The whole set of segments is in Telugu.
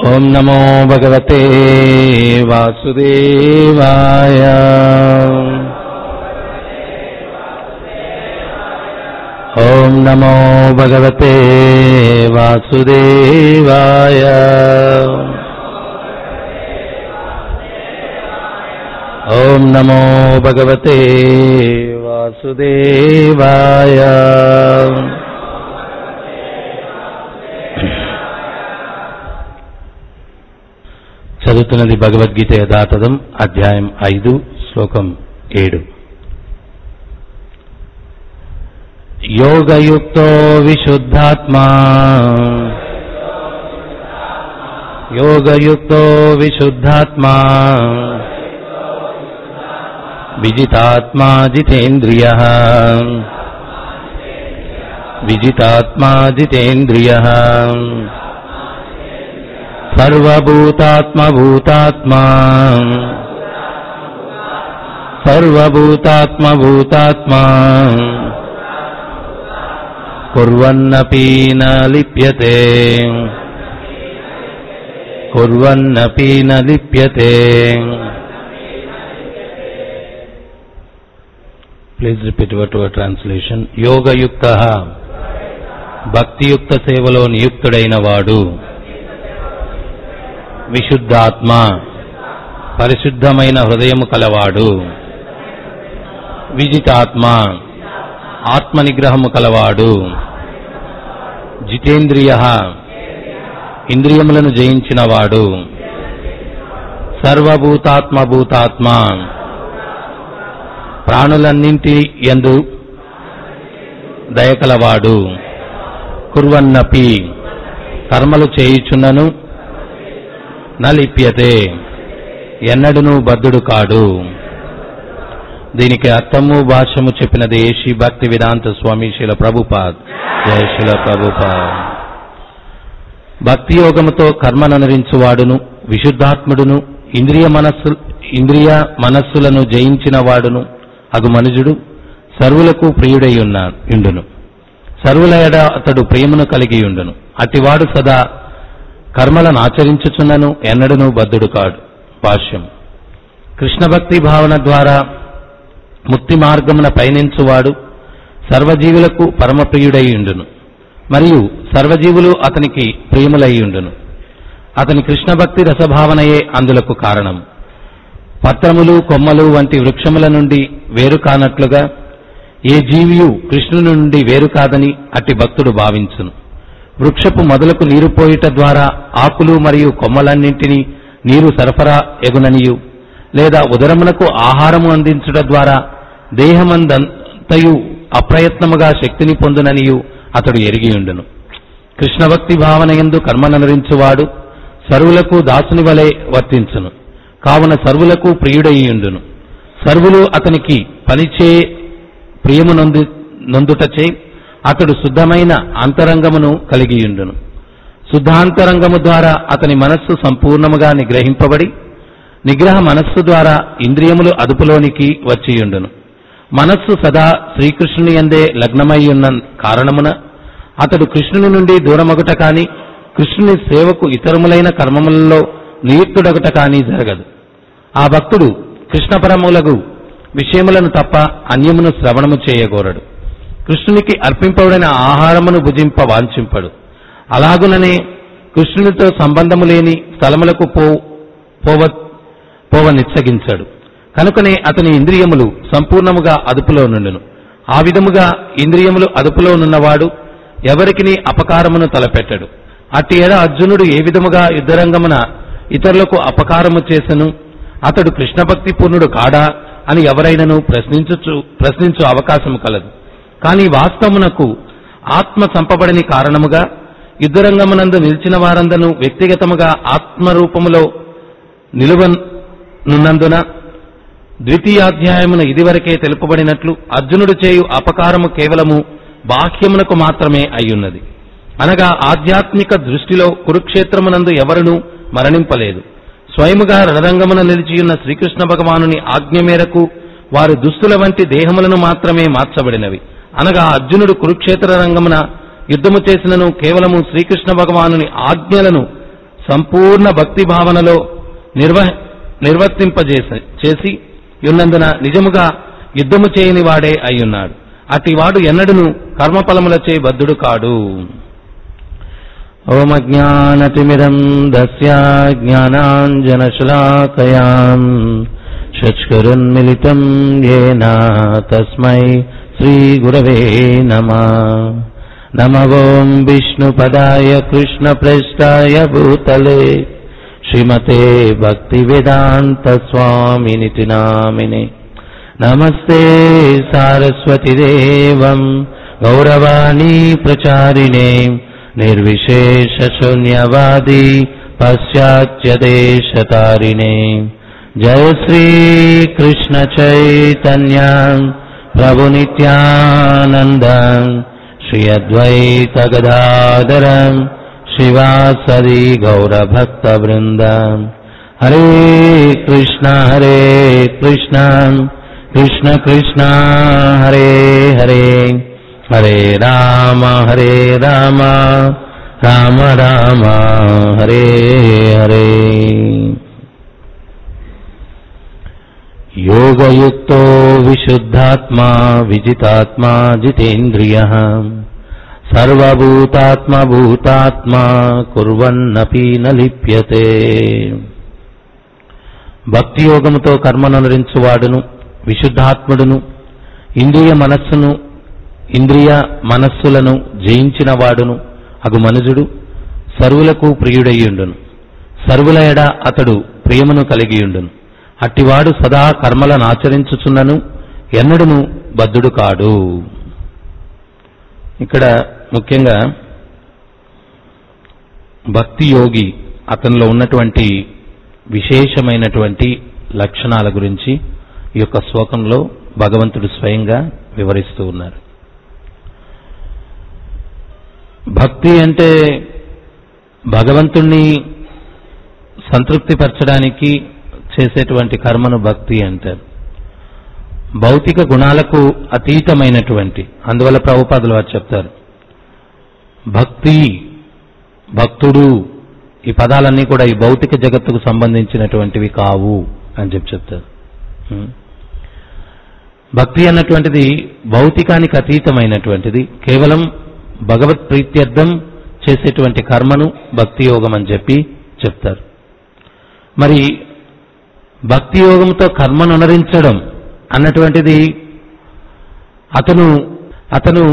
ॐ नमो भगवते वासुदेवाय ॐ नमो भगवते वासुदेवाय ॐ नमो भगवते वासुदेवाय చదువుతున్నది భగవద్గీత యథాతథం అధ్యాయం ఐదు శ్లోకం ఏడు యోగయుక్తో విశుద్ధాత్మా యోగయుక్తో విశుద్ధాత్మా విజితాత్మా జితేంద్రియ విజితాత్మా జితేంద్రియ సర్వభూతాత్మభూతాత్మా సర్వభూతాత్మభూతాత్మా కుర్వన్నపి న లిప్యతే కుర్వన్నపి న లిప్యతే please repeat your your translation యోగయుక్త భక్తియుక్త సేవలో నియుక్తుడైన వాడు విశుద్ధాత్మ పరిశుద్ధమైన హృదయము కలవాడు విజితాత్మ ఆత్మ నిగ్రహము కలవాడు జితేంద్రియ ఇంద్రియములను జయించినవాడు సర్వభూతాత్మ భూతాత్మ ప్రాణులన్నింటి ఎందు దయకలవాడు కుర్వన్నపి కర్మలు చేయుచున్నను నలిప్యతే ఎన్నడును బద్ధుడు కాడు దీనికి అర్థము భాష్యము చెప్పినది శ్రీ భక్తి వేదాంత స్వామి శిల ప్రభుపాద్ జయ శిల ప్రభుపాద్ భక్తి యోగముతో కర్మననురించువాడును విశుద్ధాత్ముడును ఇంద్రియ మనస్సు ఇంద్రియ మనస్సులను జయించిన వాడును అగు మనుజుడు సర్వులకు ప్రియుడై ఉన్న ఇండును సర్వుల ఎడ అతడు ప్రేమను కలిగి ఉండును అటివాడు సదా కర్మలను ఆచరించుచున్నను ఎన్నడను బద్ధుడు కాడు భాష్యం కృష్ణ భక్తి భావన ద్వారా ముక్తి మార్గమున పయనించువాడు సర్వజీవులకు పరమప్రియుడై ఉండును మరియు సర్వజీవులు అతనికి ప్రియములై ఉండును అతని కృష్ణ భక్తి రసభావనయే అందులకు కారణం పత్రములు కొమ్మలు వంటి వృక్షముల నుండి వేరు కానట్లుగా ఏ జీవియు కృష్ణుని నుండి వేరు కాదని అట్టి భక్తుడు భావించును వృక్షపు మొదలకు నీరు పోయిట ద్వారా ఆకులు మరియు కొమ్మలన్నింటినీ నీరు సరఫరా ఎగుననియు లేదా ఉదరమునకు ఆహారము అందించుట ద్వారా దేహమందంతయు అప్రయత్నముగా శక్తిని పొందుననియు అతడు ఎరిగి ఉండును కృష్ణభక్తి భావన ఎందు కర్మననురించువాడు సర్వులకు దాసుని వలె వర్తించును కావున సర్వులకు ప్రియుడయ్యుండును సర్వులు అతనికి పనిచే ప్రియము నొందు నొందుటచే అతడు శుద్ధమైన అంతరంగమును కలిగియుండును శుద్ధాంతరంగము ద్వారా అతని మనస్సు సంపూర్ణముగా నిగ్రహింపబడి నిగ్రహ మనస్సు ద్వారా ఇంద్రియములు అదుపులోనికి వచ్చియుండును మనస్సు సదా శ్రీకృష్ణుని ఎందే లగ్నమై ఉన్న కారణమున అతడు కృష్ణుని నుండి దూరమగుట కాని కృష్ణుని సేవకు ఇతరములైన కర్మములలో నియుక్తుడగుట కాని జరగదు ఆ భక్తుడు కృష్ణపరములగు విషయములను తప్ప అన్యమును శ్రవణము చేయగోరడు కృష్ణునికి అర్పింపబడిన ఆహారమును భుజింప వాంఛింపడు అలాగుననే కృష్ణునితో సంబంధము లేని స్థలములకు పో పోవ పోవ నిచ్చగించాడు కనుకనే అతని ఇంద్రియములు సంపూర్ణముగా అదుపులో నుండును ఆ విధముగా ఇంద్రియములు అదుపులో నున్నవాడు ఎవరికిని అపకారమును తలపెట్టడు అట్టి ఎడ అర్జునుడు ఏ విధముగా యుద్ధరంగమున ఇతరులకు అపకారము చేసెను అతడు కృష్ణభక్తి పూర్ణుడు కాడా అని ఎవరైనను ప్రశ్నించు ప్రశ్నించు అవకాశం కలదు కానీ వాస్తవమునకు ఆత్మ సంపబడిని కారణముగా యుద్ధరంగమునందు నిలిచిన వారందరూ వ్యక్తిగతముగా ఆత్మరూపములో నిలువనున్నందున ద్వితీయాధ్యాయమున ఇదివరకే తెలుపబడినట్లు అర్జునుడు చేయు అపకారము కేవలము బాహ్యమునకు మాత్రమే అయ్యున్నది అనగా ఆధ్యాత్మిక దృష్టిలో కురుక్షేత్రమునందు ఎవరునూ మరణింపలేదు స్వయముగా రణరంగమున నిలిచియున్న శ్రీకృష్ణ భగవానుని ఆజ్ఞ మేరకు వారు దుస్తుల వంటి దేహములను మాత్రమే మార్చబడినవి అనగా అర్జునుడు కురుక్షేత్ర రంగమున యుద్ధము చేసినను కేవలము శ్రీకృష్ణ భగవానుని ఆజ్ఞలను సంపూర్ణ భక్తి భావనలో నిర్వ నిర్వర్తింపజేసి చేసి ఉన్నందున నిజముగా యుద్ధము చేయని వాడే అయ్యున్నాడు అటివాడు ఎన్నడును కర్మఫలములచే బద్ధుడు కాడు ఓమజ్ఞానతిమిరం దస్య జ్ఞానాంజనశలాకయాం షష్కరున్మిలితం येन తస్మై శ్రీగురవే నమ నమ ఓం విష్ణుపదాయ కృష్ణప్రేష్టాయ భూతలే శ్రీమతే భక్తివేదాంతస్వామినితి నామినే నమస్తే సారస్వతిదేవం గౌరవాణీ ప్రచారిణే నిర్విశేషశూన్యవాది పాశ్చాత్యదేశతారిణే జయ శ్రీ కృష్ణ చైతన్య ప్రభు నిత్యానంద శ్రీ అద్వైత గదాధర శివాసది గౌరభక్త బృంద హరే కృష్ణ హరే కృష్ణ కృష్ణ కృష్ణ హరే హరే హరే రామ హరే రామ రామ రామ హరే హరే యోగయుక్తో విశుద్ధాత్మా విజితాత్మా జితేంద్రియ సర్వభూతాత్మభూతాత్మా కుర్వన్నపి న లిప్యతే భక్తి యోగముతో కర్మననురించువాడును విశుద్ధాత్ముడును ఇంద్రియ మనస్సును ఇంద్రియ మనస్సులను జయించిన వాడును అగు మనుజుడు సర్వులకు ప్రియుడయ్యుండును సర్వుల ఎడ అతడు ప్రియమును కలిగియుండును అట్టివాడు సదా కర్మలను ఆచరించుచున్నను ఎన్నడును బద్ధుడు కాడు ఇక్కడ ముఖ్యంగా భక్తి యోగి అతనిలో ఉన్నటువంటి విశేషమైనటువంటి లక్షణాల గురించి ఈ యొక్క శ్లోకంలో భగవంతుడు స్వయంగా వివరిస్తూ ఉన్నారు భక్తి అంటే భగవంతుణ్ణి సంతృప్తిపరచడానికి చేసేటువంటి కర్మను భక్తి అంటారు భౌతిక గుణాలకు అతీతమైనటువంటి అందువల్ల ప్రభుపాదులు వారు చెప్తారు భక్తి భక్తుడు ఈ పదాలన్నీ కూడా ఈ భౌతిక జగత్తుకు సంబంధించినటువంటివి కావు అని చెప్పి చెప్తారు ఉం. భక్తి అన్నటువంటిది భౌతికానికి అతీతమైనటువంటిది కేవలం భగవత్ ప్రీత్యర్థం చేసేటువంటి కర్మను భక్తి యోగం అని చెప్పి చెప్తారు మరి భక్తి యోగంతో కర్మను అనరించడం అన్నటువంటిది అతను అతను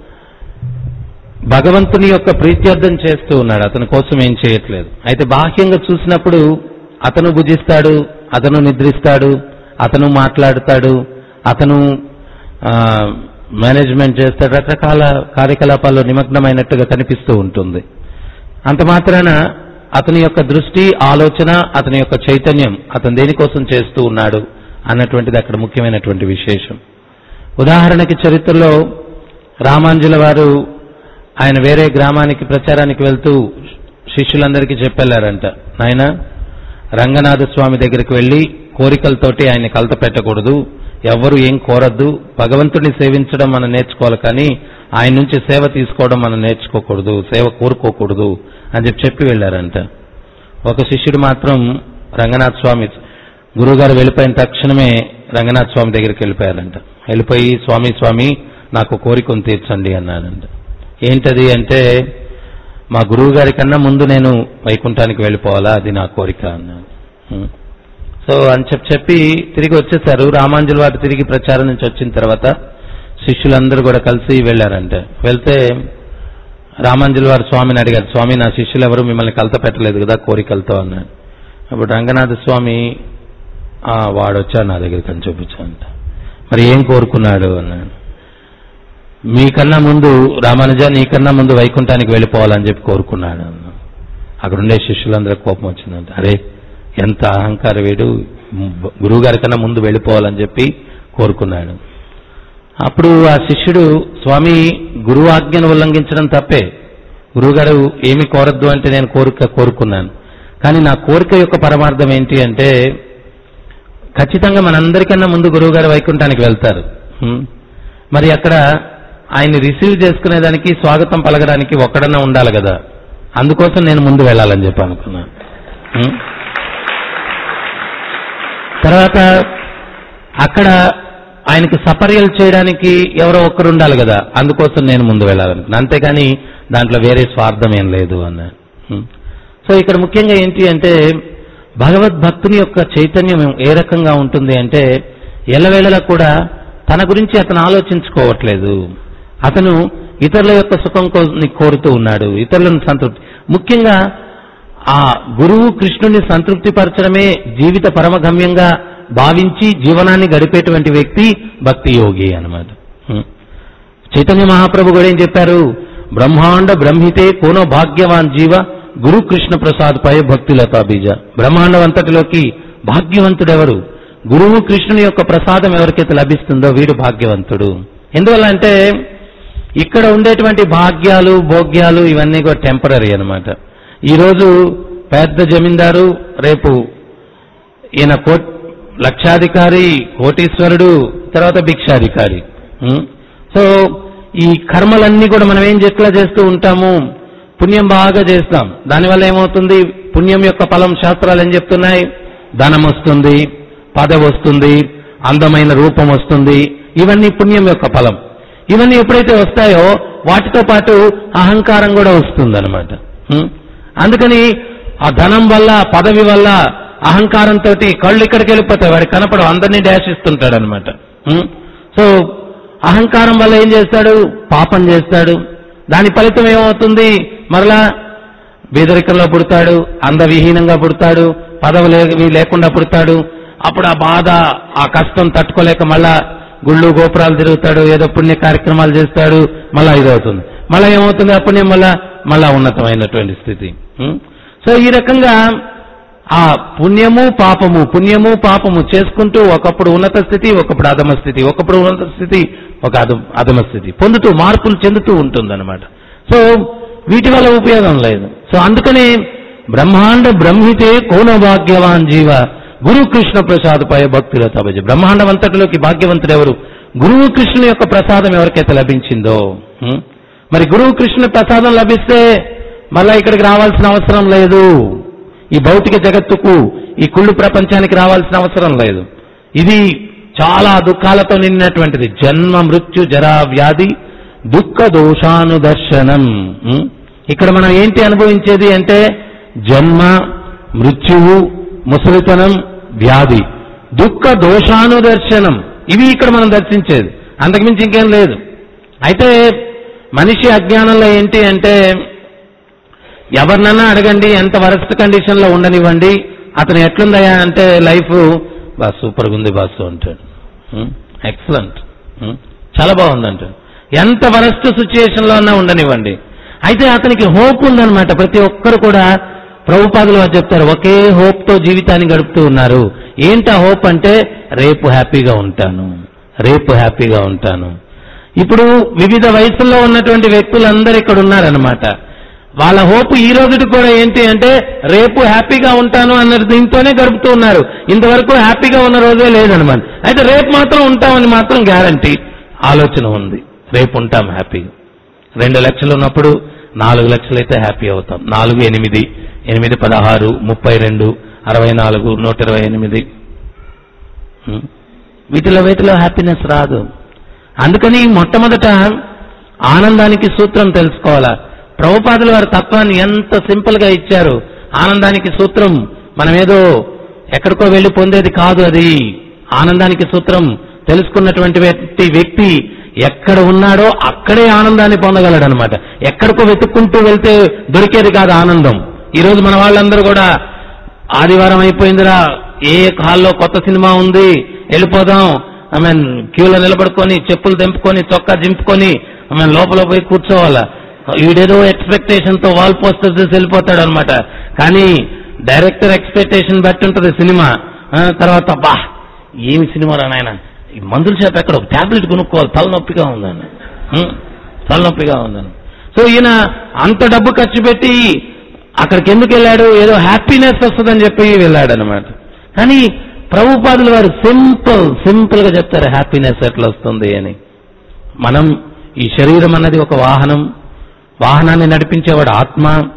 భగవంతుని యొక్క ప్రీత్యర్థం చేస్తూ ఉన్నాడు అతని కోసం ఏం చేయట్లేదు అయితే బాహ్యంగా చూసినప్పుడు అతను భుజిస్తాడు అతను నిద్రిస్తాడు అతను మాట్లాడతాడు అతను ఆ, మేనేజ్మెంట్ చేస్తాడు రకరకాల కార్యకలాపాల్లో నిమగ్నమైనట్టుగా కనిపిస్తూ ఉంటుంది అంత మాత్రాన అతని యొక్క దృష్టి ఆలోచన అతని యొక్క చైతన్యం అతను దేనికోసం చేస్తూ ఉన్నాడు అన్నటువంటిది అక్కడ ముఖ్యమైనటువంటి విశేషం ఉదాహరణకి చరిత్రలో రామాంజుల వారు ఆయన వేరే గ్రామానికి ప్రచారానికి వెళ్తూ శిష్యులందరికీ చెప్పెళ్లారంట నాయన రంగనాథ స్వామి దగ్గరికి వెళ్లి కోరికలతోటి ఆయన్ని కలత పెట్టకూడదు ఎవ్వరు ఏం కోరద్దు భగవంతుడిని సేవించడం మనం నేర్చుకోవాలి కానీ ఆయన నుంచి సేవ తీసుకోవడం మనం నేర్చుకోకూడదు సేవ కోరుకోకూడదు అని చెప్పి చెప్పి వెళ్ళారంట ఒక శిష్యుడు మాత్రం రంగనాథ స్వామి గురువుగారు వెళ్ళిపోయిన తక్షణమే రంగనాథ స్వామి దగ్గరికి వెళ్ళిపోయారంట వెళ్ళిపోయి స్వామి స్వామి నాకు కోరికను తీర్చండి అన్నానంట ఏంటది అంటే మా గురువు గారి కన్నా ముందు నేను వైకుంఠానికి వెళ్ళిపోవాలా అది నా కోరిక అన్నాను ఉం. సో అని చెప్పి చెప్పి తిరిగి వచ్చేసారు రామాంజుల వారు తిరిగి ప్రచారం నుంచి వచ్చిన తర్వాత శిష్యులందరూ కూడా కలిసి వెళ్ళారంట వెళ్తే రామాంజుల వారు స్వామిని అడిగారు స్వామి నా శిష్యులు ఎవరు మిమ్మల్ని కలత పెట్టలేదు కదా కోరికలతో అన్నాడు అప్పుడు రంగనాథ స్వామి "ఆ, వాడు వచ్చాడు నా దగ్గరికి అని చూపించాడంట మరి ఏం కోరుకున్నాడు అన్నాడు మీకన్నా ముందు రామానుజ నీకన్నా ముందు వైకుంఠానికి వెళ్ళిపోవాలని చెప్పి కోరుకున్నాడు అన్న అక్కడ ఉండే శిష్యులందరూ కోపం వచ్చిందంట అరే ఎంత అహంకార వీడు గురువు గారి కన్నా ముందు వెళ్ళిపోవాలని చెప్పి కోరుకున్నాడు అప్పుడు ఆ శిష్యుడు స్వామి గురువు ఆజ్ఞను ఉల్లంఘించడం తప్పే గురువుగారు ఏమి కోరద్దు అంటే నేను కోరిక కోరుకున్నాను కానీ నా కోరిక యొక్క పరమార్థం ఏంటి అంటే ఖచ్చితంగా మనందరికన్నా ముందు గురువుగారు వైకుంఠానికి వెళ్తారు హ్మ్. మరి అక్కడ ఆయన్ని రిసీవ్ చేసుకునేదానికి స్వాగతం పలకడానికి ఒక్కడన్నా ఉండాలి కదా అందుకోసం నేను ముందు వెళ్ళాలని చెప్పి అనుకున్నాను ఉం? తర్వాత అక్కడ ఆయనకి సపర్యలు చేయడానికి ఎవరో ఒక్కరు ఉండాలి కదా అందుకోసం నేను ముందు వెళ్ళాలనుకున్నాను అంతేగాని దాంట్లో వేరే స్వార్థం ఏం లేదు అన్నాడు ఉం. సో ఇక్కడ ముఖ్యంగా ఏంటి అంటే భగవద్భక్తుని యొక్క చైతన్యం ఏ రకంగా ఉంటుంది అంటే ఎల్లవేళలా కూడా తన గురించి అతను ఆలోచించుకోవట్లేదు అతను ఇతరుల యొక్క సుఖం కో- ని కోరుతూ ఉన్నాడు ఇతరులను సంతృప్తి ముఖ్యంగా ఆ గురువు కృష్ణుని సంతృప్తి పరచడమే జీవిత పరమగమ్యంగా భావించి జీవనాన్ని గడిపేటువంటి వ్యక్తి భక్తి యోగి అన్నమాట హ్మ్. చైతన్య మహాప్రభు కూడా ఏం చెప్పారు బ్రహ్మాండ బ్రహ్మితే కోనో భాగ్యవాన్ జీవ గురు కృష్ణ ప్రసాద్ పై భక్తులతా బీజ బ్రహ్మాండం అంతటిలోకి భాగ్యవంతుడెవరు గురువు కృష్ణుని యొక్క ప్రసాదం ఎవరికైతే లభిస్తుందో వీడు భాగ్యవంతుడు ఎందువల్ల అంటే ఇక్కడ ఉండేటువంటి భాగ్యాలు భోగ్యాలు ఇవన్నీ కూడా టెంపరీ అన్నమాట ఈరోజు పెద్ద జమీందారు రేపు ఈయన కోట్ లక్షాధికారి కోటీశ్వరుడు తర్వాత భిక్షాధికారి ఉం? సో ఈ కర్మలన్నీ కూడా మనం ఏం ఎట్లా చేస్తూ ఉంటాము పుణ్యం బాగా చేస్తాం దానివల్ల ఏమవుతుంది పుణ్యం యొక్క ఫలం శాస్త్రాలు ఏం చెప్తున్నాయి ధనం వస్తుంది పదవి వస్తుంది అందమైన రూపం వస్తుంది ఇవన్నీ పుణ్యం యొక్క ఫలం ఇవన్నీ ఎప్పుడైతే వస్తాయో వాటితో పాటు అహంకారం కూడా వస్తుందన్నమాట ఉం? అందుకని ఆ ధనం వల్ల పదవి వల్ల అహంకారంతో కళ్ళు ఇక్కడికి వెళ్ళిపోతాయి వాడికి కనపడం అందరినీ డాష్ ఇస్తుంటాడు అనమాట సో అహంకారం వల్ల ఏం చేస్తాడు పాపం చేస్తాడు దాని ఫలితం ఏమవుతుంది మరలా బీదరికంలో పుడతాడు అందవిహీనంగా పుడతాడు పదవి లే- లేకుండా పుడతాడు అప్పుడు ఆ బాధ ఆ కష్టం తట్టుకోలేక మళ్ళా గుళ్ళు గోపురాలు తిరుగుతాడు ఏదో పుణ్య కార్యక్రమాలు చేస్తాడు మళ్ళా ఇదవుతుంది మళ్ళా ఏమవుతుంది ఆ పుణ్యం వల్ల మళ్ళా ఉన్నతమైనటువంటి స్థితి ఉం? సో ఈ రకంగా ఆ పుణ్యము పాపము పుణ్యము పాపము చేసుకుంటూ ఒకప్పుడు ఉన్నత స్థితి ఒకప్పుడు అధమ స్థితి ఒకప్పుడు ఉన్నత స్థితి ఒక అధమ అధమ స్థితి పొందుతూ మార్పులు చెందుతూ ఉంటుందన్నమాట సో వీటి వల్ల ఉపయోగం లేదు సో అందుకనే బ్రహ్మాండ బ్రహ్మితే కోన భాగ్యవాన్ జీవ గురు కృష్ణ ప్రసాద్ పై భక్తుల తబజ బ్రహ్మాండం అంతటిలోకి భాగ్యవంతుడు ఎవరు గురువు కృష్ణుని యొక్క ప్రసాదం ఎవరికైతే లభించిందో హ్మ్? మరి గురువు కృష్ణ ప్రసాదం లభిస్తే మళ్ళా ఇక్కడికి రావాల్సిన అవసరం లేదు ఈ భౌతిక జగత్తుకు ఈ కుళ్ళు ప్రపంచానికి రావాల్సిన అవసరం లేదు ఇది చాలా దుఃఖాలతో నిండినటువంటిది జన్మ మృత్యు జరా వ్యాధి దుఃఖ దోషానుదర్శనం ఉం? ఇక్కడ మనం ఏంటి అనుభవించేది అంటే జన్మ మృత్యువు ముసలితనం వ్యాధి దుఃఖ దోషానుదర్శనం ఇవి ఇక్కడ మనం దర్శించేది అంతకుమించి ఇంకేం లేదు అయితే మనిషి అజ్ఞానంలో ఏంటి అంటే ఎవరినన్నా అడగండి ఎంత వరస్ట్ కండిషన్ లో ఉండనివ్వండి అతను ఎట్లుందయ్యా అంటే లైఫ్ బా సూపర్గా ఉంది బాసు అంటాడు ఎక్సలెంట్ చాలా బాగుంది అంటాడు ఎంత వరస్ట్ సిచ్యుయేషన్ లో ఉన్నా ఉండనివ్వండి అయితే అతనికి హోప్ ఉందన్నమాట ప్రతి ఒక్కరు కూడా ప్రభుపాదులు వారు చెప్తారు ఒకే హోప్ తో జీవితాన్ని గడుపుతూ ఉన్నారు ఏంటి ఆ హోప్ అంటే రేపు హ్యాపీగా ఉంటాను రేపు హ్యాపీగా ఉంటాను ఇప్పుడు వివిధ వయసుల్లో ఉన్నటువంటి వ్యక్తులందరూ ఇక్కడ ఉన్నారనమాట వాళ్ళ హోప్ ఈ రోజుకి కూడా ఏంటి అంటే రేపు హ్యాపీగా ఉంటాను అన్న దీంతోనే గడుపుతూ ఉన్నారు ఇంతవరకు హ్యాపీగా ఉన్న రోజే లేదనమాట అయితే రేపు మాత్రం ఉంటామని మాత్రం గ్యారంటీ ఆలోచన ఉంది రేపు ఉంటాం హ్యాపీగా రెండు లక్షలు ఉన్నప్పుడు నాలుగు లక్షలు అయితే హ్యాపీ అవుతాం నాలుగు ఎనిమిది ఎనిమిది పదహారు ముప్పై రెండు అరవై నాలుగు నూట ఇరవై ఎనిమిది హ్మ్. వీటిలో వీటిలో హ్యాపీనెస్ రాదు అందుకని మొట్టమొదట ఆనందానికి సూత్రం తెలుసుకోవాలా ప్రభుపాదుల వారి తత్వాన్ని ఎంత సింపుల్ గా ఇచ్చారు ఆనందానికి సూత్రం మనమేదో ఎక్కడికో వెళ్ళి పొందేది కాదు అది ఆనందానికి సూత్రం తెలుసుకున్నటువంటి వ్యక్తి వ్యక్తి ఎక్కడ ఉన్నాడో అక్కడే ఆనందాన్ని పొందగలడు అనమాట ఎక్కడికో వెతుక్కుంటూ వెళ్తే దొరికేది కాదు ఆనందం ఈ రోజు మన వాళ్ళందరూ కూడా ఆదివారం అయిపోయిందిరా ఏ హాల్లో కొత్త సినిమా ఉంది వెళ్ళిపోదాం ఐ మీన్ క్యూలో నిలబడుకొని చెప్పులు తెంపుకొని చొక్కా దింపుకొని ఐ మీన్ లోపల పోయి కూర్చోవాలా వీడేదో ఎక్స్పెక్టేషన్ తో వాల్ పోస్టర్ చూసి వెళ్ళిపోతాడు అనమాట కానీ డైరెక్టర్ ఎక్స్పెక్టేషన్ బట్టి ఉంటుంది సినిమా ఆ, తర్వాత బా ఏమి సినిమా రా నాయన ఈ మందుల చేత ఎక్కడ ఒక టాబ్లెట్ కొనుక్కోవాలి తలనొప్పిగా ఉందని హ్మ్, తలనొప్పిగా ఉందని సో ఈయన అంత డబ్బు ఖర్చు పెట్టి అక్కడికి ఎందుకు వెళ్ళాడు ఏదో హ్యాపీనెస్ వస్తుందని చెప్పి వెళ్ళాడు అనమాట కానీ ప్రభుపాదులు వారు సింపుల్ సింపుల్ గా చెప్తారు హ్యాపీనెస్ ఎట్లా వస్తుంది అని మనం ఈ శరీరం అన్నది ఒక వాహనం వాహనాన్ని నడిపించేవాడు ఆత్మ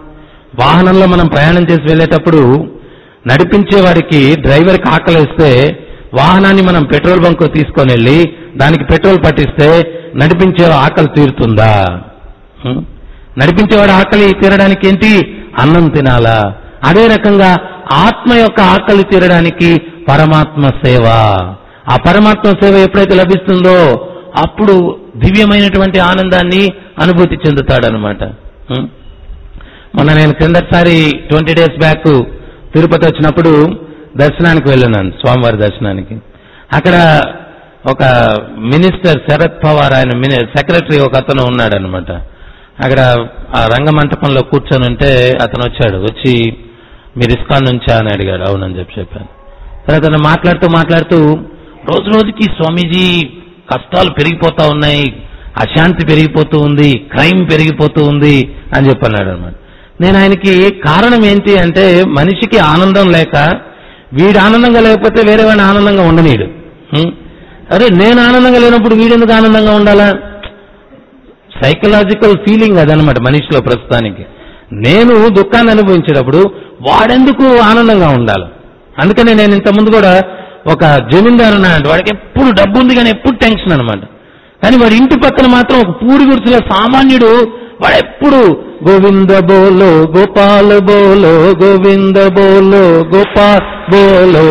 వాహనంలో మనం ప్రయాణం చేసి వెళ్ళేటప్పుడు నడిపించే వాడికి డ్రైవర్కి ఆకలిస్తే వాహనాన్ని మనం పెట్రోల్ బంక్ తీసుకొని వెళ్ళి దానికి పెట్రోల్ పట్టిస్తే నడిపించే ఆకలి తీరుతుందా హ్మ్? నడిపించేవాడు ఆకలి తీరడానికి ఏంటి అన్నం తినాలా అదే రకంగా ఆత్మ యొక్క ఆకలి తీరడానికి పరమాత్మ సేవ ఆ పరమాత్మ సేవ ఎప్పుడైతే లభిస్తుందో అప్పుడు దివ్యమైనటువంటి ఆనందాన్ని అనుభూతి చెందుతాడనమాట హ్మ్? మొన్న నేను కిందటిసారి ట్వంటీ డేస్ బ్యాక్ తిరుపతి వచ్చినప్పుడు దర్శనానికి వెళ్ళినాను స్వామివారి దర్శనానికి అక్కడ ఒక మినిస్టర్ శరద్ పవార్ ఆయన మిని- సెక్రటరీ ఒక అతను ఉన్నాడనమాట అక్కడ ఆ రంగమంటపంలో కూర్చొని ఉంటే అతను వచ్చాడు వచ్చి మీరు ఇస్కాన్ నుంచా అని అడిగాడు అవునని చెప్పి చెప్పాను తర్వాత అతను మాట్లాడుతూ మాట్లాడుతూ రోజు రోజుకి స్వామీజీ కష్టాలు పెరిగిపోతా ఉన్నాయి అశాంతి పెరిగిపోతూ ఉంది క్రైమ్ పెరిగిపోతూ ఉంది అని చెప్పన్నాడు అనమాట నేను ఆయనకి కారణం ఏంటి అంటే మనిషికి ఆనందం లేక వీడు ఆనందంగా లేకపోతే వేరే వాడిని ఆనందంగా ఉండనీడు హ్మ్? అరే నేను ఆనందంగా లేనప్పుడు వీడెందుకు ఆనందంగా ఉండాలా సైకలాజికల్ ఫీలింగ్ అదనమాట మనిషిలో ప్రస్తుతానికి నేను దుఃఖాన్ని అనుభవించేటప్పుడు వాడెందుకు ఆనందంగా ఉండాలి అందుకనే నేను ఇంతకుముందు కూడా ఒక జమీందారు ఉన్నాడు వాడికి ఎప్పుడు డబ్బు ఉంది కానీ ఎప్పుడు టెన్షన్ అనమాట కానీ వాడి ఇంటి పక్కన మాత్రం ఒక పూరి గుడిసెలో సామాన్యుడు వాడు ఎప్పుడు గోవింద బోలో గోపాల బోలో గోవింద బోలో గోపాల్ బోలో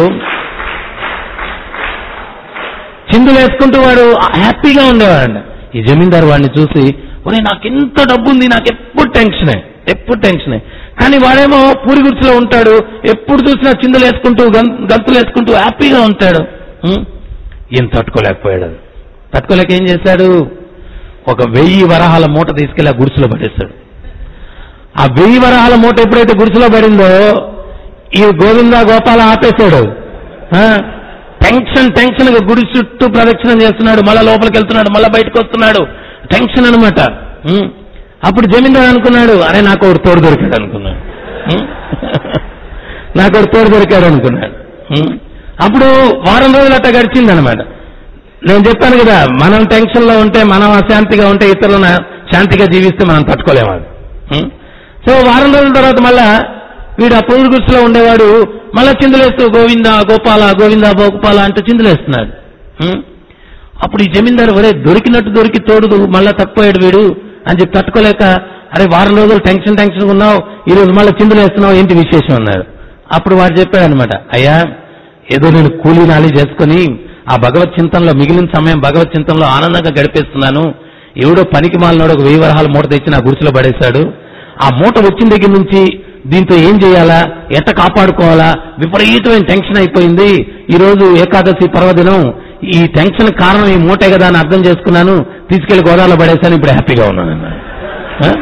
చిందులు వేసుకుంటూ వాడు హ్యాపీగా ఉండేవాడండి ఈ జమీందారు వాడిని చూసి ఒరే నాకు ఎంత డబ్బు ఉంది నాకు ఎప్పుడు టెన్షనే ఎప్పుడు టెన్షనే కానీ వాడేమో పూరి గుర్తులో ఉంటాడు ఎప్పుడు చూసినా చిందులు వేసుకుంటూ గం- గంతులు వేసుకుంటూ హ్యాపీగా ఉంటాడు ఉం? ఈయన తట్టుకోలేకపోయాడు అది. తట్టుకోలేక ఏం చేశాడు ఒక వెయ్యి వరహాల మూట తీసుకెళ్లి ఆ గుడిసెలో పడేశాడు ఆ వెయ్యి వరహాల మూట ఎప్పుడైతే గుడిసెలో పడిందో ఈ గోవింద గోపాల ఆపేశాడు ఆ? టెన్షన్ టెన్షన్ గా గుడి చుట్టూ ప్రదక్షిణం చేస్తున్నాడు మళ్ళా లోపలికి వెళ్తున్నాడు మళ్ళా బయటకు వస్తున్నాడు టెన్షన్ అనమాట అప్పుడు జమీందారు అనుకున్నాడు అరే నాకు ఒకటి తోడు దొరికాడు అనుకున్నాడు ఉం? నాకు ఒకటి తోడు దొరికాడు అనుకున్నాడు ఉం? అప్పుడు వారం రోజులు అట్లా గడిచిందనమాట నేను చెప్పాను కదా మనం టెన్షన్ లో ఉంటే మనం అశాంతిగా ఉంటే ఇతరులను శాంతిగా జీవిస్తే మనం తట్టుకోలేము అది ఉం? సో వారం రోజుల తర్వాత మళ్ళా వీడు ఆ పూరి గుడిసెలో ఉండేవాడు మళ్ళా చిందులేస్తూ గోవింద గోపాల గోవింద గోపాల అంటూ చిందులేస్తున్నాడు ఉం? అప్పుడు ఈ జమీందారు ఒరే దొరికినట్టు దొరికి తోడు మళ్ళా తక్కువయ్యాడు వీడు అని చెప్పి తట్టుకోలేక అరే వారం రోజులు టెన్షన్ టెన్షన్ ఉన్నావు ఈ రోజు మళ్ళీ చిందులేస్తున్నావు ఏంటి విశేషం అన్నాడు అప్పుడు వాడు చెప్పాడు అనమాట అయ్యా ఏదో నేను కూలీ నాలి చేసుకుని ఆ భగవత్ చింతనలో మిగిలిన సమయం భగవత్ చింతనలో ఆనందంగా గడిపేస్తున్నాను ఎవడో పనికి మాలినోడు ఒక వెయ్యి వరహాల మూట తెచ్చి నా గుడిసెలో పడేశాడు ఆ మూట వచ్చిన దగ్గర నుంచి దీంతో ఏం చేయాలా ఎట్ట కాపాడుకోవాలా విపరీతమైన టెన్షన్ అయిపోయింది ఈ రోజు ఏకాదశి పర్వదినం ఈ టెన్షన్ కారణం ఈ మూటే కదా అని అర్థం చేసుకున్నాను తీసుకెళ్లి గోదావరిలో పడేశాను ఇప్పుడు హ్యాపీగా ఉన్నాను అన్నాడు. ఆ?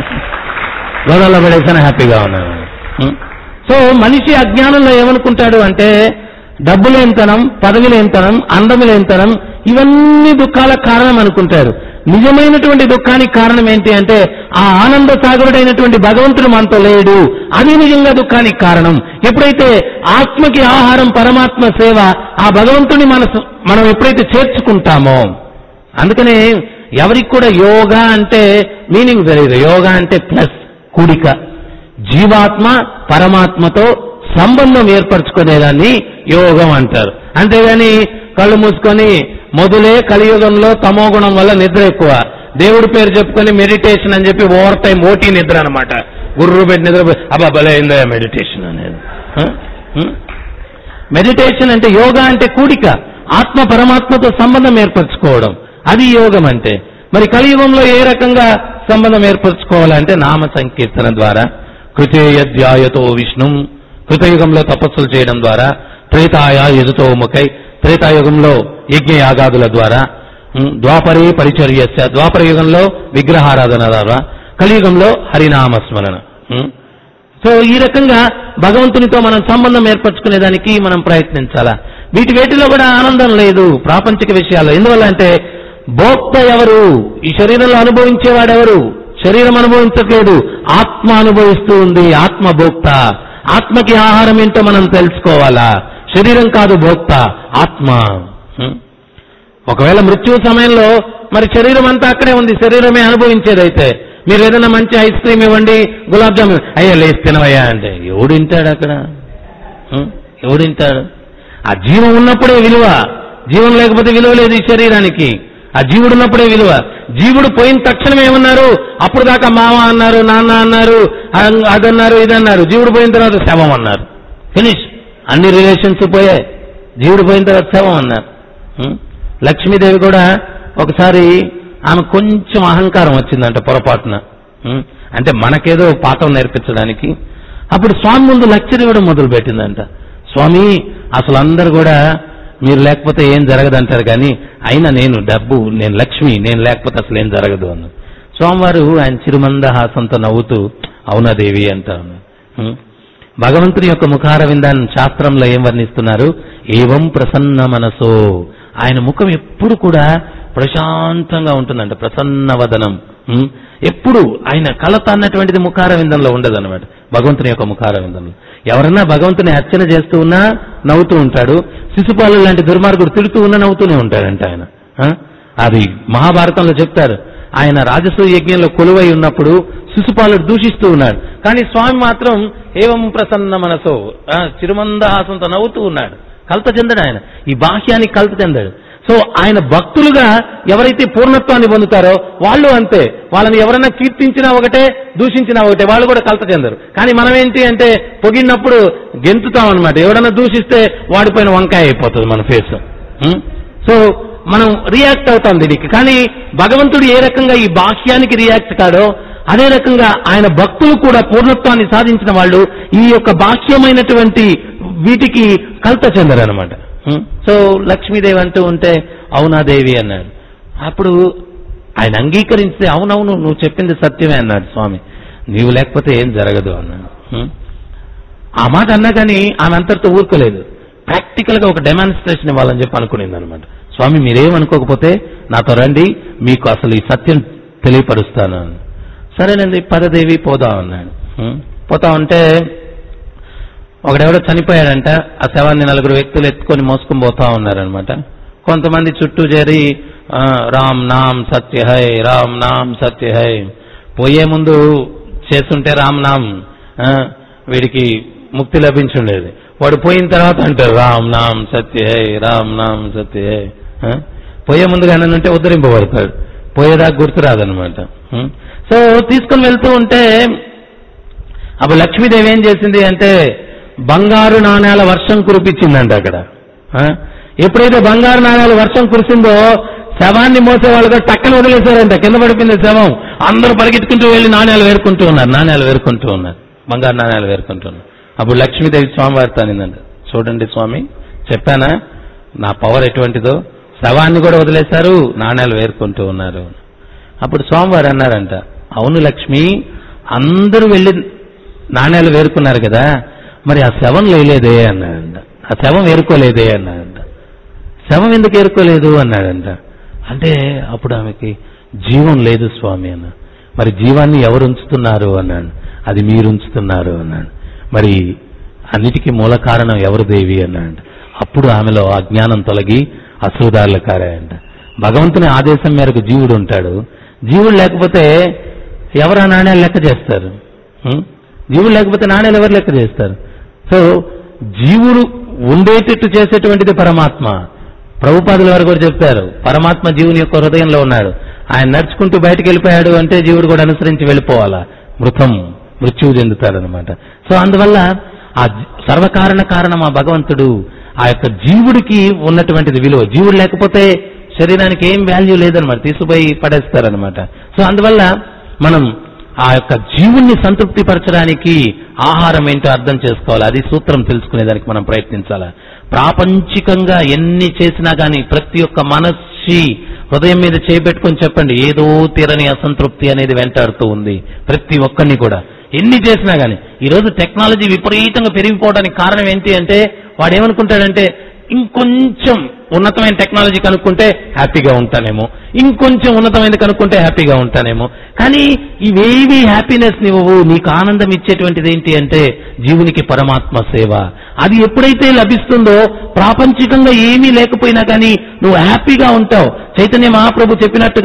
గోదావరిలో పడేశాను హ్యాపీగా ఉన్నాను ఉం? సో మనిషి అజ్ఞానంలో ఏమనుకుంటాడు అంటే డబ్బు లేనితనం పదవి లేనితనం అందము లేనితనం ఇవన్నీ దుఃఖాలకు కారణం అనుకుంటారు నిజమైనటువంటి దుఃఖానికి కారణం ఏంటి అంటే ఆ ఆనంద సాగరుడైనటువంటి భగవంతుడు మనతో లేడు అది నిజంగా దుఃఖానికి కారణం ఎప్పుడైతే ఆత్మకి ఆహారం పరమాత్మ సేవ ఆ భగవంతుని మన మనం ఎప్పుడైతే చేర్చుకుంటామో అందుకనే ఎవరికి కూడా యోగా అంటే మీనింగ్ తెలియదు యోగా అంటే ప్లస్ కూడిక జీవాత్మ పరమాత్మతో సంబంధం ఏర్పరచుకునేదాన్ని యోగం అంటారు అంతేగాని కళ్ళు మూసుకొని మొదలే కలియుగంలో తమో గుణం వల్ల నిద్ర ఎక్కువ దేవుడి పేరు చెప్పుకొని మెడిటేషన్ అని చెప్పి ఓవర్ టైం ఓటీ నిద్ర అనమాట గుర్రు పెట్టి నిద్ర అబ్బా భలే అయిందా మెడిటేషన్ అనేది ఆ? ఉం? మెడిటేషన్ అంటే యోగా అంటే కూడిక ఆత్మ పరమాత్మతో సంబంధం ఏర్పరచుకోవడం అది యోగం అంటే మరి కలియుగంలో ఏ రకంగా సంబంధం ఏర్పరచుకోవాలంటే నామ సంకీర్తన ద్వారా కృతేయధ్యాయతో విష్ణు కృతయుగంలో తపస్సులు చేయడం ద్వారా త్రేతాయ యజుతో ముఖై త్రేతాయుగంలో యజ్ఞయాగాదుల ద్వారా ఉం, ద్వాపరే పరిచర్యస్య ద్వాపర యుగంలో విగ్రహారాధన ద్వారా కలియుగంలో హరినామస్మరణ ఉం. సో ఈ రకంగా భగవంతునితో మనం సంబంధం ఏర్పరచుకునేదానికి మనం ప్రయత్నించాలా వీటి వేటిలో కూడా ఆనందం లేదు ప్రాపంచిక విషయాల్లో ఎందువల్ల అంటే భోక్త ఎవరు ఈ శరీరంలో అనుభవించేవాడెవరు శరీరం అనుభవించట్లేదు ఆత్మ అనుభవిస్తూ ఉంది ఆత్మ భోక్త ఆత్మకి ఆహారం ఏంటో మనం తెలుసుకోవాలా శరీరం కాదు భోక్త ఆత్మ హ్మ్? ఒకవేళ మృత్యు సమయంలో మరి శరీరం అంతా అక్కడే ఉంది శరీరమే అనుభవించేదైతే మీరు ఏదైనా మంచి ఐస్ క్రీమ్ ఇవ్వండి గులాబ్ జామున్ అయ్యా లేచి తినవయ్యా అంటే ఎవడు వింటాడు అక్కడ ఉం? ఎవడు వింటాడు ఆ జీవం ఉన్నప్పుడే విలువ జీవం లేకపోతే విలువ లేదు ఈ శరీరానికి ఆ జీవుడు ఉన్నప్పుడే విలువ జీవుడు పోయిన తక్షణం ఏమన్నారు అప్పుడు దాకా మామ అన్నారు నాన్న అన్నారు అం- అదన్నారు ఇదన్నారు జీవుడు పోయిన తర్వాత శవం అన్నారు ఫినిష్ అన్ని రిలేషన్స్ పోయాయి జీవుడు పోయిన తర్వాత శవం అన్నారు ఉం? లక్ష్మీదేవి కూడా ఒకసారి ఆమె కొంచెం అహంకారం వచ్చిందంట పొరపాటున ఉం? అంటే మనకేదో పాఠం నేర్పించడానికి అప్పుడు స్వామి ముందు లెక్చర్ ఇవ్వడం మొదలు పెట్టిందంట స్వామి అసలు అందరు కూడా మీరు లేకపోతే ఏం జరగదంటారు కానీ అయినా నేను డబ్బు నేను లక్ష్మి నేను లేకపోతే అసలు ఏం జరగదు అన్న స్వామివారు ఆయన చిరుమందహాసంతో నవ్వుతూ అవునా దేవి అంటారు ఉం? భగవంతుని యొక్క ముఖార విందాన్ని శాస్త్రంలో ఏం వర్ణిస్తున్నారు ఏవం ప్రసన్న మనసో ఆయన ముఖం ఎప్పుడు కూడా ప్రశాంతంగా ఉంటుందంట ప్రసన్న వదనం ఉం? ఎప్పుడు ఆయన కలత అన్నటువంటిది ముఖార విందంలో ఉండదు అనమాట భగవంతుని యొక్క ముఖార విందంలో ఎవరన్నా భగవంతుని అర్చన చేస్తూ ఉన్నా నవ్వుతూ ఉంటాడు శిశుపాలు లాంటి దుర్మార్గుడు తిడుతూ ఉన్నా నవ్వుతూనే ఉంటాడంట ఆయన ఆ? అది మహాభారతంలో చెప్తారు ఆయన రాజసూయ యజ్ఞంలో కొలువై ఉన్నప్పుడు శిశుపాలుడు దూషిస్తూ ఉన్నాడు కానీ స్వామి మాత్రం ఏవం ప్రసన్న మనసో ఆ, చిరుమందహాసంతో నవ్వుతూ ఉన్నాడు కలత చెందడు ఆయన ఈ బాహ్యానికి కలత చెందాడు సో ఆయన భక్తులుగా ఎవరైతే పూర్ణత్వాన్ని పొందుతారో వాళ్ళు అంతే వాళ్ళని ఎవరైనా కీర్తించినా ఒకటే దూషించినా ఒకటే వాళ్ళు కూడా కలత చెందరు కానీ మనం ఏంటి అంటే పొగిడినప్పుడు గెంతుతాం అనమాట ఎవడన్నా దూషిస్తే వాడిపైన వంకాయ అయిపోతుంది మన ఫేస్ ఉం? సో మనం రియాక్ట్ అవుతాం దీనికి కానీ భగవంతుడు ఏ రకంగా ఈ బాహ్యానికి రియాక్ట్ కాడో అదే రకంగా ఆయన భక్తులు కూడా పూర్ణత్వాన్ని సాధించిన వాళ్ళు ఈ యొక్క బాహ్యమైనటువంటి వీటికి కల్త చెందరు అనమాట సో లక్ష్మీదేవి అంటూ ఉంటే అవునా దేవి అన్నాడు అప్పుడు ఆయన అంగీకరిస్తే అవునవును నువ్వు చెప్పింది సత్యమే అన్నాడు స్వామి నీవు లేకపోతే ఏం జరగదు అన్నాడు ఉం? ఆ మాట అన్నా కానీ ఆమె అంతటితో ఊరుకోలేదు ప్రాక్టికల్ గా ఒక డెమాన్స్ట్రేషన్ ఇవ్వాలని చెప్పి అనుకునేది అనమాట స్వామి మీరేమనుకోకపోతే నాతో రండి మీకు అసలు ఈ సత్యం తెలియపరుస్తాను అని. సరేనండి పదదేవి పోదాం అన్నాడు ఉం? పోతా ఉంటే ఒకడెవడో చనిపోయాడంట ఆ శవాన్ని నలుగురు వ్యక్తులు ఎత్తుకొని మోసుకొని పోతా ఉన్నారనమాట కొంతమంది చుట్టూ చేరి ఆ, రామ్ నామ్ సత్య హై రామ్ నామ్ సత్య హై పోయే ముందు చేస్తుంటే రామ్ నామ్ ఆ, వీడికి ముక్తి లభించుండేది వాడు పోయిన తర్వాత అంటారు రామ్ నామ్ సత్య హై రామ్ నామ్ సత్య హై ఆ? పోయే ముందుగానే ఉంటే ఉద్ధరింపబడతాడు పోయేదాకా గుర్తురాదనమాట ఉం? సో తీసుకొని వెళ్తూ ఉంటే అప్పుడు లక్ష్మీదేవి ఏం చేసింది అంటే బంగారు నాణేల వర్షం కురిపించిందంట అక్కడ ఆ? ఎప్పుడైతే బంగారు నాణేల వర్షం కురిసిందో శవాన్ని మోసే వాళ్ళుగా టక్కన వదిలేశారంట కింద పడిపోయింది శవం అందరూ పరిగెత్తుకుంటూ వెళ్ళి నాణ్యాలు వేరుకుంటూ ఉన్నారు నాణ్యాలు వేరుకుంటూ ఉన్నారు బంగారు నాణ్యాలు వేరుకుంటూ ఉన్నారు అప్పుడు లక్ష్మీదేవి స్వామివారితో అనిందంట చూడండి స్వామి చెప్పానా నా పవర్ ఎటువంటిదో శవాన్ని కూడా వదిలేశారు నాణ్యాలు వేరుకుంటూ ఉన్నారు అప్పుడు స్వామివారు అన్నారంట అవును లక్ష్మి అందరూ వెళ్ళి నాణ్యాలు వేరుకున్నారు కదా మరి ఆ శవం లేలేదే అన్నాడంట ఆ శవం ఏరుకోలేదే అన్నాడంట శవం ఎందుకు ఏరుకోలేదు అన్నాడంట అంటే అప్పుడు ఆమెకి జీవం లేదు స్వామి అన్న మరి జీవాన్ని ఎవరు ఉంచుతున్నారు అన్నాడు అది మీరు ఉంచుతున్నారు అన్నాడు మరి అన్నిటికీ మూల కారణం ఎవరు దేవి అన్నాడు అప్పుడు ఆమెలో అజ్ఞానం తొలగి అసూదారులు కారాయంట భగవంతుని ఆదేశం మేరకు జీవుడు ఉంటాడు జీవుడు లేకపోతే ఎవరు ఆ నాణ్యాలు లెక్క చేస్తారు ఉం? జీవుడు లేకపోతే నాణ్యాలు ఎవరు లెక్క చేస్తారు సో జీవుడు ఉండేటట్టు చేసేటువంటిది పరమాత్మ ప్రభుపాదుల వారు కూడా చెప్తారు పరమాత్మ జీవుని యొక్క హృదయంలో ఉన్నాడు ఆయన నడుచుకుంటూ బయటికి వెళ్ళిపోయాడు అంటే జీవుడు కూడా అనుసరించి వెళ్ళిపోవాలా మృతం మృత్యువు చెందుతాడనమాట సో అందువల్ల ఆ జీ- సర్వకారణ కారణం ఆ భగవంతుడు ఆ యొక్క జీవుడికి ఉన్నటువంటిది విలువ జీవుడు లేకపోతే శరీరానికి ఏం వాల్యూ లేదనమాట తీసుకుపోయి పడేస్తారనమాట సో అందువల్ల మనం ఆ యొక్క జీవుణ్ణి సంతృప్తి పరచడానికి ఆహారం ఏంటో అర్థం చేసుకోవాలి అది సూత్రం తెలుసుకునేదానికి మనం ప్రయత్నించాలి ప్రాపంచికంగా ఎన్ని చేసినా కానీ ప్రతి ఒక్క మనస్సి హృదయం మీద చేపెట్టుకొని చెప్పండి ఏదో తీరని అసంతృప్తి అనేది వెంటాడుతూ ఉంది ప్రతి ఒక్కరిని కూడా ఎన్ని చేసినా కానీ ఈరోజు టెక్నాలజీ విపరీతంగా పెరిగిపోవడానికి కారణం ఏంటి అంటే వాడు ఏమనుకుంటాడంటే ఇంకొంచెం ఉన్నతమైన టెక్నాలజీ కనుక్కుంటే హ్యాపీగా ఉంటానేమో ఇంకొంచెం ఉన్నతమైనది కనుక్కుంటే హ్యాపీగా ఉంటానేమో కానీ ఇవేవి హ్యాపీనెస్ నివ్వవు నీకు ఆనందం ఇచ్చేటువంటిది ఏంటి అంటే జీవునికి పరమాత్మ సేవ అది ఎప్పుడైతే లభిస్తుందో ప్రాపంచికంగా ఏమీ లేకపోయినా కానీ నువ్వు హ్యాపీగా ఉంటావు చైతన్య మహాప్రభు చెప్పినట్టుగా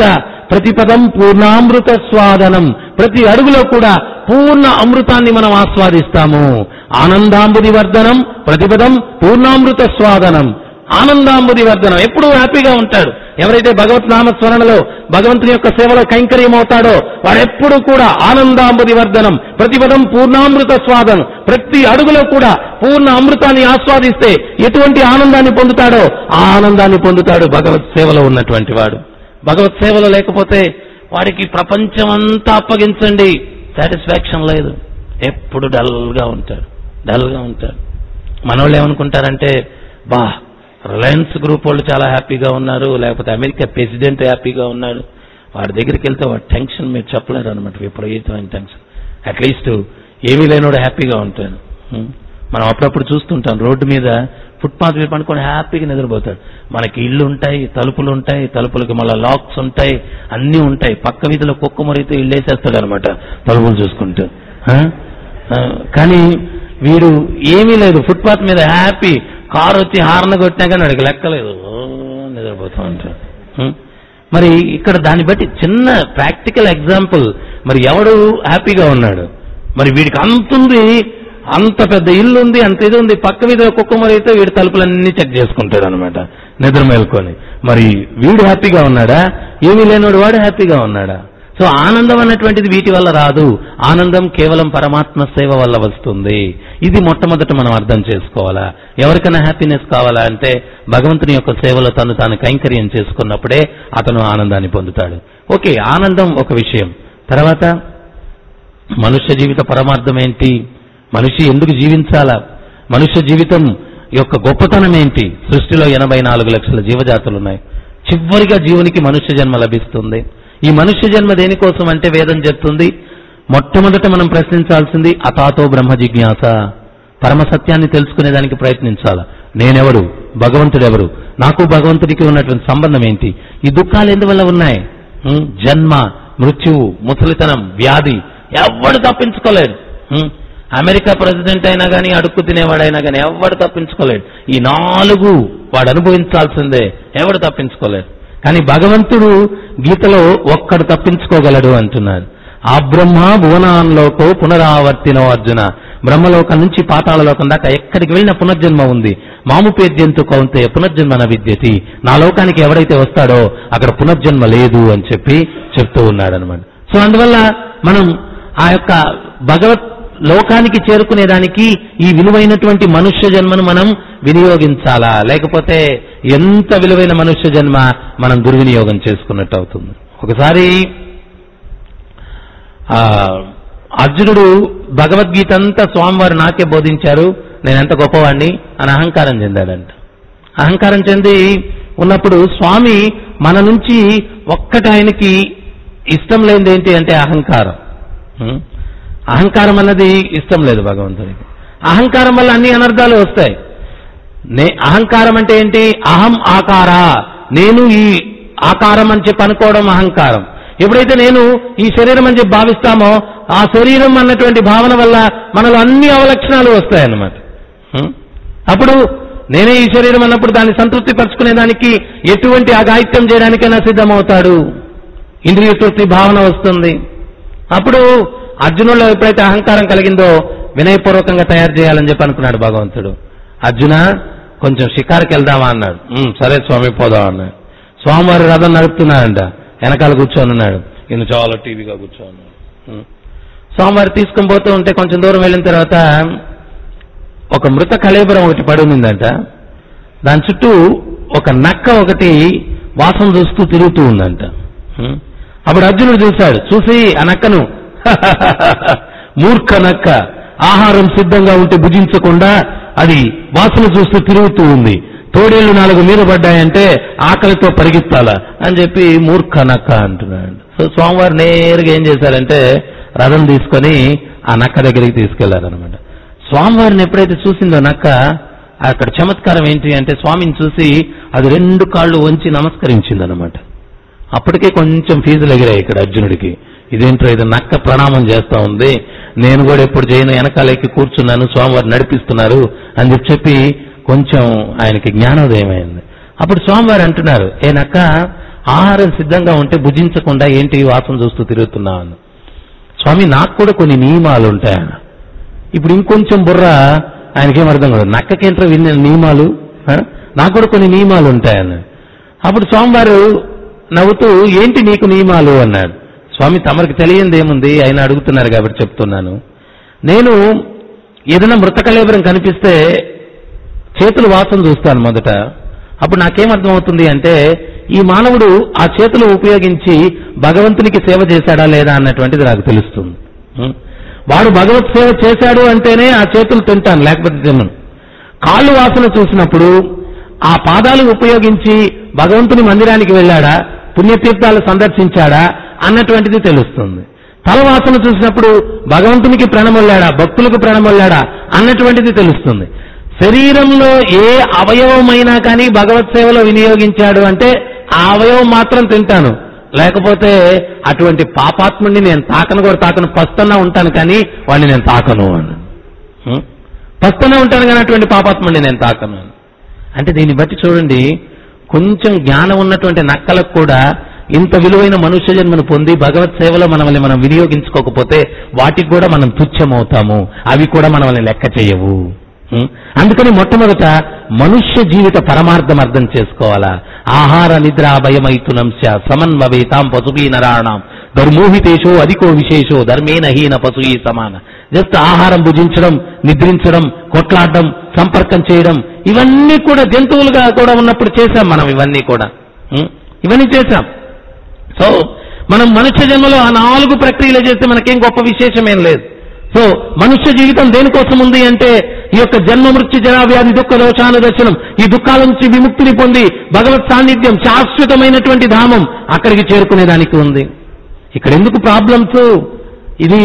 ప్రతిపదం పూర్ణామృత స్వాదనం ప్రతి అడుగులో కూడా పూర్ణ అమృతాన్ని మనం ఆస్వాదిస్తాము ఆనందాంబుది వర్ధనం ప్రతిపదం పూర్ణామృత స్వాదనం ఆనందాంబుది వర్ధనం ఎప్పుడూ హ్యాపీగా ఉంటాడు ఎవరైతే భగవత్ నామస్మరణలో భగవంతుని యొక్క సేవలో కైంకర్యం అవుతాడో వాడెప్పుడు కూడా ఆనందాంబుది వర్ధనం ప్రతిపదం పూర్ణామృత స్వాదనం ప్రతి అడుగులో కూడా పూర్ణ అమృతాన్ని ఆస్వాదిస్తే ఎటువంటి ఆనందాన్ని పొందుతాడో ఆ ఆనందాన్ని పొందుతాడు భగవత్ సేవలో ఉన్నటువంటి వాడు భగవత్ సేవలో లేకపోతే వాడికి ప్రపంచం అంతా అప్పగించండి సాటిస్ఫాక్షన్ లేదు ఎప్పుడు డల్గా ఉంటాడు డల్గా ఉంటాడు మనోళ్ళు ఏమనుకుంటారంటే బా రిలయన్స్ గ్రూప్ వాళ్ళు చాలా హ్యాపీగా ఉన్నారు లేకపోతే అమెరికా ప్రెసిడెంట్ హ్యాపీగా ఉన్నాడు వాడి దగ్గరికి వెళ్తే వాడి టెన్షన్ మీరు చెప్పలేరు అనమాట విపరీతమైన టెన్షన్ అట్లీస్ట్ ఏమీ లేనోడు హ్యాపీగా ఉంటాడు హ్మ్. మనం అప్పుడప్పుడు చూస్తుంటాం రోడ్డు మీద ఫుట్పాత్ మీద పడుకొని హ్యాపీగా నిద్రపోతాడు మనకి ఇళ్ళు ఉంటాయి తలుపులు ఉంటాయి తలుపులకి మళ్ళీ లాక్స్ ఉంటాయి అన్నీ ఉంటాయి పక్క వీధిలో కుక్క మరిగితే ఇల్లు వేసేస్తాడు అనమాట తలుపులు చూసుకుంటూ ఆ? ఆ, కానీ వీడు ఏమీ లేదు ఫుట్పాత్ మీద హ్యాపీ కారు వచ్చి హార్న్ కొట్టినా కానీ వాడికి లెక్కలేదు ఓ, నిద్రపోతూ ఉంటాడు హ్మ్. మరి ఇక్కడ దాన్ని బట్టి చిన్న ప్రాక్టికల్ ఎగ్జాంపుల్ మరి ఎవడు హ్యాపీగా ఉన్నాడు మరి వీడికి అంతుంది అంత పెద్ద ఇల్లు ఉంది అంత ఇది ఉంది పక్క మీద కుక్క మరి అయితే వీడి తలుపులన్నీ చెక్ చేసుకుంటాడు అనమాట నిద్ర మేల్కొని మరి వీడు హ్యాపీగా ఉన్నాడా ఏమీ లేనోడు వాడు హ్యాపీగా ఉన్నాడా సో ఆనందం అన్నటువంటిది వీటి వల్ల రాదు ఆనందం కేవలం పరమాత్మ సేవ వల్ల వస్తుంది ఇది మొట్టమొదట మనం అర్థం చేసుకోవాలా ఎవరికైనా హ్యాపీనెస్ కావాలా అంటే భగవంతుని యొక్క సేవలో తను తాను కైంకర్యం చేసుకున్నప్పుడే అతను ఆనందాన్ని పొందుతాడు ఓకే ఆనందం ఒక విషయం తర్వాత మనుష్య జీవిత పరమార్థం ఏంటి మనిషి ఎందుకు జీవించాలా మనుష్య జీవితం యొక్క గొప్పతనం ఏంటి సృష్టిలో ఎనభై నాలుగు లక్షల జీవజాతులు ఉన్నాయి చివరిగా జీవునికి మనుష్య జన్మ లభిస్తుంది ఈ మనుష్య జన్మ దేనికోసం అంటే వేదం చెప్తుంది మొట్టమొదట మనం ప్రశ్నించాల్సింది అతాతో బ్రహ్మ జిజ్ఞాస పరమ సత్యాన్ని తెలుసుకునేదానికి ప్రయత్నించాలి నేనెవరు భగవంతుడెవరు నాకు భగవంతుడికి ఉన్నటువంటి సంబంధం ఏంటి ఈ దుఃఖాలు ఎందువల్ల ఉన్నాయి ఉం? జన్మ మృత్యువు ముసలితనం వ్యాధి ఎవడు తప్పించుకోలేడు ఉం? అమెరికా ప్రెసిడెంట్ అయినా కానీ అడుక్కు తినేవాడైనా కానీ ఎవడు తప్పించుకోలేడు ఈ నాలుగు వాడు అనుభవించాల్సిందే ఎవడు తప్పించుకోలేడు కానీ భగవంతుడు గీతలో ఒక్కడు తప్పించుకోగలడు అంటున్నాడు ఆ బ్రహ్మ భువనాన్లోకో పునరావర్తినో అర్జున బ్రహ్మలోకం నుంచి పాతాళలోకం దాకా ఎక్కడికి వెళ్ళిన పునర్జన్మ ఉంది మాము పేద్యంతు కౌంతే పునర్జన్మ న విద్యతి నా లోకానికి ఎవడైతే వస్తాడో అక్కడ పునర్జన్మ లేదు అని చెప్పి చెప్తూ ఉన్నాడు అనమాట సో అందువల్ల మనం ఆ యొక్క భగవత్ లోకానికి చేరుకునేదానికి ఈ విలువైనటువంటి మనుష్య జన్మను మనం వినియోగించాలా లేకపోతే ఎంత విలువైన మనుష్య జన్మ మనం దుర్వినియోగం చేసుకున్నట్టు అవుతుంది ఒకసారి ఆ అర్జునుడు భగవద్గీత అంతా స్వామివారు నాకే బోధించారు నేను ఎంత గొప్పవాణ్ణి అని అహంకారం చెందాడంట అహంకారం చెంది ఉన్నప్పుడు స్వామి మన నుంచి ఒక్కటి ఆయనకి ఇష్టం లేనిది ఏంటి అంటే అహంకారం ఉం? అహంకారం అన్నది ఇష్టం లేదు భగవంతుడికి అహంకారం వల్ల అన్ని అనర్థాలు వస్తాయి నే అహంకారం అంటే ఏంటి అహం ఆకార నేను ఈ ఆకారం అని చెప్పి అనుకోవడం అహంకారం ఎప్పుడైతే నేను ఈ శరీరం అని చెప్పి భావిస్తామో ఆ శరీరం అన్నటువంటి భావన వల్ల మనలో అన్ని అవలక్షణాలు వస్తాయన్నమాట హ్మ్? అప్పుడు నేనే ఈ శరీరం అన్నప్పుడు దాన్ని సంతృప్తి పరచుకునే దానికి ఎటువంటి అఘాయిత్యం చేయడానికైనా సిద్ధమవుతాడు ఇంద్రియ తృప్తి భావన వస్తుంది అప్పుడు అర్జునుల్లో ఎప్పుడైతే అహంకారం కలిగిందో వినయపూర్వకంగా తయారు చేయాలని చెప్పి అనుకున్నాడు భగవంతుడు అర్జున కొంచెం షికారుకి వెళ్దామా అన్నాడు "ఉమ్, సరే స్వామి పోదాం అన్నాడు స్వామివారి రథం నడుపుతున్నాడంట వెనకాల కూర్చొని ఉన్నాడు ఈయన చాలా టీవీగా కూర్చోన్నాడు ఉమ్. స్వామివారు తీసుకొని పోతూ ఉంటే కొంచెం దూరం వెళ్ళిన తర్వాత ఒక మృత కళేబరం ఒకటి పడి ఉందంట దాని చుట్టూ ఒక నక్క ఒకటి వాసన చూస్తూ తిరుగుతూ ఉందంట హ్మ్. అప్పుడు అర్జునుడు చూశాడు చూసి ఆ నక్కను మూర్ఖ నక్క ఆహారం సిద్ధంగా ఉంటే భుజించకుండా అది వాసన చూస్తూ తిరుగుతూ ఉంది తోడేళ్లు నాలుగు మీద పడ్డాయంటే ఆకలితో పరిగెత్తాలా అని చెప్పి మూర్ఖ నక్క అంటున్నాడు సో స్వామివారు నేరుగా ఏం చేశారంటే రథం తీసుకొని ఆ నక్క దగ్గరికి తీసుకెళ్లారనమాట స్వామివారిని ఎప్పుడైతే చూసిందో నక్క అక్కడ చమత్కారం ఏంటి అంటే స్వామిని చూసి అది రెండు కాళ్ళు వంచి నమస్కరించిందనమాట అప్పటికే కొంచెం ఫీజులు ఎగిరాయి ఇక్కడ అర్జునుడికి ఇదేంటో ఇది నక్క ప్రణామం చేస్తా ఉంది నేను కూడా ఎప్పుడు చేయను వెనకాలెక్కి కూర్చున్నాను స్వామివారు నడిపిస్తున్నారు అని చెప్పి చెప్పి కొంచెం ఆయనకి జ్ఞానోదయం అయింది అప్పుడు స్వామివారు అంటున్నారు ఏ నక్క ఆహారం సిద్ధంగా ఉంటే భుజించకుండా ఏంటి ఈ వాసన చూస్తూ తిరుగుతున్నాను స్వామి నాకు కూడా కొన్ని నియమాలు ఉంటాయన్న ఇప్పుడు ఇంకొంచెం బుర్ర ఆయనకేం అర్థం కాదు నక్కకేంట్రా విన్న నియమాలు ఆ? నాకు కూడా కొన్ని నియమాలు ఉంటాయన్న అప్పుడు స్వామివారు నవ్వుతూ ఏంటి నీకు నియమాలు అన్నాడు స్వామి తమరికి తెలియంది ఏముంది ఆయన అడుగుతున్నారు కాబట్టి చెప్తున్నాను నేను ఏదైనా మృతకలేబరం కనిపిస్తే చేతులు వాసన చూస్తాను మొదట అప్పుడు నాకేం అర్థమవుతుంది అంటే ఈ మానవుడు ఆ చేతులు ఉపయోగించి భగవంతునికి సేవ చేశాడా లేదా అన్నటువంటిది నాకు తెలుస్తుంది ఉం? వాడు భగవత్ సేవ చేశాడు అంటేనే ఆ చేతులు తింటాను లేకపోతే తిన్నాను కాళ్ళు వాసన చూసినప్పుడు ఆ పాదాలు ఉపయోగించి భగవంతుని మందిరానికి వెళ్ళాడా పుణ్యతీర్థాలు సందర్శించాడా అన్నటువంటిది తెలుస్తుంది తల వాసన చూసినప్పుడు భగవంతునికి ప్రణమొల్లాడా భక్తులకు ప్రణమొల్లాడా అన్నటువంటిది తెలుస్తుంది శరీరంలో ఏ అవయవమైనా కానీ భగవత్ సేవలో వినియోగించాడు అంటే ఆ అవయవం మాత్రం తింటాను లేకపోతే అటువంటి పాపాత్ముడిని నేను తాకను కూడా తాకను పస్తన్నా ఉంటాను కానీ వాడిని నేను తాకను అని హ్మ్? పస్తనే ఉంటాను కానీ అటువంటి పాపాత్ముడిని నేను తాకను అని. అంటే దీన్ని బట్టి చూడండి కొంచెం జ్ఞానం ఉన్నటువంటి నక్కలకు కూడా ఇంత విలువైన మనుష్య జన్మను పొంది భగవత్ సేవలో మనల్ని మనం వినియోగించుకోకపోతే వాటికి కూడా మనం తుచ్చమవుతాము అవి కూడా మనల్ని లెక్క చేయవు ఉం? అందుకని మొట్టమొదట మనుష్య జీవిత పరమార్థం అర్థం చేసుకోవాలా ఆహార నిద్ర భయమైతునంశ సమన్వవేతాం పశుభీ నరాణం ధర్మోహితేషో అధికో విశేషో ధర్మేన హీన పశుయి సమాన జస్ట్ ఆహారం భుజించడం నిద్రించడం కొట్లాడడం సంపర్కం చేయడం ఇవన్నీ కూడా జంతువులుగా కూడా ఉన్నప్పుడు చేశాం మనం ఇవన్నీ కూడా ఉం? ఇవన్నీ చేశాం సో మనం మనుష్య జన్మలో ఆ నాలుగు ప్రక్రియలు చేస్తే మనకేం గొప్ప విశేషమేం లేదు సో మనుష్య జీవితం దేనికోసం ఉంది అంటే ఈ యొక్క జన్మ మృత్యు జరా వ్యాధి దుఃఖ దోషానుదర్శనం ఈ దుఃఖాల నుంచి విముక్తిని పొంది భగవత్ సాన్నిధ్యం శాశ్వతమైనటువంటి ధామం అక్కడికి చేరుకునేదానికి ఉంది ఇక్కడ ఎందుకు ప్రాబ్లమ్స్ ఇది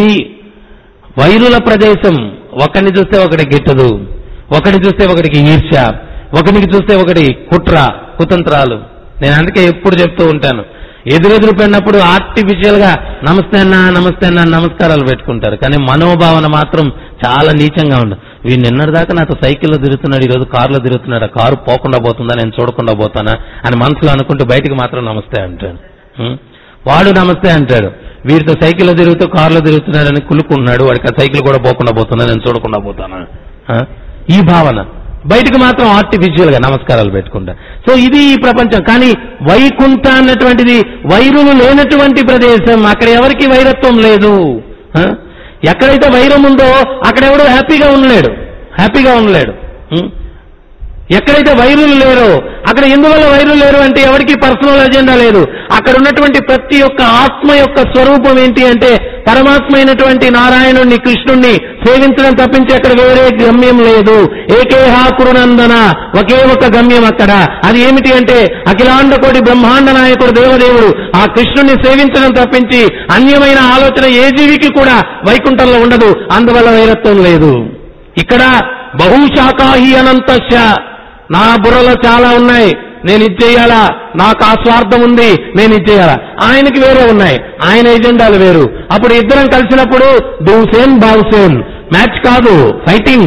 వైరుల ప్రదేశం ఒకరిని చూస్తే ఒకటి గిట్టదు ఒకరిని చూస్తే ఒకటికి ఈర్ష్య ఒకరికి చూస్తే ఒకటి కుట్ర కుతంత్రాలు నేను అందుకే ఎప్పుడు చెప్తూ ఉంటాను ఎదురెదురు పడినప్పుడు ఆర్టిఫిషియల్ గా నమస్తే అన్న నమస్తే అన్న అని నమస్కారాలు పెట్టుకుంటారు కానీ మనోభావన మాత్రం చాలా నీచంగా ఉండదు వీడు నిన్నటిదాకా నాతో సైకిల్లో తిరుగుతున్నాడు ఈరోజు కారులో తిరుగుతున్నాడు ఆ కారు పోకుండా పోతుందా నేను చూడకుండా పోతానా అని మనసులో అనుకుంటూ బయటికి మాత్రం నమస్తే అంటాడు ఉం? వాడు నమస్తే అంటాడు వీడితో సైకిల్లో తిరుగుతూ కారులో తిరుగుతున్నాడని కులుకున్నాడు వాడికి ఆ సైకిల్ కూడా పోకుండా పోతుందా నేను చూడకుండా పోతానా ఆ? ఈ భావన బయటకు మాత్రం ఆర్టిఫిషియల్ గా నమస్కారాలు పెట్టుకుంటా సో ఇది ఈ ప్రపంచం కానీ వైకుంఠ అన్నటువంటిది వైరులు లేనటువంటి ప్రదేశం అక్కడ ఎవరికి వైరత్వం లేదు ఆ? ఎక్కడైతే వైరం ఉందో అక్కడ ఎవడు హ్యాపీగా ఉండలేడు హ్యాపీగా ఉండలేడు ఉం? ఎక్కడైతే వైరులు లేరో అక్కడ ఎందువల్ల వైరులు లేరు అంటే ఎవరికి పర్సనల్ ఎజెండా లేదు అక్కడ ఉన్నటువంటి ప్రతి ఒక్క ఆత్మ యొక్క స్వరూపం ఏంటి అంటే పరమాత్మ అయినటువంటి నారాయణుణ్ణి కృష్ణుణ్ణి సేవించడం తప్పించి అక్కడ వేరే గమ్యం లేదు ఏకేహా కురునందన ఒకే ఒక గమ్యం అక్కడ అది ఏమిటి అంటే అఖిలాండ కోటి బ్రహ్మాండ నాయకుడు దేవదేవుడు ఆ కృష్ణుణ్ణి సేవించడం తప్పించి అన్యమైన ఆలోచన ఏ జీవికి కూడా వైకుంఠంలో ఉండదు అందువల్ల వైరత్వం లేదు ఇక్కడ బహుశాఖాహి అనంతశ నా బుర్రలో చాలా ఉన్నాయి నేను ఇది చేయాలా నాకు ఆ స్వార్థం ఉంది నేను ఇది చేయాలా ఆయనకి వేరే ఉన్నాయి ఆయన ఎజెండాలు వేరు అప్పుడు ఇద్దరం కలిసినప్పుడు సేమ్ బావు సేమ్ మ్యాచ్ కాదు ఫైటింగ్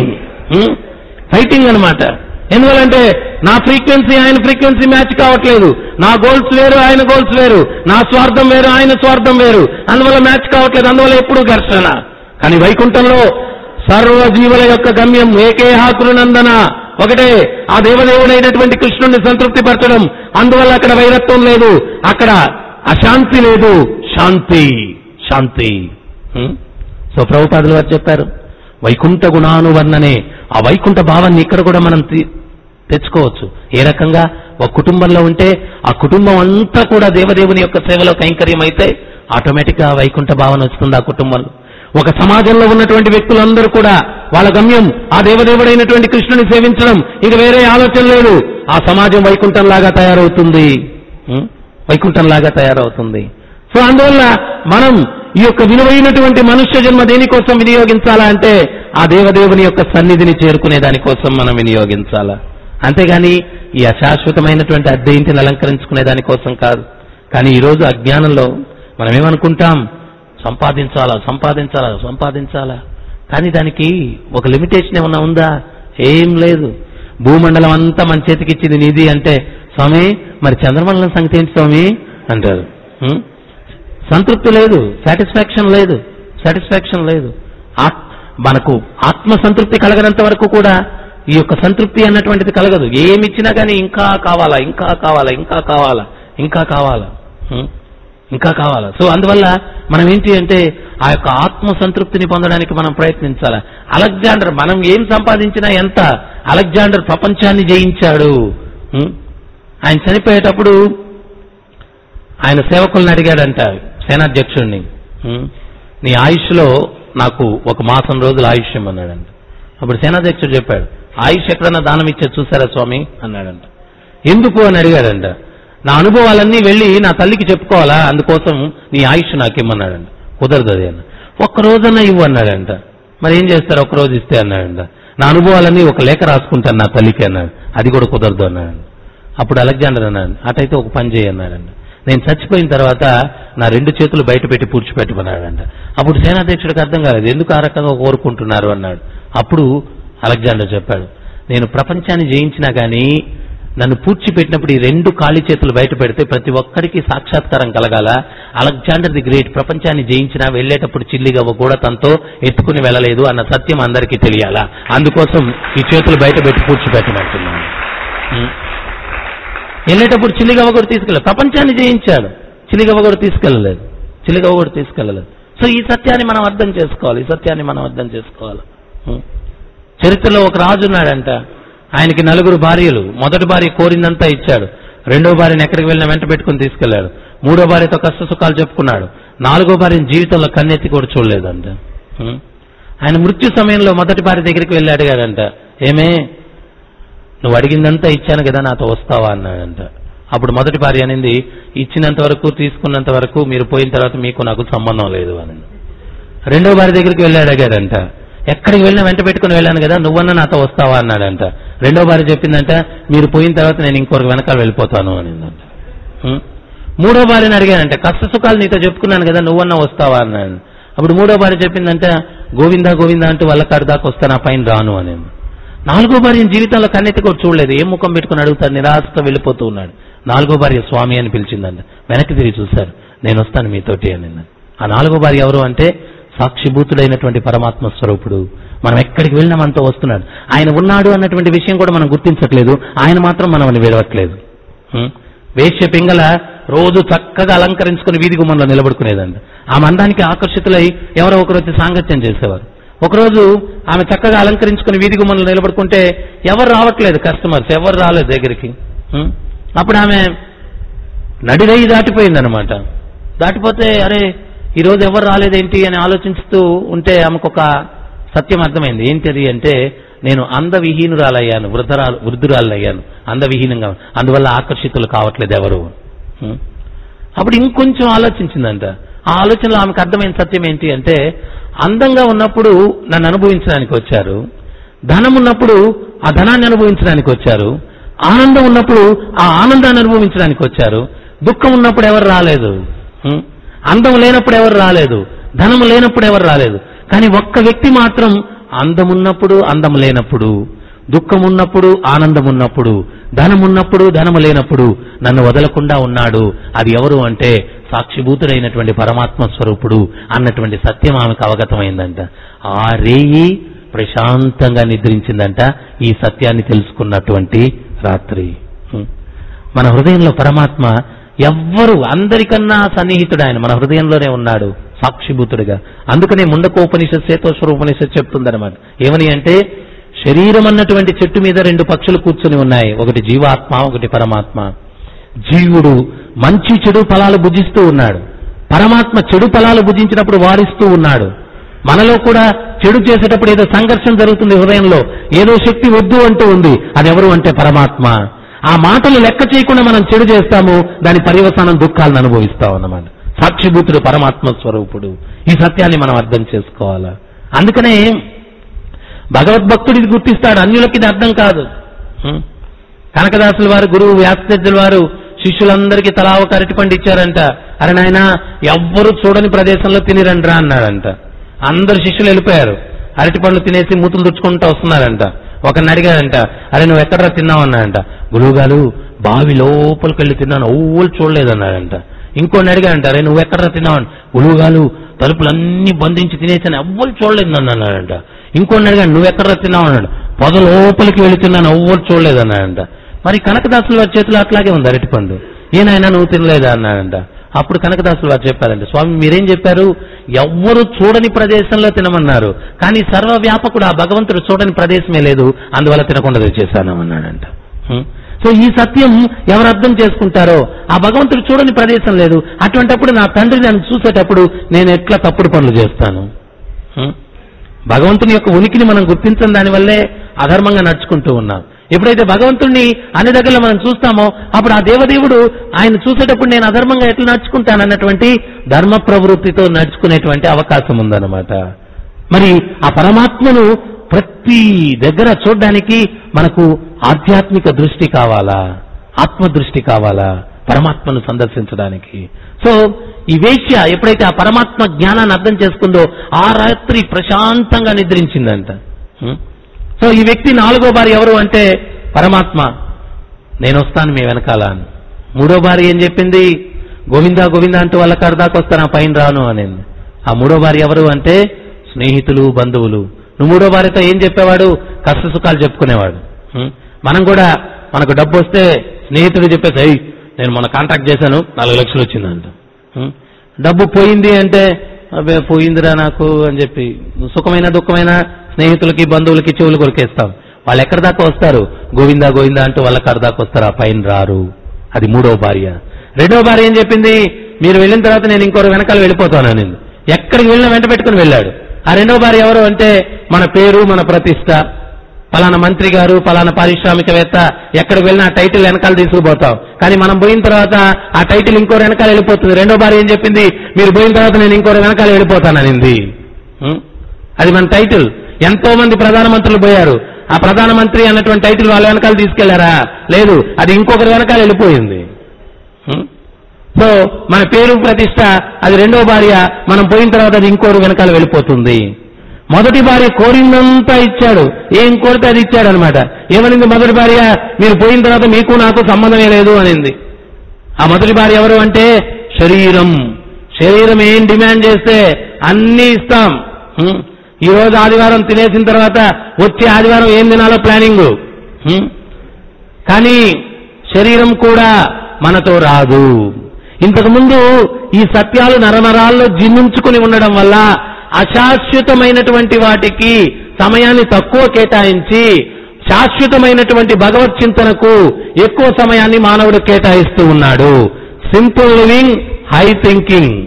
ఫైటింగ్ అన్నమాట ఎందువల్లంటే నా ఫ్రీక్వెన్సీ ఆయన ఫ్రీక్వెన్సీ మ్యాచ్ కావట్లేదు నా గోల్స్ వేరు ఆయన గోల్స్ వేరు నా స్వార్థం వేరు ఆయన స్వార్థం వేరు అందువల్ల మ్యాచ్ కావట్లేదు అందువల్ల ఎప్పుడు ఘర్షణ కానీ వైకుంఠంలో సర్వ జీవుల యొక్క గమ్యం ఏకేహాకురునందన ఒకటే ఆ దేవదేవుడైనటువంటి కృష్ణుణ్ణి సంతృప్తిపరచడం అందువల్ల అక్కడ వైరత్వం లేదు అక్కడ అశాంతి లేదు శాంతి శాంతి హ్మ్? సో ప్రభుపాదులు వారు చెప్పారు వైకుంఠ గుణానువర్ణనే ఆ వైకుంఠ భావాన్ని ఇక్కడ కూడా మనం తీ- తెచ్చుకోవచ్చు ఏ రకంగా ఒక కుటుంబంలో ఉంటే ఆ కుటుంబం అంతా కూడా దేవదేవుని యొక్క సేవలో కైంకర్యం అయితే ఆటోమేటిక్ గా వైకుంఠ భావన వస్తుంది ఆ కుటుంబంలో ఒక సమాజంలో ఉన్నటువంటి వ్యక్తులందరూ కూడా వాళ్ళ గమ్యం ఆ దేవదేవుడైనటువంటి కృష్ణుని సేవించడం ఇక వేరే ఆలోచన లేదు ఆ సమాజం వైకుంఠంలాగా తయారవుతుంది ఉం? వైకుంఠంలాగా తయారవుతుంది సో అందువల్ల మనం ఈ యొక్క విలువైనటువంటి మనుష్య జన్మ దేనికోసం వినియోగించాలా అంటే ఆ దేవదేవుని యొక్క సన్నిధిని చేరుకునే దానికోసం మనం వినియోగించాలా అంతేగాని ఈ అశాశ్వతమైనటువంటి అద్దె ఇంటిని అలంకరించుకునే దానికోసం కాదు కానీ ఈరోజు అజ్ఞానంలో మనం ఏమనుకుంటాం సంపాదించాలా సంపాదించాలా సంపాదించాలా కానీ దానికి ఒక లిమిటేషన్ ఏమన్నా ఉందా ఏం లేదు భూమండలం అంతా మన చేతికి ఇచ్చింది నీది అంటే స్వామి మరి చంద్రమండలం సంగతి ఏంటి స్వామి అంటారు ఉం? సంతృప్తి లేదు సాటిస్ఫాక్షన్ లేదు సాటిస్ఫాక్షన్ లేదు ఆత్- మనకు ఆత్మ సంతృప్తి కలగనంత వరకు కూడా ఈ యొక్క సంతృప్తి అన్నటువంటిది కలగదు ఏమి ఇచ్చినా కానీ ఇంకా కావాలా ఇంకా కావాలా ఇంకా కావాలా ఇంకా కావాలా ఉం? ఇంకా కావాలా సో అందువల్ల మనం ఏంటి అంటే ఆ యొక్క ఆత్మ సంతృప్తిని పొందడానికి మనం ప్రయత్నించాలి అలెగ్జాండర్ మనం ఏం సంపాదించినా ఎంత అలెగ్జాండర్ ప్రపంచాన్ని జయించాడు ఉం? ఆయన చనిపోయేటప్పుడు ఆయన సేవకుల్ని అడిగాడంట సేనాధ్యక్షుడిని "ఉం, నీ ఆయుష్లో నాకు ఒక మాసం రోజులు ఆయుష్ ఇమ్మన్నాడంట అప్పుడు సేనాధ్యక్షుడు చెప్పాడు ఆయుష్ ఎక్కడన్నా దానం ఇచ్చే చూసారా స్వామి అన్నాడంట ఎందుకు అని అడిగాడంట నా అనుభవాలన్నీ వెళ్ళి నా తల్లికి చెప్పుకోవాలా అందుకోసం నీ ఆయుష్ నాకు ఇమ్మన్నాడంట కుదరదు అది అన్న ఒక్క రోజన్నా ఇవ్వు అన్నాడంట మరి ఏం చేస్తారు ఒక్క రోజు ఇస్తే అన్నాడంట నా అనుభవాలన్నీ ఒక లేఖ రాసుకుంటాను నా తల్లికి అన్నాడు అది కూడా కుదరదు అన్నాడు అప్పుడు అలెగ్జాండర్ అన్నాడు అటైతే ఒక పని చేయి అన్నాడంట నేను చచ్చిపోయిన తర్వాత నా రెండు చేతులు బయట పెట్టి పూడ్చిపెట్టమన్నాడంట అప్పుడు సేనాధ్యక్షుడికి అర్థం కాలేదు ఎందుకు ఆ రకంగా కోరుకుంటున్నారు అన్నాడు అప్పుడు అలెగ్జాండర్ చెప్పాడు నేను ప్రపంచాన్ని జయించినా కానీ నన్ను పూడ్చిపెట్టినప్పుడు ఈ రెండు ఖాళీ చేతులు బయట పెడితే ప్రతి ఒక్కరికి సాక్షాత్కారం కలగాల అలెగ్జాండర్ ది గ్రేట్ ప్రపంచాన్ని జయించినా వెళ్ళేటప్పుడు చిల్లిగవ్వ కూడా తనతో ఎత్తుకుని వెళ్ళలేదు అన్న సత్యం అందరికీ తెలియాలా అందుకోసం ఈ చేతులు బయట పెట్టి పూడ్చిపెట్టమంటున్నాను ఉం. వెళ్ళేటప్పుడు చిల్లిగవ్వ కూడా తీసుకెళ్ళలేదు ప్రపంచాన్ని జయించాడు చిల్లిగవ్వ కూడా తీసుకెళ్ళలేదు చిల్లిగవ్వ కూడా తీసుకెళ్ళలేదు సో ఈ సత్యాన్ని మనం అర్థం చేసుకోవాలి ఈ సత్యాన్ని మనం అర్థం చేసుకోవాలి ఉం. చరిత్రలో ఒక రాజు ఉన్నాడంట ఆయనకి నలుగురు భార్యలు మొదటి భార్య కోరిందంతా ఇచ్చాడు రెండో భార్యను ఎక్కడికి వెళ్ళినా వెంట పెట్టుకుని తీసుకెళ్లాడు మూడో భార్యతో కష్ట సుఖాలు చెప్పుకున్నాడు నాలుగో భార్యను జీవితంలో కన్నెత్తి కూడా చూడలేదంట ఉం. ఆయన మృత్యు సమయంలో మొదటి భార్య దగ్గరికి వెళ్ళి అడిగాడంట ఏమే నువ్వు అడిగిందంతా ఇచ్చాను కదా నాతో వస్తావా అన్నాడంట అప్పుడు మొదటి భార్య అనింది ఇచ్చినంత వరకు తీసుకున్నంత వరకు మీరు పోయిన తర్వాత మీకు నాకు సంబంధం లేదు అని రెండో భార్య దగ్గరికి వెళ్ళి అడిగాడంట ఎక్కడికి వెళ్ళినా వెంట పెట్టుకుని వెళ్ళాను కదా నువ్వన్నా నాతో వస్తావా అన్నాడంట రెండో భార్య చెప్పిందంట మీరు పోయిన తర్వాత నేను ఇంకొక వెనకాల వెళ్ళిపోతాను అనిందంట ఉం? మూడో భార్యని అడిగానంట కష్ట సుఖాలు నీతో చెప్పుకున్నాను కదా నువ్వన్నా వస్తావా అన్నాడు అప్పుడు మూడో భార్య చెప్పిందంట గోవిందా గోవిందా అంటూ వాళ్ళ కాడి దాకా వస్తా నా పైన రాను అని నాలుగో భార్య జీవితంలో కన్నెత్తి కూడా చూడలేదు ఏం ముఖం పెట్టుకుని అడుగుతాడు నిరాశతో వెళ్ళిపోతూ ఉన్నాడు నాలుగో భార్య స్వామి అని పిలిచిందంట వెనక్కి తిరిగి చూశారు నేను వస్తాను మీతోటి అని ఆ నాలుగో భార్య ఎవరు అంటే సాక్షిభూతుడైనటువంటి పరమాత్మ స్వరూపుడు మనం ఎక్కడికి వెళ్ళినా మనతో వస్తున్నాడు ఆయన ఉన్నాడు అన్నటువంటి విషయం కూడా మనం గుర్తించట్లేదు ఆయన మాత్రం మనల్ని విడవట్లేదు ఉం? వేశ్య పింగళ రోజు చక్కగా అలంకరించుకుని వీధి గుమ్మంలో నిలబడుకునేదండి ఆ మందానికి ఆకర్షితులై ఎవరో ఒకరు వచ్చి సాంగత్యం చేసేవారు ఒకరోజు ఆమె చక్కగా అలంకరించుకుని వీధి గుమ్మంలో నిలబడుకుంటే ఎవరు రావట్లేదు కస్టమర్స్ ఎవరు రాలేదు దగ్గరికి ఉం? అప్పుడు ఆమె నడిరేయి దాటిపోయిందనమాట దాటిపోతే అరే ఈ రోజు ఎవరు రాలేదేంటి అని ఆలోచిస్తూ ఉంటే ఆమెకు ఒక సత్యం అర్థమైంది ఏంటది అంటే నేను అందవిహీనురాలయ్యాను వృద్ధరాలు వృద్ధురాలయ్యాను అందవిహీనంగా అందువల్ల ఆకర్షితులు కావట్లేదు ఎవరు ఉం? అప్పుడు ఇంకొంచెం ఆలోచించిందంట ఆ ఆలోచనలో ఆమెకు అర్థమైన సత్యం ఏంటి అంటే అందంగా ఉన్నప్పుడు నన్ను అనుభవించడానికి వచ్చారు ధనం ఉన్నప్పుడు ఆ ధనాన్ని అనుభవించడానికి వచ్చారు ఆనందం ఉన్నప్పుడు ఆ ఆనందాన్ని అనుభవించడానికి వచ్చారు దుఃఖం ఉన్నప్పుడు ఎవరు రాలేదు ఉం? అందం లేనప్పుడు ఎవరు రాలేదు ధనం లేనప్పుడు ఎవరు రాలేదు కానీ ఒక్క వ్యక్తి మాత్రం అందం ఉన్నప్పుడు అందం లేనప్పుడు దుఃఖం ఉన్నప్పుడు ఆనందం ఉన్నప్పుడు ధనం ఉన్నప్పుడు ధనము లేనప్పుడు నన్ను వదలకుండా ఉన్నాడు అది ఎవరు అంటే సాక్షిభూతుడైనటువంటి పరమాత్మ స్వరూపుడు అన్నటువంటి సత్యం ఆమెకు అవగతమైందంట ఆ రేయి ప్రశాంతంగా నిద్రించిందంట ఈ సత్యాన్ని తెలుసుకున్నటువంటి రాత్రి హ్మ్. మన హృదయంలో పరమాత్మ ఎవ్వరు అందరికన్నా సన్నిహితుడు ఆయన మన హృదయంలోనే ఉన్నాడు సాక్షిభూతుడిగా అందుకనే ముండకోపనిషత్ సేతోశ్వరోపనిషత్ చెప్తుందన్నమాట ఏమని అంటే శరీరం అన్నటువంటి చెట్టు మీద రెండు పక్షులు కూర్చుని ఉన్నాయి ఒకటి జీవాత్మ ఒకటి పరమాత్మ జీవుడు మంచి చెడు ఫలాలు భుజిస్తూ ఉన్నాడు పరమాత్మ చెడు ఫలాలు భుజించినప్పుడు వారిస్తూ ఉన్నాడు మనలో కూడా చెడు చేసేటప్పుడు ఏదో సంఘర్షణ జరుగుతుంది హృదయంలో ఏదో శక్తి వద్దు అంటూ ఉంది అది ఎవరు అంటే పరమాత్మ ఆ మాటలు లెక్క చేయకుండా మనం చెడు చేస్తాము దాని పర్యవసానం దుఃఖాలను అనుభవిస్తాం అన్నమాట సాక్షిభూతుడు పరమాత్మ స్వరూపుడు ఈ సత్యాన్ని మనం అర్థం చేసుకోవాలా అందుకనే భగవద్భక్తుడు ఇది గుర్తిస్తాడు అన్యులకి ఇది అర్థం కాదు హ్మ్. కనకదాసుల వారు గురువు వ్యాసతెజ్జుల వారు శిష్యులందరికీ తలా ఒక అరటిపండు ఇచ్చారంట అరే నాయన ఎవ్వరు చూడని ప్రదేశంలో తినిరండ్రా అన్నాడంట అందరు శిష్యులు వెళ్ళిపోయారు అరటిపండ్లు తినేసి మూతులు తుడుచుకుంటూ వస్తున్నారంట ఒకరిని అడిగాడంట అరే నువ్వు ఎక్కడరా తిన్నావు అన్నాడంట గురువుగారు బావి లోపలికి వెళ్ళి తిన్నాను ఓళ్ళు చూడలేదన్నాడంట ఇంకోటి అడిగా అంటారే నువ్వు ఎక్కడ తిన్నావు ఉలుగాలు తలుపులన్నీ బంధించి తినేసాను ఎవ్వరు చూడలేదు నన్ను అన్నాడంట ఇంకోటి అడిగాను నువ్వు ఎక్కడ తిన్నావు అన్నాడు పొద లోపలికి వెళుతున్నాను ఎవ్వరు చూడలేదు అన్నాడంట మరి కనకదాసుల వారి చేతిలో అట్లాగే ఉంది అరటిపండు ఏనాయనా నువ్వు తినలేదా అన్నాడంట అప్పుడు కనకదాసులు వారు చెప్పారంటే స్వామి మీరేం చెప్పారు ఎవ్వరు చూడని ప్రదేశంలో తినమన్నారు కానీ సర్వవ్యాపకుడు ఆ భగవంతుడు చూడని ప్రదేశమే లేదు అందువల్ల తినకుండా తెచ్చేశాను అన్నాడంట హ్మ్. సో ఈ సత్యం ఎవరు అర్థం చేసుకుంటారో ఆ భగవంతుడు చూడని ప్రదేశం లేదు అటువంటప్పుడు నా తండ్రి నన్ను చూసేటప్పుడు నేను ఎట్లా తప్పుడు పనులు చేస్తాను హ్మ్. భగవంతుని యొక్క ఉనికిని మనం గుర్తించని దానివల్లే అధర్మంగా నడుచుకుంటూ ఉన్నాం ఎప్పుడైతే భగవంతుణ్ణి అన్ని దగ్గర మనం చూస్తామో అప్పుడు ఆ దేవదేవుడు ఆయన చూసేటప్పుడు నేను అధర్మంగా ఎట్లా నడుచుకుంటాను అన్నటువంటి ధర్మ ప్రవృత్తితో నడుచుకునేటువంటి అవకాశం ఉందన్నమాట మరి ఆ పరమాత్మను ప్రతి దగ్గర చూడడానికి మనకు ఆధ్యాత్మిక దృష్టి కావాలా ఆత్మ దృష్టి కావాలా పరమాత్మను సందర్శించడానికి సో ఈ వేశ్య ఎప్పుడైతే ఆ పరమాత్మ జ్ఞానాన్ని అర్థం చేసుకుందో ఆ రాత్రి ప్రశాంతంగా నిద్రించిందంట హ్మ్? సో ఈ వ్యక్తి నాలుగో భార్య ఎవరు అంటే పరమాత్మ నేను వస్తాను మీ వెనకాల అని మూడో భార్య ఏం చెప్పింది గోవిందా గోవిందా అంటూ వాళ్ళ కడదాకా వస్తాను ఆ పైన రాను అనింది ఆ మూడో భార్య ఎవరు అంటే స్నేహితులు బంధువులు నువ్వు మూడో భార్యతో ఏం చెప్పేవాడు కష్ట సుఖాలు చెప్పుకునేవాడు హ్మ్? మనం కూడా మనకు డబ్బు వస్తే స్నేహితుడు చెప్పేసి "ఏయ్, నేను మొన్న కాంటాక్ట్ చేశాను నాలుగు లక్షలు వచ్చిందంట హ్మ్? డబ్బు పోయింది అంటే అబ్బే పోయిందిరా నాకు అని చెప్పి సుఖమైన దుఃఖమైన స్నేహితులకి బంధువులకి చెవులు కొరికేస్తాం వాళ్ళు ఎక్కడి దాకా వస్తారు గోవిందా గోవిందా అంటూ వాళ్ళ కాడ దాకా వస్తారు ఆ పైన రారు అది మూడో భార్య రెండో భార్య ఏం చెప్పింది మీరు వెళ్ళిన తర్వాత నేను ఇంకోరు వెనకాల వెళ్ళిపోతాను అనింది ఎక్కడికి వెళ్ళినా వెంట పెట్టుకుని వెళ్ళాడు ఆ రెండో భార్య ఎవరు అంటే మన పేరు మన ప్రతిష్ట పలానా మంత్రి గారు పలానా పారిశ్రామికవేత్త ఎక్కడికి వెళ్ళినా ఆ టైటిల్ వెనకాల తీసుకుపోతాం కానీ మనం పోయిన తర్వాత ఆ టైటిల్ ఇంకో వెనకాల వెళ్ళిపోతుంది రెండో భార్య ఏం చెప్పింది మీరు పోయిన తర్వాత నేను ఇంకో వెనకాల వెళ్ళిపోతాననింది ఉం? అది మన టైటిల్ ఎంతో మంది ప్రధానమంత్రులు పోయారు ఆ ప్రధానమంత్రి అన్నటువంటి టైటిల్ వాళ్ళ వెనకాల తీసుకెళ్లారా లేదు అది ఇంకొకరి వెనకాల వెళ్ళిపోయింది ఉం? సో మన పేరు ప్రతిష్ట అది రెండో భార్య మనం పోయిన తర్వాత అది ఇంకోరు వెనకాల వెళ్ళిపోతుంది మొదటి భార్య కోరిందంతా ఇచ్చాడు ఏం కోరితే అది ఇచ్చాడు అనమాట ఏమనింది మొదటి భార్య మీరు పోయిన తర్వాత మీకు నాకు సంబంధమే లేదు అనింది ఆ మొదటి భార్య ఎవరు అంటే శరీరం శరీరం ఏం డిమాండ్ చేస్తే అన్ని ఇస్తాం హ్మ్. ఈ రోజు ఆదివారం తినేసిన తర్వాత వచ్చే ఆదివారం ఏం తినాలో ప్లానింగ్ హ్మ్. కానీ శరీరం కూడా మనతో రాదు ఇంతకుముందు ఈ సత్యాలు నరనరాల్లో జీర్ణించుకుని ఉండడం వల్ల అశాశ్వతమైనటువంటి వాటికి సమయాన్ని తక్కువ కేటాయించి శాశ్వతమైనటువంటి భగవత్ చింతనకు ఎక్కువ సమయాన్ని మానవుడు కేటాయిస్తూ ఉన్నాడు సింపుల్ లివింగ్ హై థింకింగ్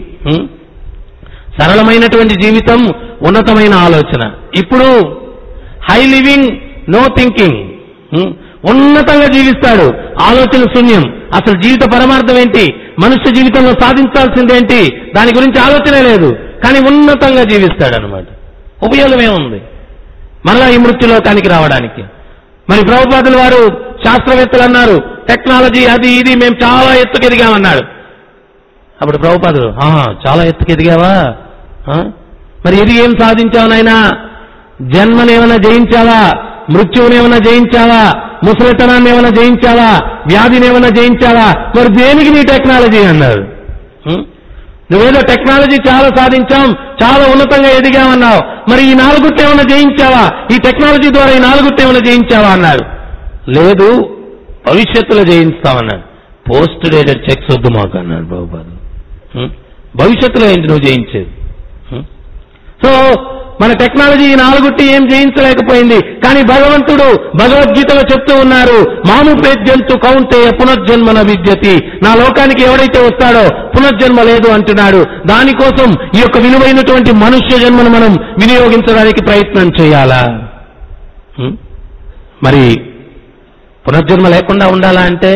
సరళమైనటువంటి జీవితం ఉన్నతమైన ఆలోచన ఇప్పుడు హై లివింగ్ నో థింకింగ్ హ్మ్? ఉన్నతంగా జీవిస్తాడు ఆలోచన శూన్యం అసలు జీవిత పరమార్థం ఏంటి మనుష్య జీవితంలో సాధించాల్సిందేంటి దాని గురించి ఆలోచనే లేదు కానీ ఉన్నతంగా జీవిస్తాడు అనమాట ఉపయోగం ఏముంది మరలా ఈ మృత్యులోకానికి రావడానికి మరి ప్రభుపాదుల వారు శాస్త్రవేత్తలు అన్నారు టెక్నాలజీ అది ఇది మేము చాలా ఎత్తుకు ఎదిగామన్నాడు అప్పుడు ప్రభుపాదులు "ఆహా, చాలా ఎత్తుకు ఎదిగావా ఆ? మరి ఎదిగి ఏం సాధించావు నాయనా జన్మనేమైనా జయించావా మృత్యువునేమైనా జయించావా ముసలితనాన్ని ఏమైనా జయించావా వ్యాధినేమైనా జయించావా మరి దేనికి నీ టెక్నాలజీ అన్నారు ఉం? నువ్వేదో టెక్నాలజీ చాలా సాధించాం చాలా ఉన్నతంగా ఎదిగామన్నావు మరి ఈ నాలుగుట్టు ఏమైనా జయించావా ఈ టెక్నాలజీ ద్వారా ఈ నాలుగుట్టు ఏమైనా జయించావా అన్నారు లేదు భవిష్యత్తులో జయిస్తామన్నాడు పోస్ట్ డేటెడ్ చెక్స్ వద్దు మాకు అన్నాడు బాబుబాదు ఉం? భవిష్యత్తులో ఏంటి నువ్వు జయించేది ఉం? సో మన టెక్నాలజీ ఈ నాలుగుట్టి ఏం జయించలేకపోయింది కానీ భగవంతుడు భగవద్గీతలో చెప్తూ ఉన్నారు మాము పేద్యంతు కౌంటే పునర్జన్మన విద్యతి నా లోకానికి ఎవడైతే వస్తాడో పునర్జన్మ లేదు అంటున్నాడు దానికోసం ఈ యొక్క విలువైనటువంటి మనుష్య జన్మను మనం వినియోగించడానికి ప్రయత్నం చేయాలా హ్మ్? మరి పునర్జన్మ లేకుండా ఉండాలా అంటే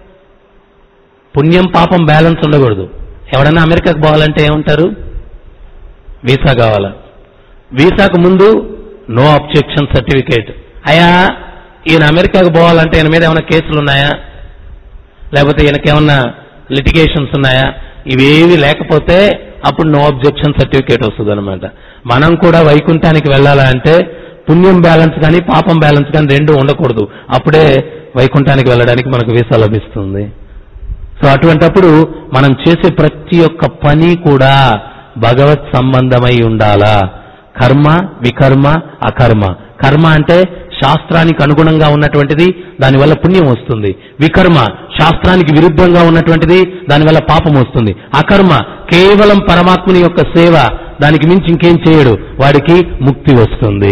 పుణ్యం పాపం బ్యాలెన్స్ ఉండకూడదు ఎవడన్నా అమెరికాకు పోవాలంటే ఏమంటారు వీసా కావాలా వీసాకు ముందు నో అబ్జెక్షన్ సర్టిఫికేట్ అయ్యా ఈయన అమెరికాకు పోవాలంటే ఈయన మీద ఏమైనా కేసులు ఉన్నాయా లేకపోతే ఈయనకేమన్నా లిటిగేషన్స్ ఉన్నాయా ఇవేవి లేకపోతే అప్పుడు నో అబ్జెక్షన్ సర్టిఫికేట్ వస్తుంది అనమాట మనం కూడా వైకుంఠానికి వెళ్ళాలా అంటే పుణ్యం బ్యాలెన్స్ కానీ పాపం బ్యాలెన్స్ కానీ రెండు ఉండకూడదు అప్పుడే వైకుంఠానికి వెళ్ళడానికి మనకు వీసా లభిస్తుంది సో అటువంటప్పుడు మనం చేసే ప్రతి ఒక్క పని కూడా భగవత్ సంబంధమై ఉండాలా కర్మ వికర్మ అకర్మ కర్మ అంటే శాస్త్రానికి అనుగుణంగా ఉన్నటువంటిది దానివల్ల పుణ్యం వస్తుంది వికర్మ శాస్త్రానికి విరుద్ధంగా ఉన్నటువంటిది దానివల్ల పాపం వస్తుంది అకర్మ కేవలం పరమాత్ముని యొక్క సేవ దానికి మించి ఇంకేం చేయడు వాడికి ముక్తి వస్తుంది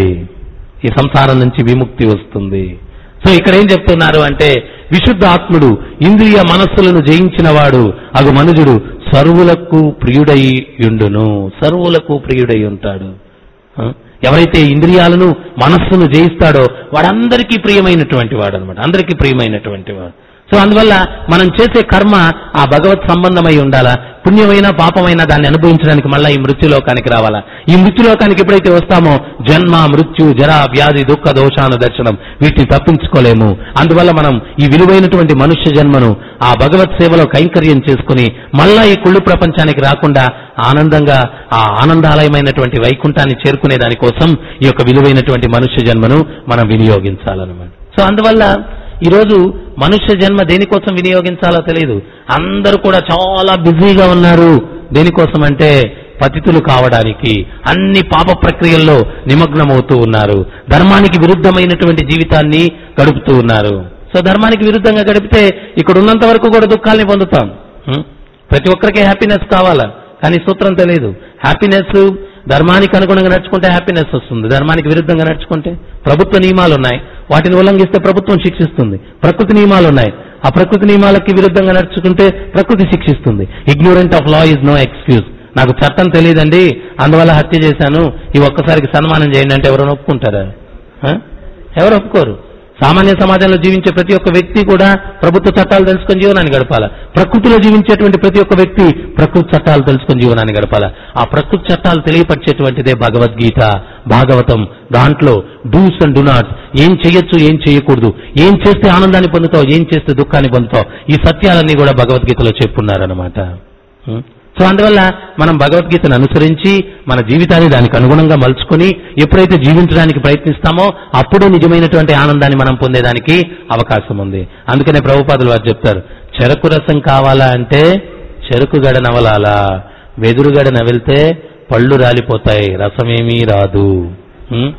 ఈ సంసారం నుంచి విముక్తి వస్తుంది సో ఇక్కడ ఏం చెప్తున్నారు అంటే విశుద్ధ ఆత్ముడు ఇంద్రియ మనస్సులను జయించిన వాడు అగు మనుజుడు సర్వులకు ప్రియుడై యుండును సర్వులకు ప్రియుడై ఉంటాడు ఆ? ఎవరైతే ఇంద్రియాలను మనస్సును జయిస్తాడో వాడందరికీ ప్రియమైనటువంటి వాడు అనమాట అందరికీ ప్రియమైనటువంటి వాడు సో అందువల్ల మనం చేసే కర్మ ఆ భగవత్ సంబంధమై ఉండాలా పుణ్యమైన పాపమైన దాన్ని అనుభవించడానికి మళ్ళా ఈ మృత్యులోకానికి రావాలా ఈ మృత్యులోకానికి ఎప్పుడైతే వస్తామో జన్మ మృత్యు జర వ్యాధి దుఃఖ దోషాను దర్శనం వీటిని తప్పించుకోలేము అందువల్ల మనం ఈ విలువైనటువంటి మనుష్య జన్మను ఆ భగవత్ సేవలో కైంకర్యం చేసుకుని మళ్ళా ఈ కుళ్ళు ప్రపంచానికి రాకుండా ఆనందంగా ఆ ఆనందాలయమైనటువంటి వైకుంఠాన్ని చేరుకునే దానికోసం ఈ యొక్క విలువైనటువంటి మనుష్య జన్మను మనం వినియోగించాలన్నమాట సో అందువల్ల ఈరోజు మనుష్య జన్మ దేనికోసం వినియోగించాలో తెలియదు అందరూ కూడా చాలా బిజీగా ఉన్నారు దేనికోసం అంటే పతితులు కావడానికి అన్ని పాప ప్రక్రియల్లో నిమగ్నమవుతూ ఉన్నారు ధర్మానికి విరుద్ధమైనటువంటి జీవితాన్ని గడుపుతూ ఉన్నారు సో ధర్మానికి విరుద్ధంగా గడిపితే ఇక్కడ ఉన్నంత వరకు కూడా దుఃఖాల్ని పొందుతాం హ్మ్? ప్రతి ఒక్కరికి హ్యాపీనెస్ కావాలా కానీ సూత్రం తెలియదు హ్యాపీనెస్ ధర్మానికి అనుగుణంగా నడుచుకుంటే హ్యాపీనెస్ వస్తుంది ధర్మానికి విరుద్ధంగా నడుచుకుంటే ప్రభుత్వ నియమాలు ఉన్నాయి వాటిని ఉల్లంఘిస్తే ప్రభుత్వం శిక్షిస్తుంది ప్రకృతి నియమాలు ఉన్నాయి ఆ ప్రకృతి నియమాలకి విరుద్ధంగా నడుచుకుంటే ప్రకృతి శిక్షిస్తుంది ignorant of law is no excuse నాకు చట్టం తెలియదండి అందువల్ల హత్య చేశాను ఈ ఒక్కసారికి సన్మానం చేయండి అంటే ఎవరైనా ఒప్పుకుంటారా ఆ? ఎవరు ఒప్పుకోరు సామాన్య సమాజంలో జీవించే ప్రతి ఒక్క వ్యక్తి కూడా ప్రభుత్వ చట్టాలు తెలుసుకొని జీవనాన్ని గడపాల ప్రకృతిలో జీవించేటువంటి ప్రతి ఒక్క వ్యక్తి ప్రకృతి చట్టాలు తెలుసుకొని జీవనాన్ని గడపాల ఆ ప్రకృతి చట్టాలు తెలియపరిచేటువంటిదే భగవద్గీత భాగవతం దాంట్లో డూస్ అండ్ డు నాట్ ఏం చేయొచ్చు ఏం చేయకూడదు ఏం చేస్తే ఆనందాన్ని పొందుతావు ఏం చేస్తే దుఃఖాన్ని పొందుతావు ఈ సత్యాలన్నీ కూడా భగవద్గీతలో చెప్పున్నారనమాట ఉం? సో అందువల్ల మనం భగవద్గీతను అనుసరించి మన జీవితాన్ని దానికి అనుగుణంగా మలుచుకొని ఎప్పుడైతే జీవించడానికి ప్రయత్నిస్తామో అప్పుడు నిజమైనటువంటి ఆనందాన్ని మనం పొందేదానికి అవకాశం ఉంది అందుకనే ప్రభుపాదులు వారు చెప్తారు చెరకు రసం కావాలా అంటే చెరుకు గడ నవలాలా వెదురుగడ నవిలితే పళ్ళు రాలిపోతాయి రసమేమీ రాదు ఉం?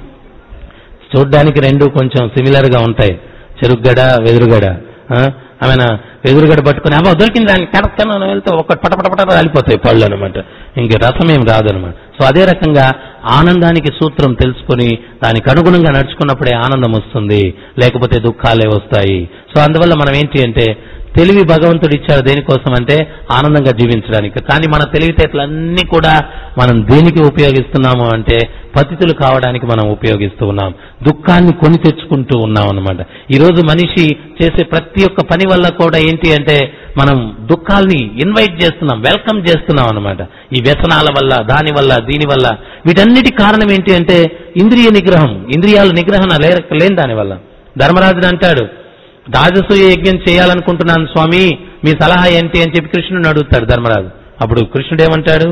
చూడ్డానికి రెండు కొంచెం సిమిలర్ గా ఉంటాయి చెరుగ్గడ వెదురుగడ ఆ? ఆమెన వెదురుగడ పట్టుకుని అమ్మ దొరికింది దాన్ని కడతాను వెళ్తే ఒక పటపటపట రాలిపోతాయి పళ్ళు అనమాట ఇంక రసం ఏం రాదనమాట సో అదే రకంగా ఆనందానికి సూత్రం తెలుసుకొని దానికి అనుగుణంగా నడుచుకున్నప్పుడే ఆనందం వస్తుంది లేకపోతే దుఃఖాలే వస్తాయి సో అందువల్ల మనం ఏంటి అంటే తెలివి భగవంతుడు ఇచ్చారు దేనికోసం అంటే ఆనందంగా జీవించడానికి కానీ మన తెలివితేటలన్నీ కూడా మనం దేనికి ఉపయోగిస్తున్నాము అంటే పతితులు కావడానికి మనం ఉపయోగిస్తూ ఉన్నాం దుఃఖాన్ని కొని తెచ్చుకుంటూ ఉన్నాం అనమాట ఈరోజు మనిషి చేసే ప్రతి ఒక్క పని వల్ల కూడా ఏంటి అంటే మనం దుఃఖాల్ని ఇన్వైట్ చేస్తున్నాం వెల్కమ్ చేస్తున్నాం అనమాట ఈ వ్యసనాల వల్ల దాని వల్ల దీని వల్ల వీటన్నిటి కారణం ఏంటి అంటే ఇంద్రియ నిగ్రహం ఇంద్రియాల నిగ్రహణ లే లేని దాని వల్ల ధర్మరాజుని అంటాడు రాజసూయ యజ్ఞం చేయాలనుకుంటున్నాను స్వామి మీ సలహా ఏంటి అని చెప్పి కృష్ణుని అడుగుతాడు ధర్మరాజు అప్పుడు కృష్ణుడు ఏమంటాడు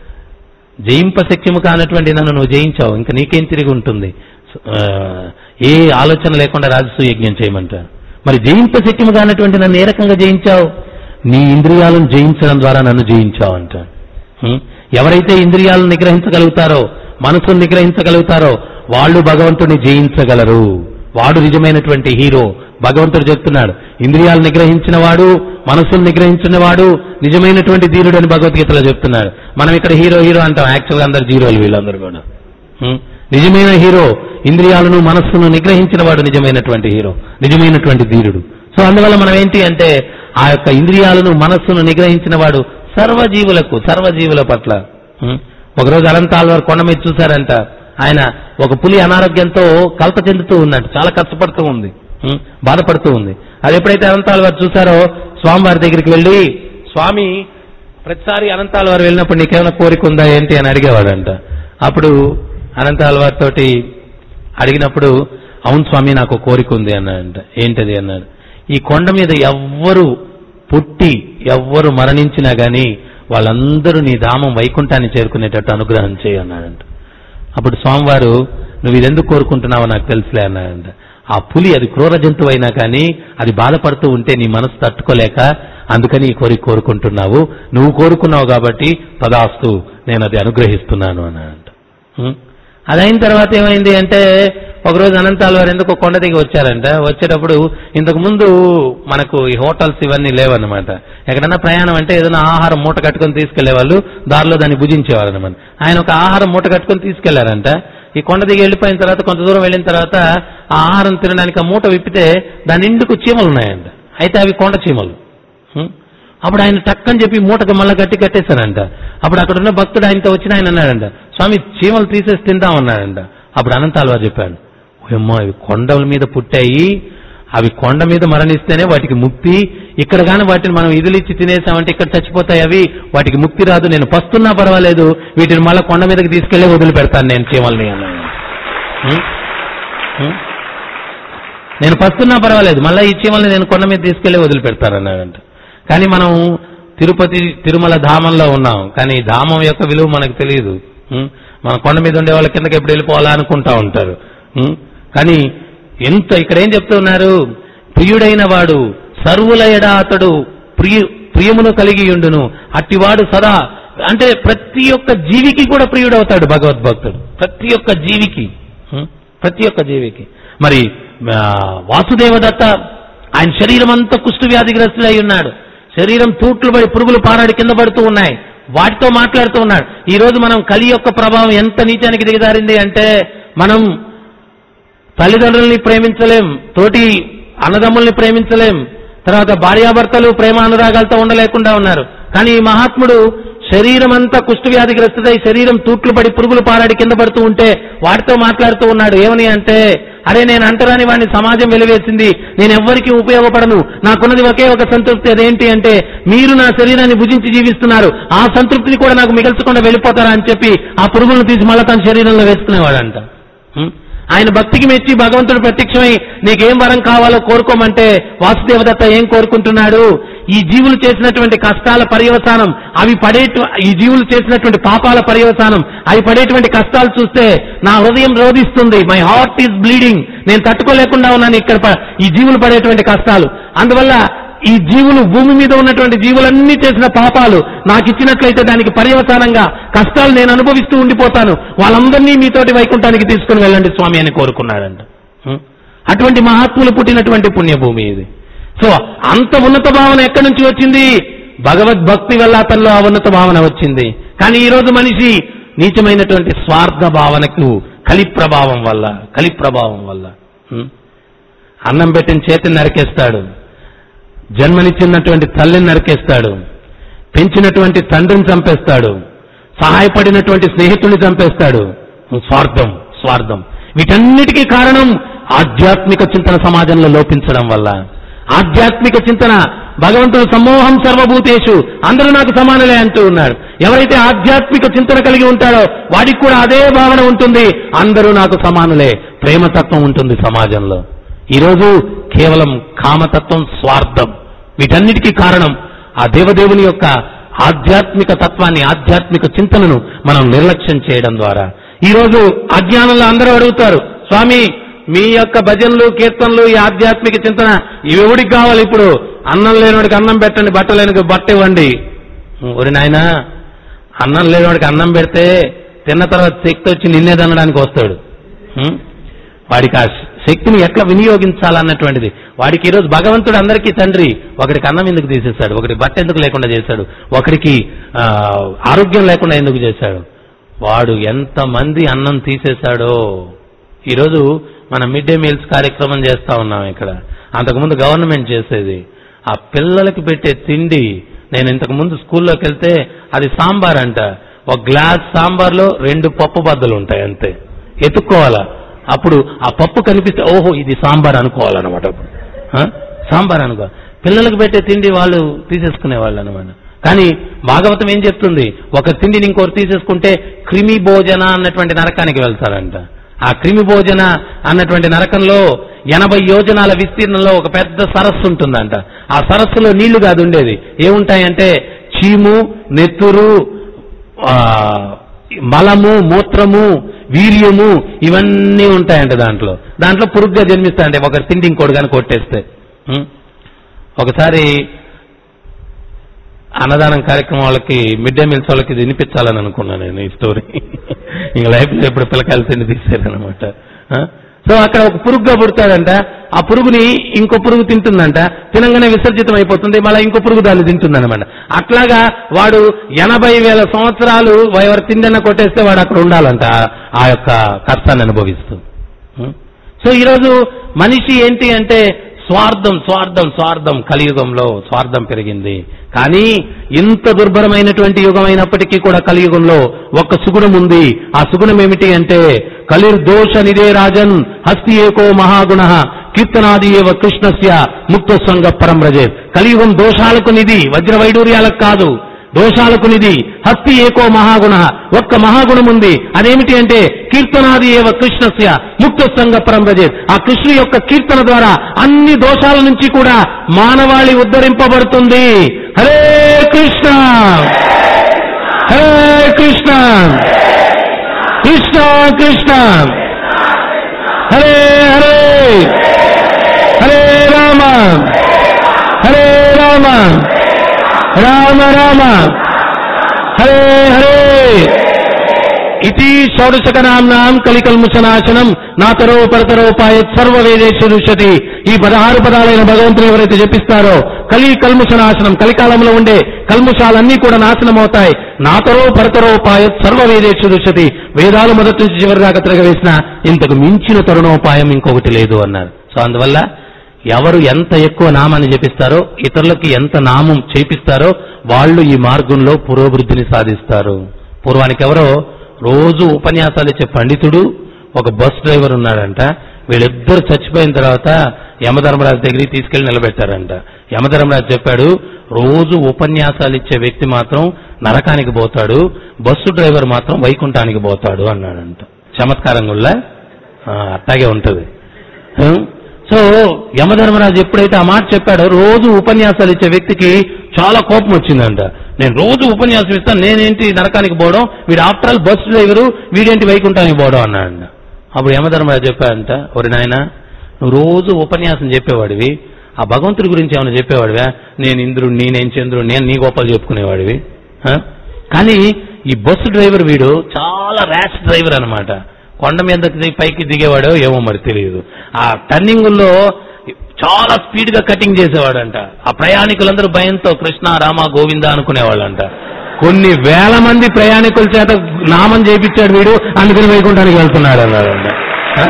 జయింప శక్యము కానటువంటి నన్ను నువ్వు జయించావు ఇంకా నీకేం తిరిగి ఉంటుంది ఆ, ఏ ఆలోచన లేకుండా రాజసూయ యజ్ఞం చేయమంటారు మరి జయింప శక్యము కానటువంటి నన్ను ఏ రకంగా జయించావు నీ ఇంద్రియాలను జయించడం ద్వారా నన్ను జయించావు అంటాడు హ్మ్? ఎవరైతే ఇంద్రియాలను నిగ్రహించగలుగుతారో మనసును నిగ్రహించగలుగుతారో వాళ్ళు భగవంతుని జయించగలరు వాడు నిజమైనటువంటి హీరో భగవంతుడు చెప్తున్నాడు ఇంద్రియాలు నిగ్రహించిన వాడు మనసును నిగ్రహించిన వాడు నిజమైనటువంటి ధీరుడు అని భగవద్గీతలో చెప్తున్నాడు మనం ఇక్కడ హీరో హీరో అంటాం యాక్చువల్గా అందరు జీరోలు వీళ్ళందరూ కూడా హ్మ్? నిజమైన హీరో ఇంద్రియాలను మనస్సును నిగ్రహించిన వాడు నిజమైనటువంటి హీరో నిజమైనటువంటి ధీరుడు సో అందువల్ల మనం ఏంటి అంటే ఆ యొక్క ఇంద్రియాలను మనస్సును నిగ్రహించిన వాడు సర్వజీవులకు సర్వజీవుల పట్ల హ్మ్? ఒకరోజు అనంతాల్వారు కొండ మీద చూశారంట ఆయన ఒక పులి అనారోగ్యంతో కలత చెందుతూ ఉన్నట్టు చాలా కష్టపడుతూ ఉంది హ్మ్? బాధపడుతూ ఉంది అది ఎప్పుడైతే అనంతాల్వారు చూశారో స్వామివారి దగ్గరికి వెళ్ళి స్వామి ప్రతిసారి అనంతాల్వారు వెళ్ళినప్పుడు నీకేమైనా కోరిక ఉందా ఏంటి అని అడిగేవాడంట అప్పుడు అనంతాల్వారి తోటి అడిగినప్పుడు అవును స్వామి నాకు కోరిక ఉంది అన్నాడంట ఏంటది అన్నాడు ఈ కొండ మీద ఎవ్వరు పుట్టి ఎవ్వరు మరణించినా గాని వాళ్ళందరూ నీ ధామం వైకుంఠాన్ని చేరుకునేటట్టు అనుగ్రహం చేయి అన్నాడంట అప్పుడు స్వామివారు నువ్వు ఇది ఎందుకు కోరుకుంటున్నావో నాకు తెలుసులే అన్నాడంట ఆ పులి అది క్రూర జంతువు అయినా కానీ అది బాధపడుతూ ఉంటే నీ మనసు తట్టుకోలేక అందుకని ఈ కోరిక కోరుకుంటున్నావు నువ్వు కోరుకున్నావు కాబట్టి తదాస్తు నేను అది అనుగ్రహిస్తున్నాను అని అంట ఉం? అది అయిన తర్వాత ఏమైంది అంటే ఒకరోజు అనంతాలు వారు ఎందుకో కొండ దిగి వచ్చారంట వచ్చేటప్పుడు ఇంతకు ముందు మనకు ఈ హోటల్స్ ఇవన్నీ లేవన్నమాట ఎక్కడన్నా ప్రయాణం అంటే ఏదైనా ఆహారం మూట కట్టుకొని తీసుకెళ్లే వాళ్ళు దారిలో దాన్ని భుజించేవారు అనమాట ఆయన ఒక ఆహారం మూట కట్టుకొని తీసుకెళ్లారంట ఈ కొండ దిగి వెళ్ళిపోయిన తర్వాత కొంత దూరం వెళ్ళిన తర్వాత ఆ ఆహారం తినడానికి ఆ మూట విప్పితే దాని నిండుకు చీమలు ఉన్నాయంట అయితే అవి కొండ చీమలు ఉం? అప్పుడు ఆయన టక్కని చెప్పి మూటకు మళ్ళా గట్టి కట్టేశానంట అప్పుడు అక్కడ ఉన్న భక్తుడు ఆయనతో వచ్చిన ఆయన అన్నాడంట స్వామి చీమలు తీసేసి తిందాం అన్నాడంట అప్పుడు అనంతాల్వారు చెప్పాడు ఓయమ్మో ఇవి కొండల మీద పుట్టాయి అవి కొండ మీద మరణిస్తేనే వాటికి ముక్తి ఇక్కడ గాని వాటిని మనం ఇదిలిచ్చి తినేసామంటే ఇక్కడ చచ్చిపోతాయి అవి వాటికి ముక్తి రాదు నేను పస్తున్నా పర్వాలేదు వీటిని మళ్ళీ కొండ మీదకి తీసుకెళ్లి వదిలిపెడతాను నేను చీమల్ని అన్నాడు ఉం? ఉం? నేను పస్తున్నా పర్వాలేదు మళ్ళీ ఈ చీమల్ని నేను కొండ మీద తీసుకెళ్లి వదిలిపెడతానన్నాడంట కానీ మనం తిరుపతి తిరుమల ధామంలో ఉన్నాం కానీ ఈ ధామం యొక్క విలువ మనకు తెలియదు ఉం? మన కొండ మీద ఉండే వాళ్ళ కిందకి ఎప్పుడు వెళ్ళిపోవాలా అనుకుంటా ఉంటారు ఉం? కానీ ఎంత ఇక్కడ ఏం చెప్తున్నారు ప్రియుడైన వాడు సర్వుల ఎడ అతడు ప్రియ ప్రియమును కలిగి ఉండును అట్టివాడు సదా అంటే ప్రతి ఒక్క జీవికి కూడా ప్రియుడవుతాడు భగవద్భక్తుడు ప్రతి ఒక్క జీవికి ఉం? ప్రతి ఒక్క జీవికి మరి ఆ, వాసుదేవదత్త ఆయన శరీరం అంతా కుష్టు వ్యాధిగ్రస్తులై ఉన్నాడు శరీరం తూట్లు పడి పురుగులు పారాడి కింద పడుతూ ఉన్నాయి వాటితో మాట్లాడుతూ ఉన్నాడు ఈ రోజు మనం కలి యొక్క ప్రభావం ఎంత నీచానికి దిగజారింది అంటే మనం తల్లిదండ్రుల్ని ప్రేమించలేం తోటి అన్నదమ్ముల్ని ప్రేమించలేం తర్వాత భార్యాభర్తలు ప్రేమ అనురాగాలతో ఉండలేకుండా ఉన్నారు కానీ ఈ మహాత్ముడు శరీరం అంతా కుష్టు వ్యాధిగ్రస్తుడై శరీరం తూట్లు పడి పురుగులు పారాడి కింద పడుతూ ఉంటే వాటితో మాట్లాడుతూ ఉన్నాడు ఏమని అంటే అరే నేను అంటరాని వాడిని సమాజం వెలివేసింది నేను ఎవ్వరికీ ఉపయోగపడను నాకున్నది ఒకే ఒక సంతృప్తి అదేంటి అంటే మీరు నా శరీరాన్ని భుజించి జీవిస్తున్నారు ఆ సంతృప్తిని కూడా నాకు మిగల్చకుండా వెళ్ళిపోతారా అని చెప్పి ఆ పురుగులను తీసి మళ్ళా తన శరీరంలో వేసుకునేవాడంట హ్మ్? ఆయన భక్తికి మెచ్చి భగవంతుడు ప్రత్యక్షమై నీకేం వరం కావాలో కోరుకోమంటే వాసుదేవదత్త ఏం కోరుకుంటున్నాడు ఈ జీవులు చేసినటువంటి కష్టాల పర్యవసానం అవి పడే ఈ జీవులు చేసినటువంటి పాపాల పర్యవసానం అవి పడేటువంటి కష్టాలు చూస్తే నా హృదయం రోధిస్తుంది మై హార్ట్ ఈజ్ బ్లీడింగ్ నేను తట్టుకోలేకుండా ఉన్నాను ఇక్కడ ప- ఈ జీవులు పడేటువంటి కష్టాలు అందువల్ల ఈ జీవులు భూమి మీద ఉన్నటువంటి జీవులన్నీ చేసిన పాపాలు నాకు ఇచ్చినట్లయితే దానికి పర్యవసానంగా కష్టాలు నేను అనుభవిస్తూ ఉండిపోతాను వాళ్ళందరినీ మీతోటి వైకుంఠానికి తీసుకుని వెళ్ళండి స్వామి అని కోరుకున్నాడంట హ్మ్? అటువంటి మహాత్ములు పుట్టినటువంటి పుణ్యభూమి ఇది సో అంత ఉన్నత భావన ఎక్కడి నుంచి వచ్చింది భగవద్భక్తి వల్ల అతనిలో ఆ ఉన్నత భావన వచ్చింది కానీ ఈ రోజు మనిషి నీచమైనటువంటి స్వార్థ భావనకు కలి ప్రభావం వల్ల కలి ప్రభావం వల్ల హ్మ్? అన్నం పెట్టిన చేతిని నరికేస్తాడు జన్మనిచ్చినటువంటి తల్లిని నరికేస్తాడు పెంచినటువంటి తండ్రిని చంపేస్తాడు సహాయపడినటువంటి స్నేహితుడిని చంపేస్తాడు స్వార్థం స్వార్థం వీటన్నిటికీ కారణం ఆధ్యాత్మిక చింతన సమాజంలో లోపించడం వల్ల ఆధ్యాత్మిక చింతన భగవంతుడు సమూహం సర్వభూతేషు అందరూ నాకు సమానులే అంటూ ఉన్నాడు ఎవరైతే ఆధ్యాత్మిక చింతన కలిగి ఉంటాడో వాడికి కూడా అదే భావన ఉంటుంది అందరూ నాకు సమానులే ప్రేమతత్వం ఉంటుంది సమాజంలో ఈరోజు కేవలం కామతత్వం స్వార్థం వీటన్నిటికీ కారణం ఆ దేవదేవుని యొక్క ఆధ్యాత్మిక తత్వాన్ని ఆధ్యాత్మిక చింతనను మనం నిర్లక్ష్యం చేయడం ద్వారా ఈరోజు అజ్ఞానంలో అందరూ అడుగుతారు స్వామి మీ యొక్క భజనలు కీర్తనలు ఈ ఆధ్యాత్మిక చింతన ఇవి ఎవడికి కావాలి ఇప్పుడు అన్నం లేనివాడికి అన్నం పెట్టండి బట్ట లేనివాడికి బట్ట ఇవ్వండి ఒరి నాయనా అన్నం లేనివాడికి అన్నం పెడితే తిన్న తర్వాత శక్తి వచ్చి నిన్నేదనడానికి వస్తాడు హ్మ్? వాడికి ఆ శక్తిని ఎట్లా వినియోగించాలన్నటువంటిది వాడికి ఈరోజు భగవంతుడు అందరికీ తండ్రి ఒకడికి అన్నం ఎందుకు తీసేశాడు ఒకటి బట్ట ఎందుకు లేకుండా చేశాడు ఒకడికి ఆ, ఆరోగ్యం లేకుండా ఎందుకు చేశాడు వాడు ఎంతమంది అన్నం తీసేశాడో ఈరోజు మనం మిడ్ డే మీల్స్ కార్యక్రమం చేస్తా ఉన్నాం ఇక్కడ అంతకుముందు గవర్నమెంట్ చేసేది ఆ పిల్లలకి పెట్టే తిండి నేను ఇంతకు ముందు స్కూల్లోకి వెళ్తే అది సాంబార్ అంట ఒక గ్లాస్ సాంబార్లో రెండు పప్పు బద్దలు ఉంటాయి అంతే ఎత్తుక్కోవాలా అప్పుడు ఆ పప్పు కనిపిస్తే ఓహో ఇది సాంబార్ అనుకోవాలన్నమాట అప్పుడు ఆ? సాంబార్ అనుకో పిల్లలకు పెట్టే తిండి వాళ్ళు తీసేసుకునే వాళ్ళు అనమాట కానీ భాగవతం ఏం చెప్తుంది ఒక తిండిని ఇంకోరు తీసేసుకుంటే క్రిమి భోజన అన్నటువంటి నరకానికి వెళ్తారంట ఆ క్రిమి భోజన అన్నటువంటి నరకంలో ఎనభై యోజనాల విస్తీర్ణంలో ఒక పెద్ద సరస్సు ఉంటుందంట ఆ సరస్సులో నీళ్లు కాదు ఉండేది ఏముంటాయంటే చీము నెత్తురు ఆ, మలము మూత్రము వీర్యము ఇవన్నీ ఉంటాయంట దాంట్లో దాంట్లో పురుగ్గా జన్మిస్తాయంటే ఒకటి తిండి ఇంకోటి కానీ కొట్టేస్తే ఉం? ఒకసారి అన్నదానం కార్యక్రమం వాళ్ళకి మిడ్ డే మీల్స్ వాళ్ళకి ఇది వినిపించాలని అనుకున్నాను నేను ఈ స్టోరీ ఇంక లైఫ్ లో ఎప్పుడు పిల్లకాయలు తిండి తీసారనమాట సో అక్కడ ఒక పురుగుగా పుడతాడంట ఆ పురుగుని ఇంకో పురుగు తింటుందంట తినంగానే విసర్జితం అయిపోతుంది మళ్ళీ ఇంకో పురుగు దాన్ని తింటుందన్నమాట అట్లాగా వాడు ఎనభై వేల సంవత్సరాలు ఎవరు తిండన్న కొట్టేస్తే వాడు అక్కడ ఉండాలంట ఆ- ఆ యొక్క కష్టాన్ని అనుభవిస్తూ ఉం? సో ఈరోజు మనిషి ఏంటి అంటే స్వార్థం స్వార్థం స్వార్థం కలియుగంలో స్వార్థం పెరిగింది కానీ ఇంత దుర్భరమైనటువంటి యుగం అయినప్పటికీ కూడా కలియుగంలో ఒక్క సుగుణం ఉంది ఆ సుగుణం ఏమిటి అంటే కలిర్దోష నిదే రాజన్ హస్తి ఏకో మహాగుణ కీర్తనాది ఏవ కృష్ణస్య ముక్త సంగ పరం రజే కలియుగం దోషాలకు నిధి వజ్ర వైడూర్యాలకు కాదు దోషాలకు నిధి హస్తి ఏకో మహాగుణ ఒక్క మహాగుణం ఉంది అదేమిటి అంటే కీర్తనాది ఏవ కృష్ణస్య ముక్త సంగ పరంభజే ఆ కృష్ణు యొక్క కీర్తన ద్వారా అన్ని దోషాల నుంచి కూడా మానవాళి ఉద్ధరింపబడుతుంది హరే కృష్ణ హరే కృష్ణ కృష్ణ కృష్ణ హరే హరే హరే రామ హరే రామ రామ రామ హరే హరే ఇది షోడశకనాంనాం కలికల్ముషనాశనం నాతరో పరతరోపాయ సర్వ వేదేశు రుషతి ఈ పదహారు పదాలైన భగవంతుడు ఎవరైతే చెప్పిస్తారో కలి కల్ముషనాశనం కలికాలంలో ఉండే కల్ముషాలన్నీ కూడా నాశనం అవుతాయి నాతరో పరతరోపాయ సర్వ వేదేశు రుషతి వేదాలు మొదటి నుంచి చివరి దాకా తిరగవేసిన ఇంతకు మించిన తరుణోపాయం ఇంకొకటి లేదు అన్నారు సో అందువల్ల ఎవరు ఎంత ఎక్కువ నామాన్ని జపిస్తారో ఇతరులకి ఎంత నామం చేపిస్తారో వాళ్ళు ఈ మార్గంలో పురోభివృద్ధిని సాధిస్తారు పూర్వానికి ఎవరో రోజు ఉపన్యాసాలు ఇచ్చే పండితుడు ఒక బస్ డ్రైవర్ ఉన్నాడంట వీళ్ళిద్దరు చచ్చిపోయిన తర్వాత యమధర్మరాజు దగ్గరికి తీసుకెళ్లి నిలబెట్టారంట యమధర్మరాజు చెప్పాడు రోజు ఉపన్యాసాలు ఇచ్చే వ్యక్తి మాత్రం నరకానికి పోతాడు బస్సు డ్రైవర్ మాత్రం వైకుంఠానికి పోతాడు అన్నాడంట చమత్కారం కూడా అట్టాగే ఉంటది హ్మ్? సో యమధర్మరాజు ఎప్పుడైతే ఆ మాట చెప్పాడో రోజు ఉపన్యాసాలు ఇచ్చే వ్యక్తికి చాలా కోపం వచ్చిందంట నేను రోజు ఉపన్యాసం ఇస్తాను నేనేంటి నరకానికి పోవడం వీడు ఆఫ్టర్ ఆల్ బస్ డ్రైవరు వీడేంటి వైకుంఠానికి పోవడం అన్నాడంట అప్పుడు యమధర్మరాజు చెప్పాడంట ఒరి నాయన నువ్వు రోజు ఉపన్యాసం చెప్పేవాడివి ఆ భగవంతుడి గురించి ఏమైనా చెప్పేవాడివా నేను ఇంద్రుడిని నేను చంద్రుడిని నేను నీ గోపాలు చెప్పుకునేవాడివి ఆ? కానీ ఈ బస్సు డ్రైవర్ వీడు చాలా ర్యాష్ డ్రైవర్ అన్నమాట కొండ మీద పైకి దిగేవాడో ఏమో మరి తెలియదు ఆ టర్నింగుల్లో చాలా స్పీడ్ గా కటింగ్ చేసేవాడంట ఆ ప్రయాణికులందరూ భయంతో కృష్ణ రామ గోవింద అనుకునేవాళ్ళంట కొన్ని వేల మంది ప్రయాణికుల చేత నామం చేపించాడు వీడు అందుకని వైకుంఠానికి వెళ్తున్నాడు అన్నాడంట ఆ?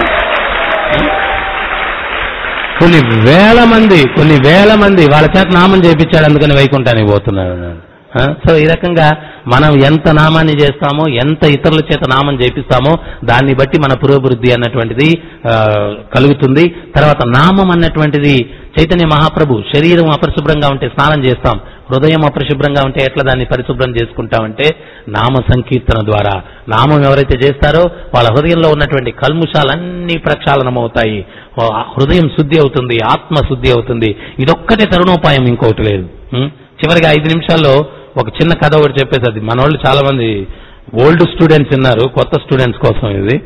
కొన్ని వేల మంది కొన్ని వేల మంది వాళ్ళ చేత నామం చేపించాడు అందుకని వైకుంఠానికి పోతున్నాడు అన్నాడు ఆ? సో ఈ రకంగా మనం ఎంత నామాన్ని చేస్తామో ఎంత ఇతరుల చేత నామం చేపిస్తామో దాన్ని బట్టి మన పురోభివృద్ధి అన్నటువంటిది ఆ, కలుగుతుంది తర్వాత నామం అన్నటువంటిది చైతన్య మహాప్రభు శరీరం అపరిశుభ్రంగా ఉంటే స్నానం చేస్తాం హృదయం అపరిశుభ్రంగా ఉంటే ఎట్లా దాన్ని పరిశుభ్రం చేసుకుంటామంటే నామ సంకీర్తన ద్వారా నామం ఎవరైతే చేస్తారో వాళ్ళ హృదయంలో ఉన్నటువంటి కల్ముషాలన్నీ ప్రక్షాళనం అవుతాయి ఆ హృదయం శుద్ధి అవుతుంది ఆత్మ శుద్ధి అవుతుంది ఇదొక్కటే తరుణోపాయం ఇంకొకటి లేదు ఉం? చివరిగా ఐదు నిమిషాల్లో ఒక చిన్న కథ ఒకటి చెప్పేసి అది మన వాళ్ళు చాలా మంది ఓల్డ్ స్టూడెంట్స్ ఉన్నారు కొత్త స్టూడెంట్స్ కోసం ఇది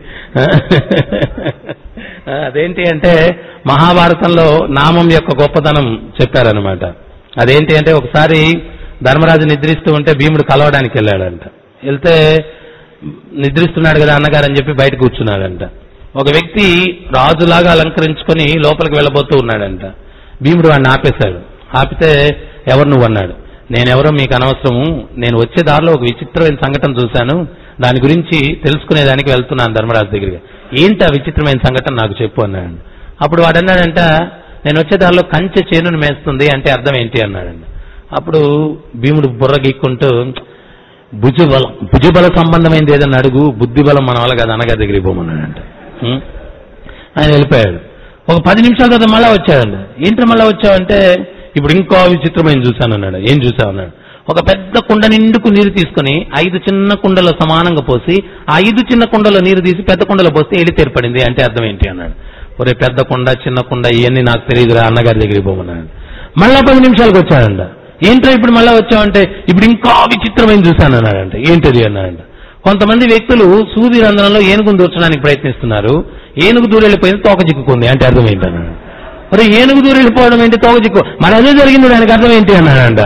అదేంటి అంటే మహాభారతంలో నామం యొక్క గొప్పతనం చెప్పారనమాట అదేంటి అంటే ఒకసారి ధర్మరాజు నిద్రిస్తూ ఉంటే భీముడు కలవడానికి వెళ్ళాడంట వెళ్తే నిద్రిస్తున్నాడు కదా అన్నగారు అని చెప్పి బయట కూర్చున్నాడంట ఒక వ్యక్తి రాజులాగా అలంకరించుకొని లోపలికి వెళ్ళబోతూ ఉన్నాడంట భీముడు వాడిని ఆపేశాడు ఆపితే ఎవరు నువ్వు అన్నాడు నేనెవరో మీకు అనవసరము నేను వచ్చే దారిలో ఒక విచిత్రమైన సంఘటన చూశాను దాని గురించి తెలుసుకునేదానికి వెళ్తున్నాను ధర్మరాజు దగ్గరికి ఏంటి ఆ విచిత్రమైన సంఘటన నాకు చెప్పు అన్నాడు అప్పుడు వాడు అన్నాడంట నేను వచ్చే దారిలో కంచె చేనును మేస్తుంది అంటే అర్థం ఏంటి అన్నాడండి అప్పుడు భీముడు బుర్ర గీక్కుంటూ భుజబలం భుజబల సంబంధమైనది ఏదన్నా అడుగు బుద్ధి బలం మన వల్ల కాదు అనగా దగ్గరికి పోమన్నాడంట ఉం? ఆయన వెళ్ళిపోయాడు ఒక పది నిమిషాల తర్వాత మళ్ళా వచ్చాడండి ఏంటి మళ్ళా వచ్చావంటే ఇప్పుడు ఇంకో విచిత్రమైన చూశాను అన్నాడు ఏం చూసావు అన్నాడు ఒక పెద్ద కుండ నిండుకు నీరు తీసుకుని ఐదు చిన్న కుండలో సమానంగా పోసి ఆ ఐదు చిన్న కుండలో నీరు తీసి పెద్ద కుండలో పోస్తే ఎలి తెరపడింది అంటే అర్థం ఏంటి అన్నాడు ఒరే పెద్ద కుండ చిన్న కుండ ఇవన్నీ నాకు తెలియదురా అన్నగారి దగ్గరికి పోమన్నాడు మళ్ళా పది నిమిషాలకు వచ్చాడంట ఏంటో ఇప్పుడు మళ్ళా వచ్చావంటే ఇప్పుడు ఇంకా విచిత్రమైన చూశాను అన్నాడంట ఏంటది అన్నాడంట కొంతమంది వ్యక్తులు సూది రంధ్రంలో ఏనుగును దూర్చడానికి ప్రయత్నిస్తున్నారు ఏనుగు దూరం వెళ్ళిపోయింది తోక చిక్కుకుంది అంటే అర్థం ఏంటి అన్నాడు మరి ఏనుగు దూరం వెళ్ళిపోవడం ఏంటి తోక చిక్కు మరి అదే జరిగింది దానికి అర్థం ఏంటి అన్నాడంట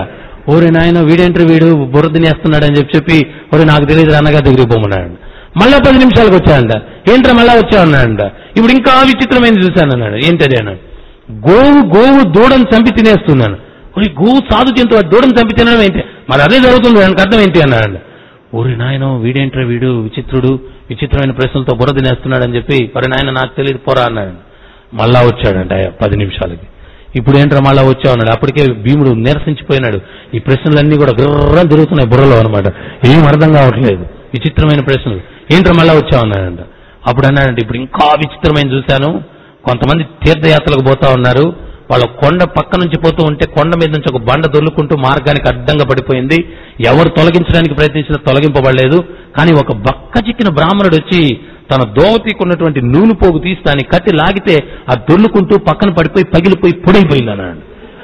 ఓరి నాయన వీడేంటి వీడు బుర్ర తినేస్తున్నాడు అని చెప్పి చెప్పి ఓరి నాకు తెలియదు అన్నగారి దగ్గరికి పోమన్నాడు మళ్ళా పది నిమిషాలకు వచ్చాడంట ఏంట్రా మళ్ళా వచ్చా అన్నాడంట ఇప్పుడు ఇంకా విచిత్రమైనది చూశాను అన్నాడు ఏంటది అన్నాడు గోవు గోవు దూడను చంపి తినేస్తున్నాను ఓరి గోవు సాధు జంతువు ఆ దూడను చంపి తినడం ఏంటి మరి అదే జరుగుతుంది దానికి అర్థం ఏంటి అన్నాడు ఓరి నాయన వీడేంట్రా వీడు విచిత్రుడు విచిత్రమైన ప్రశ్నలతో బుర్ర తినేస్తున్నాడు అని చెప్పి మరి నాయన నాకు తెలియదు పోరా అన్నాడు మళ్ళా వచ్చాడంట ఆయన పది నిమిషాలకి ఇప్పుడు ఏంట్రా మళ్ళా వచ్చావు అన్నాడు అప్పటికే భీముడు నిరసించిపోయినాడు ఈ ప్రశ్నలన్నీ కూడా గుర్రం తిరుగుతున్నాయి బుర్రలో అనమాట ఏం అర్థం కావట్లేదు విచిత్రమైన ప్రశ్నలు ఏంట్రా మళ్ళా వచ్చావు అన్నాడంట అప్పుడు అన్నాడంటే ఇప్పుడు ఇంకా విచిత్రమైన చూశాను కొంతమంది తీర్థయాత్రలకు పోతా ఉన్నారు వాళ్ళ కొండ పక్క నుంచి పోతూ ఉంటే కొండ మీద నుంచి ఒక బండ దొల్లుకుంటూ మార్గానికి అడ్డంగా పడిపోయింది ఎవరు తొలగించడానికి ప్రయత్నించినా తొలగింపబడలేదు కానీ ఒక బక్క చిక్కిన బ్రాహ్మణుడు వచ్చి తన దోవతికి ఉన్నటువంటి నూలు పోగు తీసి దాన్ని కట్టి లాగితే ఆ దొల్లుకుంటూ పక్కన పడిపోయి పగిలిపోయి పొడైపోయింది అన్నాడు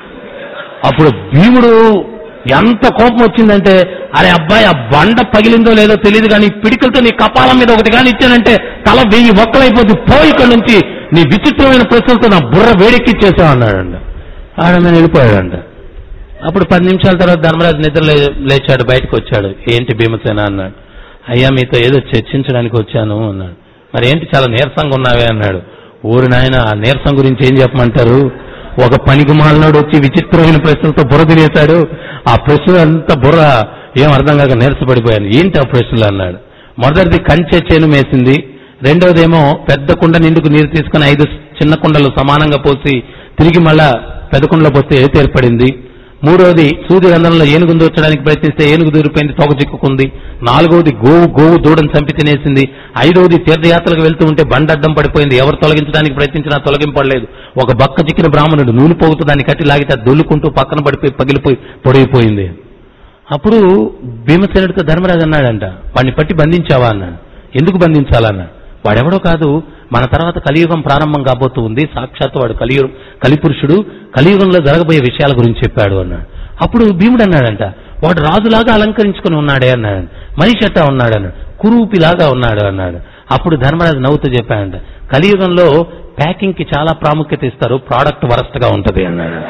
అప్పుడు భీముడు ఎంత కోపం వచ్చిందంటే అరే అబ్బాయి ఆ బండ పగిలిందో లేదో తెలియదు కానీ పిడికలతో నీ కపాలం మీద ఒకటి కానీ ఇచ్చానంటే తల వెయ్యి ఒక్కలైపోతుంది పో ఇక్కడి నుంచి నీ విచిత్రమైన ప్రశ్నలతో నా బుర్ర వేడెక్కిచ్చేసావు అన్నాడంట ఆడ మీద వెళ్ళిపోయాడంట అప్పుడు పది నిమిషాల తర్వాత ధర్మరాజు నిద్ర లే- లేచాడు బయటకు వచ్చాడు ఏంటి భీమసేన అన్నాడు అయ్యా మీతో ఏదో చర్చించడానికి వచ్చాను అన్నాడు మరి ఏంటి చాలా నీరసంగా ఉన్నావే అన్నాడు ఊరి నాయన ఆ నీరసం గురించి ఏం చెప్పమంటారు ఒక పనికి మాలినాడు వచ్చి విచిత్రమైన ప్రశ్నలతో బుర్ర తినేశాడు ఆ ప్రశ్నలు అంతా బుర్ర ఏం అర్థం కాక నీరసపడిపోయాను ఏంటి ఆ ప్రశ్నలు అన్నాడు మొదటిది కంచె చేను మేసింది రెండవదేమో పెద్ద కుండ నిండుకు నీరు తీసుకుని ఐదు చిన్న కుండలు సమానంగా పోసి తిరిగి మళ్ళా పెద్ద కుండలో పోస్తే ఎలుత ఏర్పడింది మూడవది సూది రంధ్రంలో ఏనుగు దూర్చడానికి ప్రయత్నిస్తే ఏనుగు దూరిపోయింది తోక చిక్కుకుంది నాలుగవది గోవు గోవు దూడను చంపి తినేసింది ఐదవది తీర్థయాత్రలకు వెళ్తూ ఉంటే బండ అడ్డం పడిపోయింది ఎవరు తొలగించడానికి ప్రయత్నించినా తొలగింపడలేదు ఒక బక్క చిక్కిన బ్రాహ్మణుడు నూనె పోగుతూ దాన్ని కట్టి లాగితే అది దొల్లుకుంటూ పక్కన పడిపోయి పగిలిపోయి పొడిగిపోయింది అప్పుడు భీమసేనుడితో ధర్మరాజు అన్నాడంట వాడిని పట్టి బంధించావా అన్నాడు ఎందుకు బంధించాలన్నాడు వాడెవడో కాదు మన తర్వాత కలియుగం ప్రారంభం కాబోతూ ఉంది సాక్షాత్ వాడు కలియుగం కలిపురుషుడు కలియుగంలో జరగబోయే విషయాల గురించి చెప్పాడు అన్నాడు అప్పుడు భీముడు అన్నాడంట వాడు రాజులాగా అలంకరించుకుని ఉన్నాడే అన్నాడు మనిషి అట్టా ఉన్నాడు అన్నాడు కురూపిలాగా ఉన్నాడు అన్నాడు అప్పుడు ధర్మరాజు నవ్వుతూ చెప్పాడంట కలియుగంలో ప్యాకింగ్ కి చాలా ప్రాముఖ్యత ఇస్తారు ప్రోడక్ట్ వరస్ట్ గా ఉంటది అన్నాడు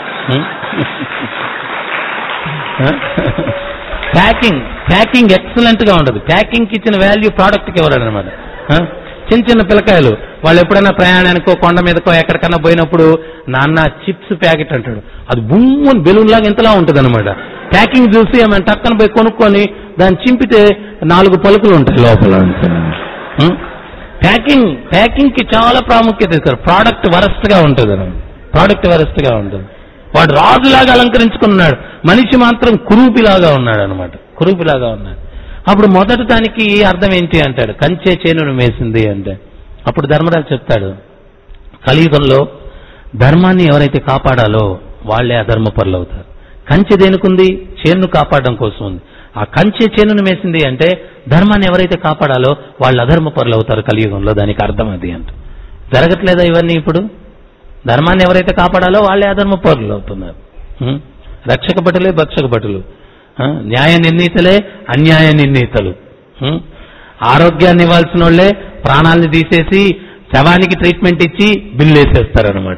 ప్యాకింగ్ ప్యాకింగ్ ఎక్సలెంట్ గా ఉండదు ప్యాకింగ్ కి ఇచ్చిన వాల్యూ ప్రోడక్ట్ కి ఇవ్వరు అనమాట చిన్న చిన్న పిల్లకాయలు వాళ్ళు ఎప్పుడైనా ప్రయాణానికో కొండ మీదకో ఎక్కడికన్నా పోయినప్పుడు నాన్న చిప్స్ ప్యాకెట్ అంటాడు అది బుమ్మని బెలూన్ లాగా ఇంతలా ఉంటుంది అనమాట ప్యాకింగ్ చూసి ఆమె టక్కన పోయి కొనుక్కొని దాన్ని చింపితే నాలుగు పలుకులు ఉంటాయి లోపల ఉం? ప్యాకింగ్ ప్యాకింగ్ కి చాలా ప్రాముఖ్యత ఇస్తారు ప్రోడక్ట్ వరస్ట్ గా ఉంటుంది ప్రోడక్ట్ వరస్ట్ గా ఉంటుంది వాడు రాజులాగా అలంకరించుకున్నాడు మనిషి మాత్రం కురూపిలాగా ఉన్నాడు అనమాట కురూపిలాగా ఉన్నాడు అప్పుడు మొదటి దానికి అర్థం ఏంటి అంటాడు కంచే చేనును మేసింది అంటే అప్పుడు ధర్మరాజు చెప్తాడు కలియుగంలో ధర్మాన్ని ఎవరైతే కాపాడాలో వాళ్లే అధర్మపరులు అవుతారు కంచె దేనికుంది చేనును కాపాడడం కోసం ఉంది ఆ కంచె చేనును మేసింది అంటే ధర్మాన్ని ఎవరైతే కాపాడాలో వాళ్ళు అధర్మపరులు అవుతారు కలియుగంలో దానికి అర్థం అది అంట జరగట్లేదా ఇవన్నీ ఇప్పుడు ధర్మాన్ని ఎవరైతే కాపాడాలో వాళ్ళే అధర్మ పౌరులు అవుతున్నారు హ్మ్? రక్షక భటులే భక్షక భటులు ఆ? న్యాయ నిర్ణీతలే అన్యాయ నిర్ణీతలు హ్మ్? ఆరోగ్యాన్ని ఇవ్వాల్సిన వాళ్ళే ప్రాణాలను తీసేసి శవానికి ట్రీట్మెంట్ ఇచ్చి బిల్లు వేసేస్తారనమాట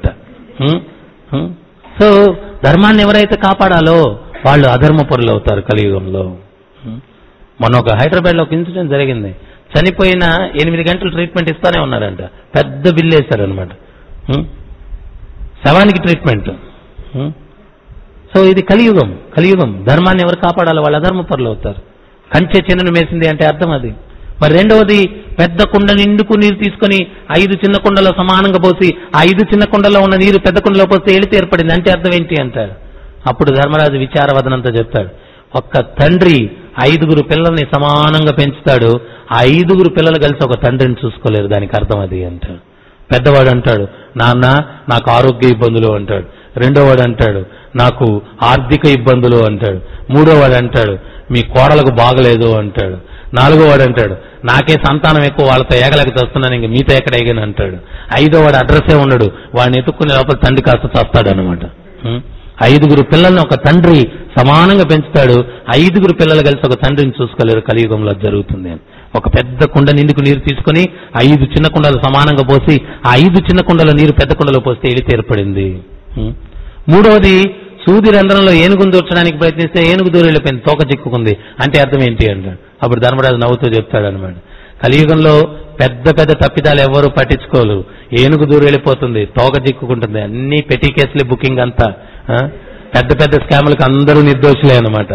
సో ధర్మాన్ని ఎవరైతే కాపాడాలో వాళ్ళు అధర్మ పరులు అవుతారు కలియుగంలో హ్మ్? మొన్న ఒక హైదరాబాద్ లో ఒక ఇన్సిడెంట్ జరిగింది చనిపోయిన ఎనిమిది గంటలు ట్రీట్మెంట్ ఇస్తానే ఉన్నారంట పెద్ద బిల్లు వేశారనమాట హ్మ్? శవానికి ట్రీట్మెంట్ హ్మ్? సో ఇది కలియుగం కలియుగం ధర్మాన్ని ఎవరు కాపాడాలో వాళ్ళు అధర్మ పరులు అవుతారు కంచె చిన్నను మేసింది అంటే అర్థం అది మరి రెండవది పెద్ద కుండ నిండుకు నీరు తీసుకొని ఐదు చిన్న కుండలో సమానంగా పోసి ఆ ఐదు చిన్న కుండలో ఉన్న నీరు పెద్ద కుండలో పోస్తే ఎలితి ఏర్పడింది అంటే అర్థం ఏంటి అంటాడు అప్పుడు ధర్మరాజు విచారవదనంతో చెప్తాడు ఒక్క తండ్రి ఐదుగురు పిల్లల్ని సమానంగా పెంచుతాడు ఆ ఐదుగురు పిల్లలు కలిసి ఒక తండ్రిని చూసుకోలేరు దానికి అర్థం అది అంటాడు పెద్దవాడు అంటాడు నాన్న నాకు ఆరోగ్య ఇబ్బందులు అంటాడు రెండోవాడు అంటాడు నాకు ఆర్థిక ఇబ్బందులు అంటాడు మూడోవాడు అంటాడు మీ కోడలకు బాగలేదు అంటాడు నాలుగోవాడు అంటాడు నాకే సంతానం ఎక్కువ వాళ్ళతో ఏగలేక చేస్తున్నాను ఇంక మీతో ఎక్కడ ఎగను అంటాడు ఐదోవాడు అడ్రస్సే ఉండడు వాడిని ఎత్తుక్కునే లోపల తండ్రి కాస్త చస్తాడు అనమాట ఐదుగురు పిల్లల్ని ఒక తండ్రి సమానంగా పెంచుతాడు ఐదుగురు పిల్లలు కలిసి ఒక తండ్రిని చూసుకోలేరు కలియుగంలో అది జరుగుతుంది అని ఒక పెద్ద కుండ నిండుకు నీరు తీసుకొని ఐదు చిన్న కుండలు సమానంగా పోసి ఆ ఐదు చిన్న కుండల నీరు పెద్ద కుండలో పోస్తే ఎలితి ఏర్పడింది హ్మ్. మూడవది సూది రంధ్రంలో ఏనుగును దూర్చడానికి ప్రయత్నిస్తే ఏనుగు దూరం వెళ్ళిపోయింది తోక చిక్కుకుంది అంటే అర్థం ఏంటి అంటాడు అప్పుడు ధర్మరాజు నవ్వుతూ చెప్తాడు అనమాట కలియుగంలో పెద్ద పెద్ద తప్పిదాలు ఎవరు పట్టించుకోరు ఏనుగు దూరం వెళ్ళిపోతుంది తోక చిక్కుకుంటుంది అన్ని పెట్టి కేసులే బుకింగ్ అంతా ఆ? పెద్ద పెద్ద స్కాములకు అందరూ నిర్దోషులే అనమాట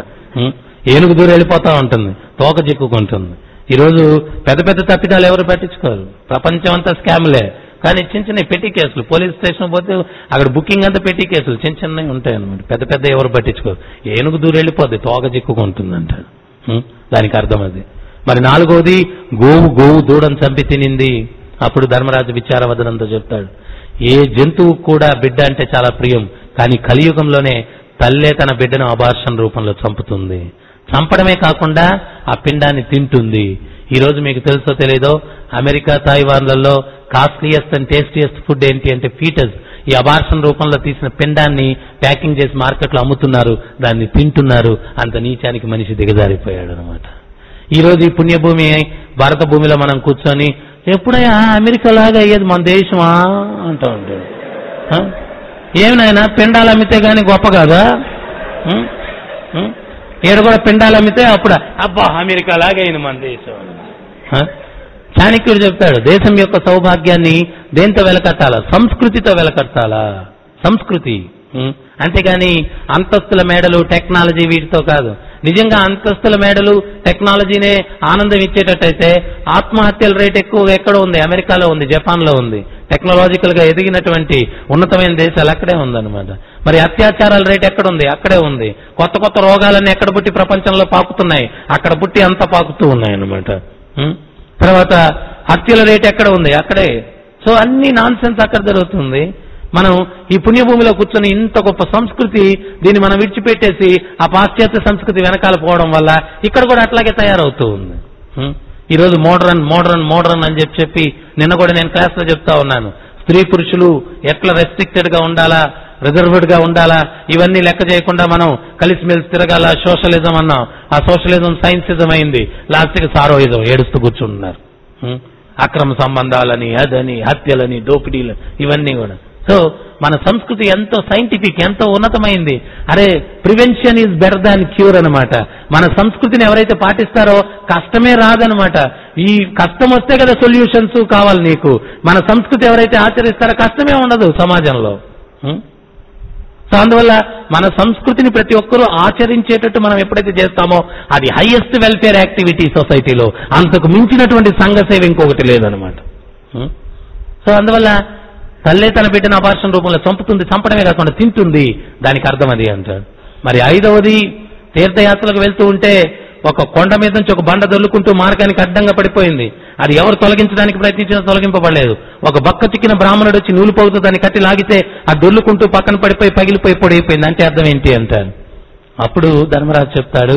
ఏనుగు దూరం వెళ్ళిపోతా ఉంటుంది తోక చిక్కుకుంటుంది ఈరోజు పెద్ద పెద్ద తప్పిదాలు ఎవరు పట్టించుకోరు ప్రపంచం అంతా స్కామ్లే కానీ చిన్న చిన్న పెట్టి కేసులు పోలీస్ స్టేషన్ పోతే అక్కడ బుకింగ్ అంతా పెట్టి కేసులు చిన్న చిన్నవి ఉంటాయి అనమాట పెద్ద పెద్ద ఎవరు పట్టించుకోరు ఏనుగు దూరం వెళ్ళిపోద్ది తోక చిక్కుకుంటుంది అంటాడు ఉం? దానికి అర్థం అది మరి నాలుగోది గోవు గోవు దూడను చంపి తినింది అప్పుడు ధర్మరాజు విచారవదనంతో చెప్తాడు ఏ జంతువు కూడా బిడ్డ అంటే చాలా ప్రియం కానీ కలియుగంలోనే తల్లే తన బిడ్డను అబార్షన్ రూపంలో చంపుతుంది చంపడమే కాకుండా ఆ పిండాన్ని తింటుంది ఈ రోజు మీకు తెలుసో తెలియదో అమెరికా తాయివాన్లలో కాస్ట్లీయెస్ట్ అండ్ టేస్టియెస్ట్ ఫుడ్ ఏంటి అంటే ఫీటస్ ఈ అబార్షన్ రూపంలో తీసిన పిండాన్ని ప్యాకింగ్ చేసి మార్కెట్లో అమ్ముతున్నారు దాన్ని తింటున్నారు అంత నీచానికి మనిషి దిగజారిపోయాడు అనమాట ఈ రోజు ఈ పుణ్యభూమి భారత భూమిలో మనం కూర్చొని ఎప్పుడైనా అమెరికా లాగా అయ్యేది మన దేశమా అంటూ ఉంటాడు ఆ? ఏమి నాయనా పిండాలు అమ్మితే గాని గొప్ప కాదా ఉం? ఉం? ఈడ కూడా పిండాలు అమ్మితే అప్పుడు అబ్బా అమెరికా లాగా అయింది మన దేశం ఆ? చాణక్యుడు చెప్తాడు దేశం యొక్క సౌభాగ్యాన్ని దేంతో వెలకట్టాలా సంస్కృతితో వెలకట్టాలా సంస్కృతి ఉం? అంతేగాని అంతస్తుల మేడలు టెక్నాలజీ వీటితో కాదు నిజంగా అంతస్తుల మేడలు టెక్నాలజీనే ఆనందం ఇచ్చేటట్టయితే ఆత్మహత్యల రేట్ ఎక్కువగా ఎక్కడ ఉంది అమెరికాలో ఉంది జపాన్ లో ఉంది టెక్నాలజికల్ గా ఎదిగినటువంటి ఉన్నతమైన దేశాలు అక్కడే ఉందన్నమాట మరి అత్యాచారాల రేట్ ఎక్కడ ఉంది అక్కడే ఉంది కొత్త కొత్త రోగాలన్నీ ఎక్కడ పుట్టి ప్రపంచంలో పాకుతున్నాయి అక్కడ పుట్టి అంత పాకుతూ ఉన్నాయి అన్నమాట ఉం? తర్వాత హత్యల రేట్ ఎక్కడ ఉంది అక్కడే సో అన్ని నాన్ సెన్స్ అక్కడ జరుగుతుంది మనం ఈ పుణ్యభూమిలో కూర్చొని ఇంత గొప్ప సంస్కృతి దీన్ని మనం విడిచిపెట్టేసి ఆ పాశ్చాత్య సంస్కృతి వెనకాల పోవడం వల్ల ఇక్కడ కూడా అట్లాగే తయారవుతూ ఉంది ఉం? ఈ రోజు మోడర్న్ మోడర్న్ మోడర్న్ అని చెప్పి చెప్పి నిన్న కూడా నేను క్లాస్ లో చెప్తా ఉన్నాను స్త్రీ పురుషులు ఎట్లా రెస్ట్రిక్టెడ్ గా ఉండాలా రిజర్వ్డ్ గా ఉండాలా ఇవన్నీ లెక్క చేయకుండా మనం కలిసిమెలిసి తిరగాల సోషలిజం అన్నాం ఆ సోషలిజం సైన్సిజం అయింది లాస్ట్ కి సారోయిజం ఏడుస్తూ కూర్చుంటున్నారు ఉం? అక్రమ సంబంధాలని అదని హత్యలని దోపిడీలు ఇవన్నీ కూడా సో మన సంస్కృతి ఎంతో సైంటిఫిక్ ఎంతో ఉన్నతమైంది అరే prevention is better than cure అనమాట మన సంస్కృతిని ఎవరైతే పాటిస్తారో కష్టమే రాదనమాట ఈ కష్టం వస్తే కదా సొల్యూషన్స్ కావాలి నీకు మన సంస్కృతి ఎవరైతే ఆచరిస్తారో కష్టమే ఉండదు సమాజంలో ఉం? సో అందువల్ల మన సంస్కృతిని ప్రతి ఒక్కరూ ఆచరించేటట్టు మనం ఎప్పుడైతే చేస్తామో అది హైయెస్ట్ వెల్ఫేర్ యాక్టివిటీ సొసైటీలో అంతకు మించినటువంటి సంఘ సేవ ఇంకొకటి లేదనమాట ఉం? సో అందువల్ల తల్లే తన బిడ్డను అపార్షన్ రూపంలో చంపుతుంది చంపడమే కాకుండా తింటుంది దానికి అర్థం అది అంటాడు మరి ఐదవది తీర్థయాత్రలకు వెళ్తూ ఉంటే ఒక కొండ మీద నుంచి ఒక బండ దొల్లుకుంటూ మార్గానికి అడ్డంగా పడిపోయింది అది ఎవరు తొలగించడానికి ప్రయత్నించినా తొలగింపబడలేదు ఒక బక్క చిక్కిన బ్రాహ్మణుడు వచ్చి నూలు పోగుతూ దాన్ని కట్టి లాగితే ఆ దొల్లుకుంటూ పక్కన పడిపోయి పగిలిపోయి పొడైపోయింది అంటే అర్థం ఏంటి అంటారు అప్పుడు ధర్మరాజు చెప్తాడు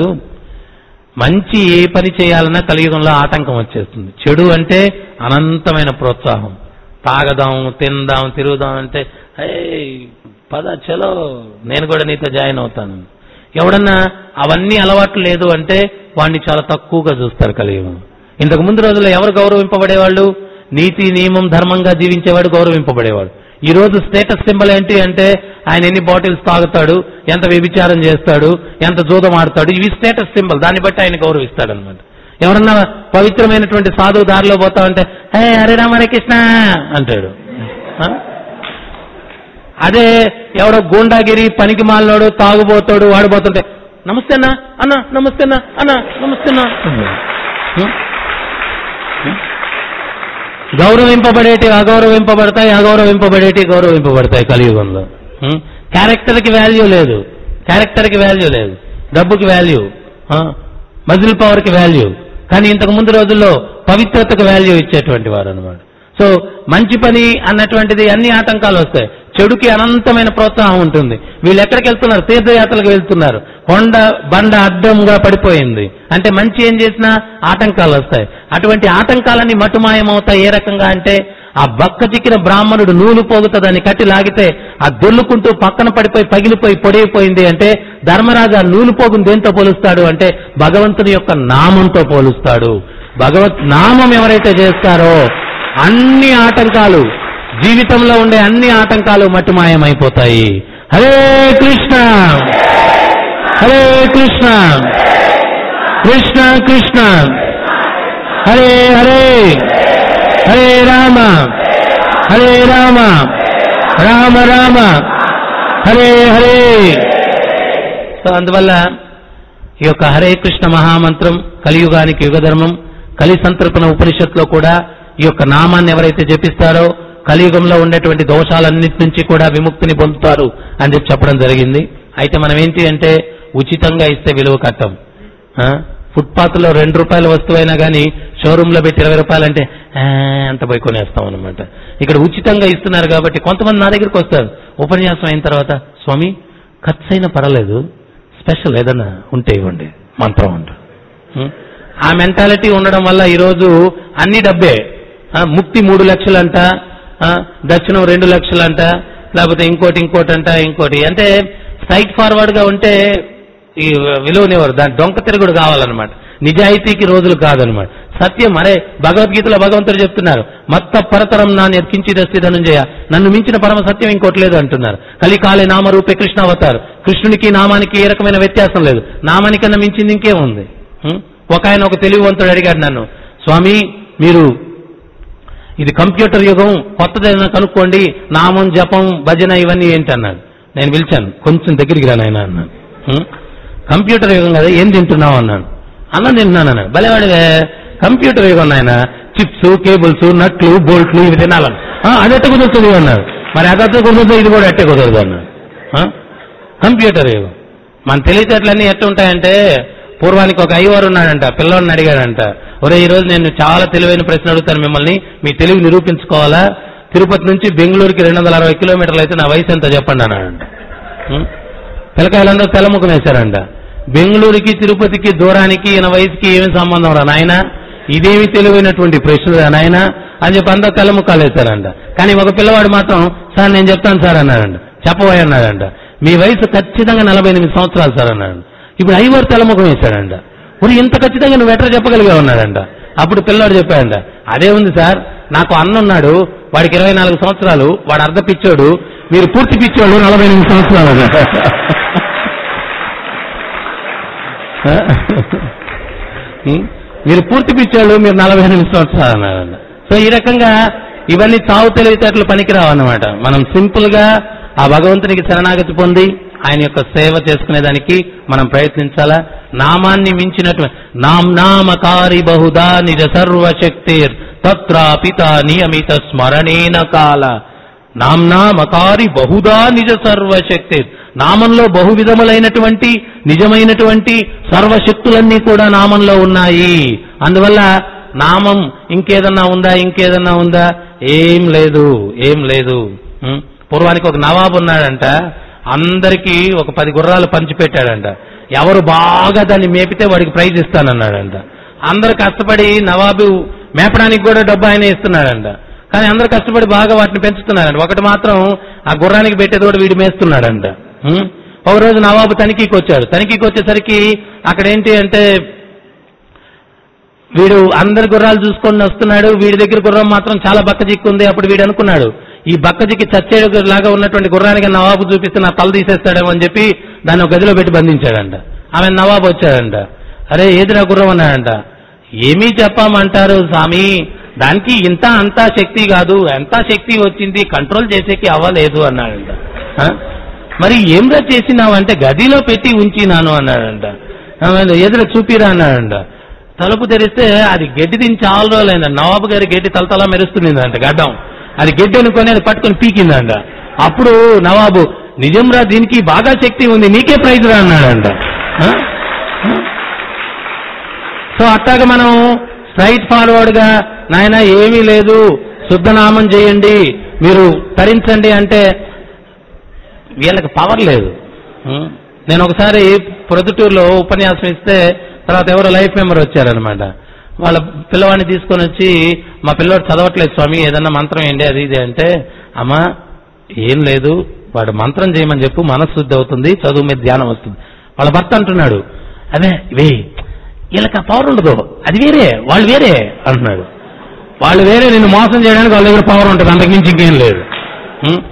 మంచి ఏ పని చేయాలన్నా కలియుగంలో ఆటంకం వచ్చేస్తుంది చెడు అంటే అనంతమైన ప్రోత్సాహం తాగదాం తిందాం తిరుగుదాం అంటే "ఏయ్, పద చలో నేను కూడా నీతో జాయిన్ అవుతాను ఎవడన్నా అవన్నీ అలవాట్లు లేదు అంటే వాడిని చాలా తక్కువగా చూస్తారు కలియుగం ఇంతకు ముందు రోజుల్లో ఎవరు గౌరవింపబడేవాళ్ళు నీతి నియమం ధర్మంగా జీవించేవాడు గౌరవింపబడేవాడు ఈ రోజు స్టేటస్ సింబల్ ఏంటి అంటే ఆయన ఎన్ని బాటిల్స్ తాగుతాడు ఎంత వ్యభిచారం చేస్తాడు ఎంత జూదం ఆడతాడు ఇవి స్టేటస్ సింబల్ దాన్ని బట్టి ఆయన గౌరవిస్తాడు అనమాట ఎవరన్నా పవిత్రమైనటువంటి సాధువు దారిలో పోతా ఉంటే హే హరే రామ హరే కృష్ణ అంటాడు ఆ? అదే ఎవడో గూండాగిరి పనికి మాలినోడు తాగుబోతాడు వాడిపోతుంటే నమస్తే అన్న అన్న నమస్తే అన్న అన్న నమస్తే అన్న హ్మ్? హ్మ్? గౌరవింపబడేటి అగౌరవింపబడతాయి అగౌరవింపబడేటి గౌరవింపబడతాయి కలియుగంలో హ్మ్? క్యారెక్టర్కి వాల్యూ లేదు క్యారెక్టర్కి వాల్యూ లేదు డబ్బుకి వాల్యూ మజిల్ పవర్కి వాల్యూ కానీ ఇంతకు ముందు రోజుల్లో పవిత్రతకు వాల్యూ ఇచ్చేటువంటి వారు అనమాట సో మంచి పని అన్నటువంటిది అన్ని ఆటంకాలు వస్తాయి చెడుకి అనంతమైన ప్రోత్సాహం ఉంటుంది వీళ్ళు ఎక్కడికి వెళ్తున్నారు తీర్థయాత్రలకు వెళ్తున్నారు కొండ బండ అడ్డంగా పడిపోయింది అంటే మంచి ఏం చేసినా ఆటంకాలు వస్తాయి అటువంటి ఆటంకాలన్నీ మటుమాయమవుతాయి ఏ రకంగా అంటే ఆ బక్క చిక్కిన బ్రాహ్మణుడు నూలు పోగుతా దాన్ని కట్టి లాగితే ఆ దొల్లుకుంటూ పక్కన పడిపోయి పగిలిపోయి పొడైపోయింది అంటే ధర్మరాజు ఆ నూలు పోగును దేంతో పోలుస్తాడు అంటే భగవంతుని యొక్క నామంతో పోలుస్తాడు భగవత్ నామం ఎవరైతే చేస్తారో అన్ని ఆటంకాలు జీవితంలో ఉండే అన్ని ఆటంకాలు మట్టుమాయమైపోతాయి హరే కృష్ణ హరే కృష్ణ కృష్ణ కృష్ణ హరే హరే హరే రామ హరే రామ రామ రామ హరే హరే సో అందువల్ల ఈ యొక్క హరే కృష్ణ మహామంత్రం కలియుగానికి యుగధర్మం కలి సంతర్పణ ఉపనిషత్తులో కూడా ఈ యొక్క నామాన్ని ఎవరైతే జపిస్తారో కలియుగంలో ఉండేటువంటి దోషాలన్నిటి నుంచి కూడా విముక్తిని పొందుతారు అని చెప్పి చెప్పడం జరిగింది అయితే మనం ఏంటి అంటే ఉచితంగా ఇస్తే విలువ కట్టం ఆ? ఫుట్పాత్ లో రెండు రూపాయల వస్తువైనా కానీ షోరూమ్ లో పెట్టి ఇరవై రూపాయలు అంటే "ఆ" అంత పోయి కొనేస్తాం అనమాట ఇక్కడ ఉచితంగా ఇస్తున్నారు కాబట్టి కొంతమంది నా దగ్గరికి వస్తారు ఉపన్యాసం అయిన తర్వాత స్వామి ఖర్చు అయినా పర్వాలేదు స్పెషల్ ఏదన్నా ఉంటే ఇవ్వండి మంత్రం అంట ఉం? ఆ మెంటాలిటీ ఉండడం వల్ల ఈరోజు అన్ని డబ్బే ఆ, ముక్తి మూడు లక్షలంట ఆ, దర్శనం రెండు లక్షలంట లేకపోతే ఇంకోటి ఇంకోటి అంట ఇంకోటి అంటే స్ట్రైట్ ఫార్వర్డ్ గా ఉంటే ఈ విలువనివ్వరు దాని డొంక తిరుగుడు కావాలన్నమాట నిజాయితీకి రోజులు కాదనమాట సత్యం అరే భగవద్గీతలో భగవంతుడు చెప్తున్నారు మత్త పరతరం నా కించిదస్తి ధనుంజయ నన్ను మించిన పరమ సత్యం ఇంకోటి లేదు అంటున్నారు కలికాలే నామరూపే కృష్ణ అవతారు కృష్ణునికి నామానికి ఏ రకమైన వ్యత్యాసం లేదు నామానికన్నా మించింది ఇంకేముంది ఉం? ఒక ఆయన ఒక తెలివివంతుడు అడిగాడు నన్ను స్వామి మీరు ఇది కంప్యూటర్ యుగం కొత్తదైనా కనుక్కోండి నామం జపం భజన ఇవన్నీ ఏంటి అన్నాడు నేను పిలిచాను కొంచెం దగ్గరికి రా నాయన అన్నాను "ఉం? కంప్యూటర్ యుగం కదా ఏం తింటున్నావు అన్నాను అన్నం తింటున్నాను అన్నాడు భలేవాడివే కంప్యూటర్ యుగం నాయన చిప్స్ కేబుల్స్ నట్లు బోల్ట్లు ఇవి తినాలని "ఆ, అది ఎట్ట కుదురుతుంది అన్నాడు మరి అదట్ట కుదురుతుంది ఇది కూడా ఎట్టే కుదరదు అన్నాడు "ఆ? కంప్యూటర్ యుగం మన తెలివితేటలన్నీ ఎట్ట ఉంటాయంటే పూర్వానికి ఒక అయ్యవారు ఉన్నాడంట పిల్లవాడిని అడిగాడంట ఒరే ఈ రోజు నేను చాలా తెలివైన ప్రశ్న అడుగుతాను మిమ్మల్ని మీ తెలివి నిరూపించుకోవాలా తిరుపతి నుంచి బెంగళూరుకి రెండు వందల అరవై కిలోమీటర్లు అయితే నా వయసు ఎంత చెప్పండి అన్నాడంట ఉం? పిల్లకాయలందరూ తెల్లముఖం వేశారంట బెంగళూరుకి తిరుపతికి దూరానికి ఈయన వయసుకి ఏమి సంబంధం రా నాయన ఇదేమి తెలివైనటువంటి ప్రశ్న నాయన అని చెప్పి అందరూ తెల్లముఖాలు వేశారంట కానీ ఒక పిల్లవాడు మాత్రం సార్ నేను చెప్తాను సార్ అన్నాడంట చెప్పబోయ్ అన్నాడంట మీ వయసు ఖచ్చితంగా నలభై ఎనిమిది సంవత్సరాలు సార్ అన్నాడు ఇప్పుడు ఐవరు తెల్లముఖం వేశాడంట మరి ఇంత ఖచ్చితంగా నువ్వు ఎట్లా చెప్పగలిగా ఉన్నాడంట అప్పుడు పిల్లాడు చెప్పాడంట అదే ఉంది సార్ నాకు అన్న ఉన్నాడు వాడికి ఇరవై నాలుగు సంవత్సరాలు వాడు అర్ధ పిచ్చోడు మీరు పూర్తి పిచ్చోడు నలభై ఎనిమిది సంవత్సరాలు అన్నాడు. ఉం? మీరు పూర్తి పిచ్చోళ్ళు మీరు నలభై ఎనిమిది సంవత్సరాలు అన్నారంట సో ఈ రకంగా ఇవన్నీ చావు తెలివితేటలు పనికిరావు అన్నమాట మనం సింపుల్ గా ఆ భగవంతునికి శరణాగతి పొంది ఆయన యొక్క సేవ చేసుకునేదానికి మనం ప్రయత్నించాలా నామాన్ని మించినటువంటి నామ్ నామకారి బహుదా నిజ సర్వశక్తిర్ తత్రాపిత నియమిత స్మరణేన కాల నామ్నామకారి బహుదా నిజ సర్వశక్తి నామంలో బహు విధములైనటువంటి నిజమైనటువంటి సర్వశక్తులన్నీ కూడా నామంలో ఉన్నాయి అందువల్ల నామం ఇంకేదన్నా ఉందా ఇంకేదన్నా ఉందా ఏం లేదు ఏం లేదు ఉం? పూర్వానికి ఒక నవాబు ఉన్నాడంట అందరికీ ఒక పది గుర్రాలు పంచిపెట్టాడంట ఎవరు బాగా దాన్ని మేపితే వాడికి ప్రైజ్ ఇస్తానన్నాడంట అందరు కష్టపడి నవాబు మేపడానికి కూడా డబ్బు ఆయన ఇస్తున్నాడంట కానీ అందరు కష్టపడి బాగా వాటిని పెంచుతున్నారంట ఒకటి మాత్రం ఆ గుర్రానికి పెట్టేది కూడా వీడు మేస్తున్నాడంట ఉం? ఒక రోజు నవాబు తనిఖీకి వచ్చాడు తనిఖీకి వచ్చేసరికి అక్కడ ఏంటి అంటే వీడు అందరి గుర్రాలు చూసుకొని వస్తున్నాడు వీడి దగ్గర గుర్రం మాత్రం చాలా బక్కజిక్కు ఉంది అప్పుడు వీడు అనుకున్నాడు ఈ బక్కజిక్కి చచ్చేడు లాగా ఉన్నటువంటి గుర్రానికి నవాబు చూపిస్తే నా తల తీసేస్తాడేమో అని చెప్పి దాన్ని ఒక గదిలో పెట్టి బంధించాడంట ఆమె నవాబు వచ్చాడంట అరే ఏదిరా గుర్రం అన్నాడంట ఏమీ చెప్పామంటారు స్వామి దానికి ఇంత అంతా శక్తి కాదు ఎంత శక్తి వచ్చింది కంట్రోల్ చేసేకి అవ్వలేదు అన్నాడంట ఆ? మరి ఏంరా చేసినావు అంటే గదిలో పెట్టి ఉంచినాను అన్నాడంట ఆమె ఎదురు చూపిరా అన్నాడంట తలుపు తెరిస్తే అది గడ్డి తిని చాలా రోజులైంది నవాబు గారి గడ్డి తలతలా మెరుస్తుందంట గడ్డం అది గడ్డి అనుకొని అది పట్టుకొని పీకిందంట అప్పుడు నవాబు నిజంరా దీనికి బాగా శక్తి ఉంది నీకే ప్రైజ్ రా అన్నాడంట ఆ? సో అట్టాగా మనం స్ట్రైట్ ఫార్వర్డ్ గా నాయన ఏమీ లేదు శుద్ధనామం చేయండి మీరు తరించండి అంటే వీళ్ళకి పవర్ లేదు ఉం? నేను ఒకసారి ప్రొద్దుటూరులో ఉపన్యాసం ఇస్తే తర్వాత ఎవరో లైఫ్ మెంబర్ వచ్చారనమాట వాళ్ళ పిల్లవాడిని తీసుకొని వచ్చి మా పిల్లవాడు చదవట్లేదు స్వామి ఏదన్నా మంత్రం ఏంటి అది ఇది అంటే అమ్మా ఏం లేదు వాడు మంత్రం చేయమని చెప్పు మనశుద్ధి అవుతుంది చదువు మీద ధ్యానం వస్తుంది వాళ్ళ భర్త అంటున్నాడు అదే ఇవే వీళ్ళకి ఆ పవర్ ఉండదు అది వేరే వాళ్ళు వేరే అంటున్నాడు వాళ్ళు వేరే నిన్ను మోసం చేయడానికి వాళ్ళ దగ్గర పవర్ ఉంటుంది అంతకుమించి ఇంకేం లేదు ఉం?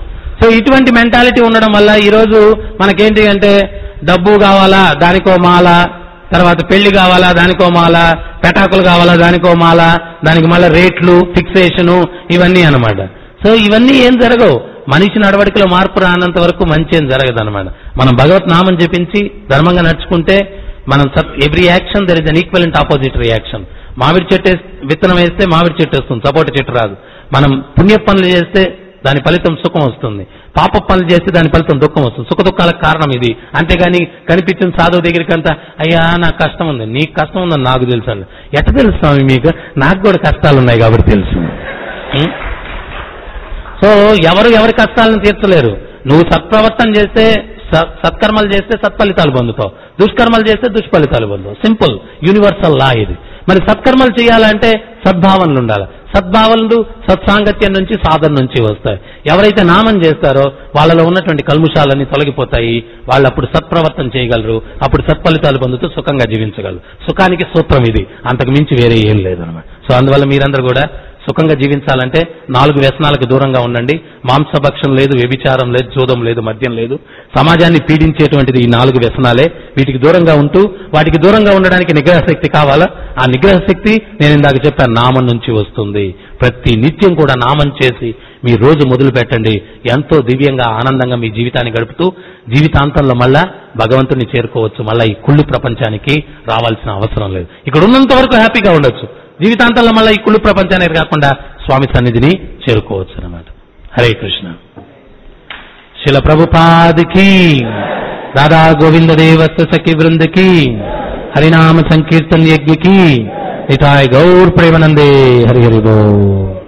సో ఇటువంటి మెంటాలిటీ ఉండడం వల్ల ఈరోజు మనకేంటి అంటే డబ్బు కావాలా దానికో మాల తర్వాత పెళ్లి కావాలా దానికో మాల పెటాకులు కావాలా దానికో మాల దానికి మళ్ళీ రేట్లు ఫిక్సేషను ఇవన్నీ అన్నమాట సో ఇవన్నీ ఏం జరగవు మనిషి నడవడికలో మార్పు రానంత వరకు మంచి ఏం జరగదు అనమాట మనం భగవత్ నామం జపించి ధర్మంగా నడుచుకుంటే మనం every action there is an equivalent opposite reaction మామిడి చెట్టు వేస్- విత్తనం వేస్తే మామిడి చెట్టు వస్తుంది సపోటా చెట్టు రాదు మనం పుణ్య పనులు చేస్తే దాని ఫలితం సుఖం వస్తుంది పాప పనులు చేస్తే దాని ఫలితం దుఃఖం వస్తుంది సుఖ దుఃఖాలకు కారణం ఇది అంతేగాని కనిపించిన సాధువు దగ్గరికి అంతా అయ్యా నాకు కష్టం ఉంది నీకు కష్టం ఉందని నాకు తెలుసు అన్న. ఎట్ట తెలుసు స్వామి మీకు నాకు కూడా కష్టాలు ఉన్నాయి కాబట్టి తెలుసు ఉం? సో ఎవరు ఎవరి కష్టాలను తీర్చలేరు నువ్వు సత్ప్రవర్తన చేస్తే స- సత్కర్మలు చేస్తే సత్ఫలితాలు పొందుతావు దుష్కర్మలు చేస్తే దుష్ఫలితాలు పొందుతావు సింపుల్ యూనివర్సల్ లా ఇది మరి సత్కర్మలు చేయాలంటే సద్భావనలు ఉండాలి సద్భావనలు సత్సాంగత్యం నుంచి సాధన నుంచి వస్తాయి ఎవరైతే నామం చేస్తారో వాళ్ళలో ఉన్నటువంటి కల్ముషాలన్నీ తొలగిపోతాయి వాళ్ళు అప్పుడు సత్ప్రవర్తన చేయగలరు అప్పుడు సత్ఫలితాలు పొందుతూ సుఖంగా జీవించగలరు సుఖానికి సూత్రం ఇది అంతకు మించి వేరే ఏం లేదన్నమాట సో అందువల్ల మీరందరూ కూడా సుఖంగా జీవించాలంటే నాలుగు వ్యసనాలకు దూరంగా ఉండండి మాంసభక్షం లేదు వ్యభిచారం లేదు జూదం లేదు మద్యం లేదు సమాజాన్ని పీడించేటువంటిది ఈ నాలుగు వ్యసనాలే వీటికి దూరంగా ఉంటూ వాటికి దూరంగా ఉండడానికి నిగ్రహ శక్తి కావాలా ఆ నిగ్రహ శక్తి నేను ఇందాక చెప్పాను నామం నుంచి వస్తుంది ప్రతి నిత్యం కూడా నామం చేసి మీ రోజు మొదలు పెట్టండి ఎంతో దివ్యంగా ఆనందంగా మీ జీవితాన్ని గడుపుతూ జీవితాంతంలో మళ్ళా భగవంతుని చేరుకోవచ్చు మళ్ళా ఈ కుళ్ళు ప్రపంచానికి రావాల్సిన అవసరం లేదు ఇక్కడ ఉన్నంత వరకు హ్యాపీగా ఉండొచ్చు జీవితాంతంలో మళ్ళీ ఈ కుళ్ళు ప్రపంచానికి కాకుండా స్వామి సన్నిధిని చేరుకోవచ్చు అనమాట హరే కృష్ణ శిల ప్రభుపాదికి రాధా గోవింద దేవస్థ సఖి బృందకి హరినామ సంకీర్తన్ యజ్ఞకి నితాయ్ గౌర్ ప్రేమనందే హరి హరి బో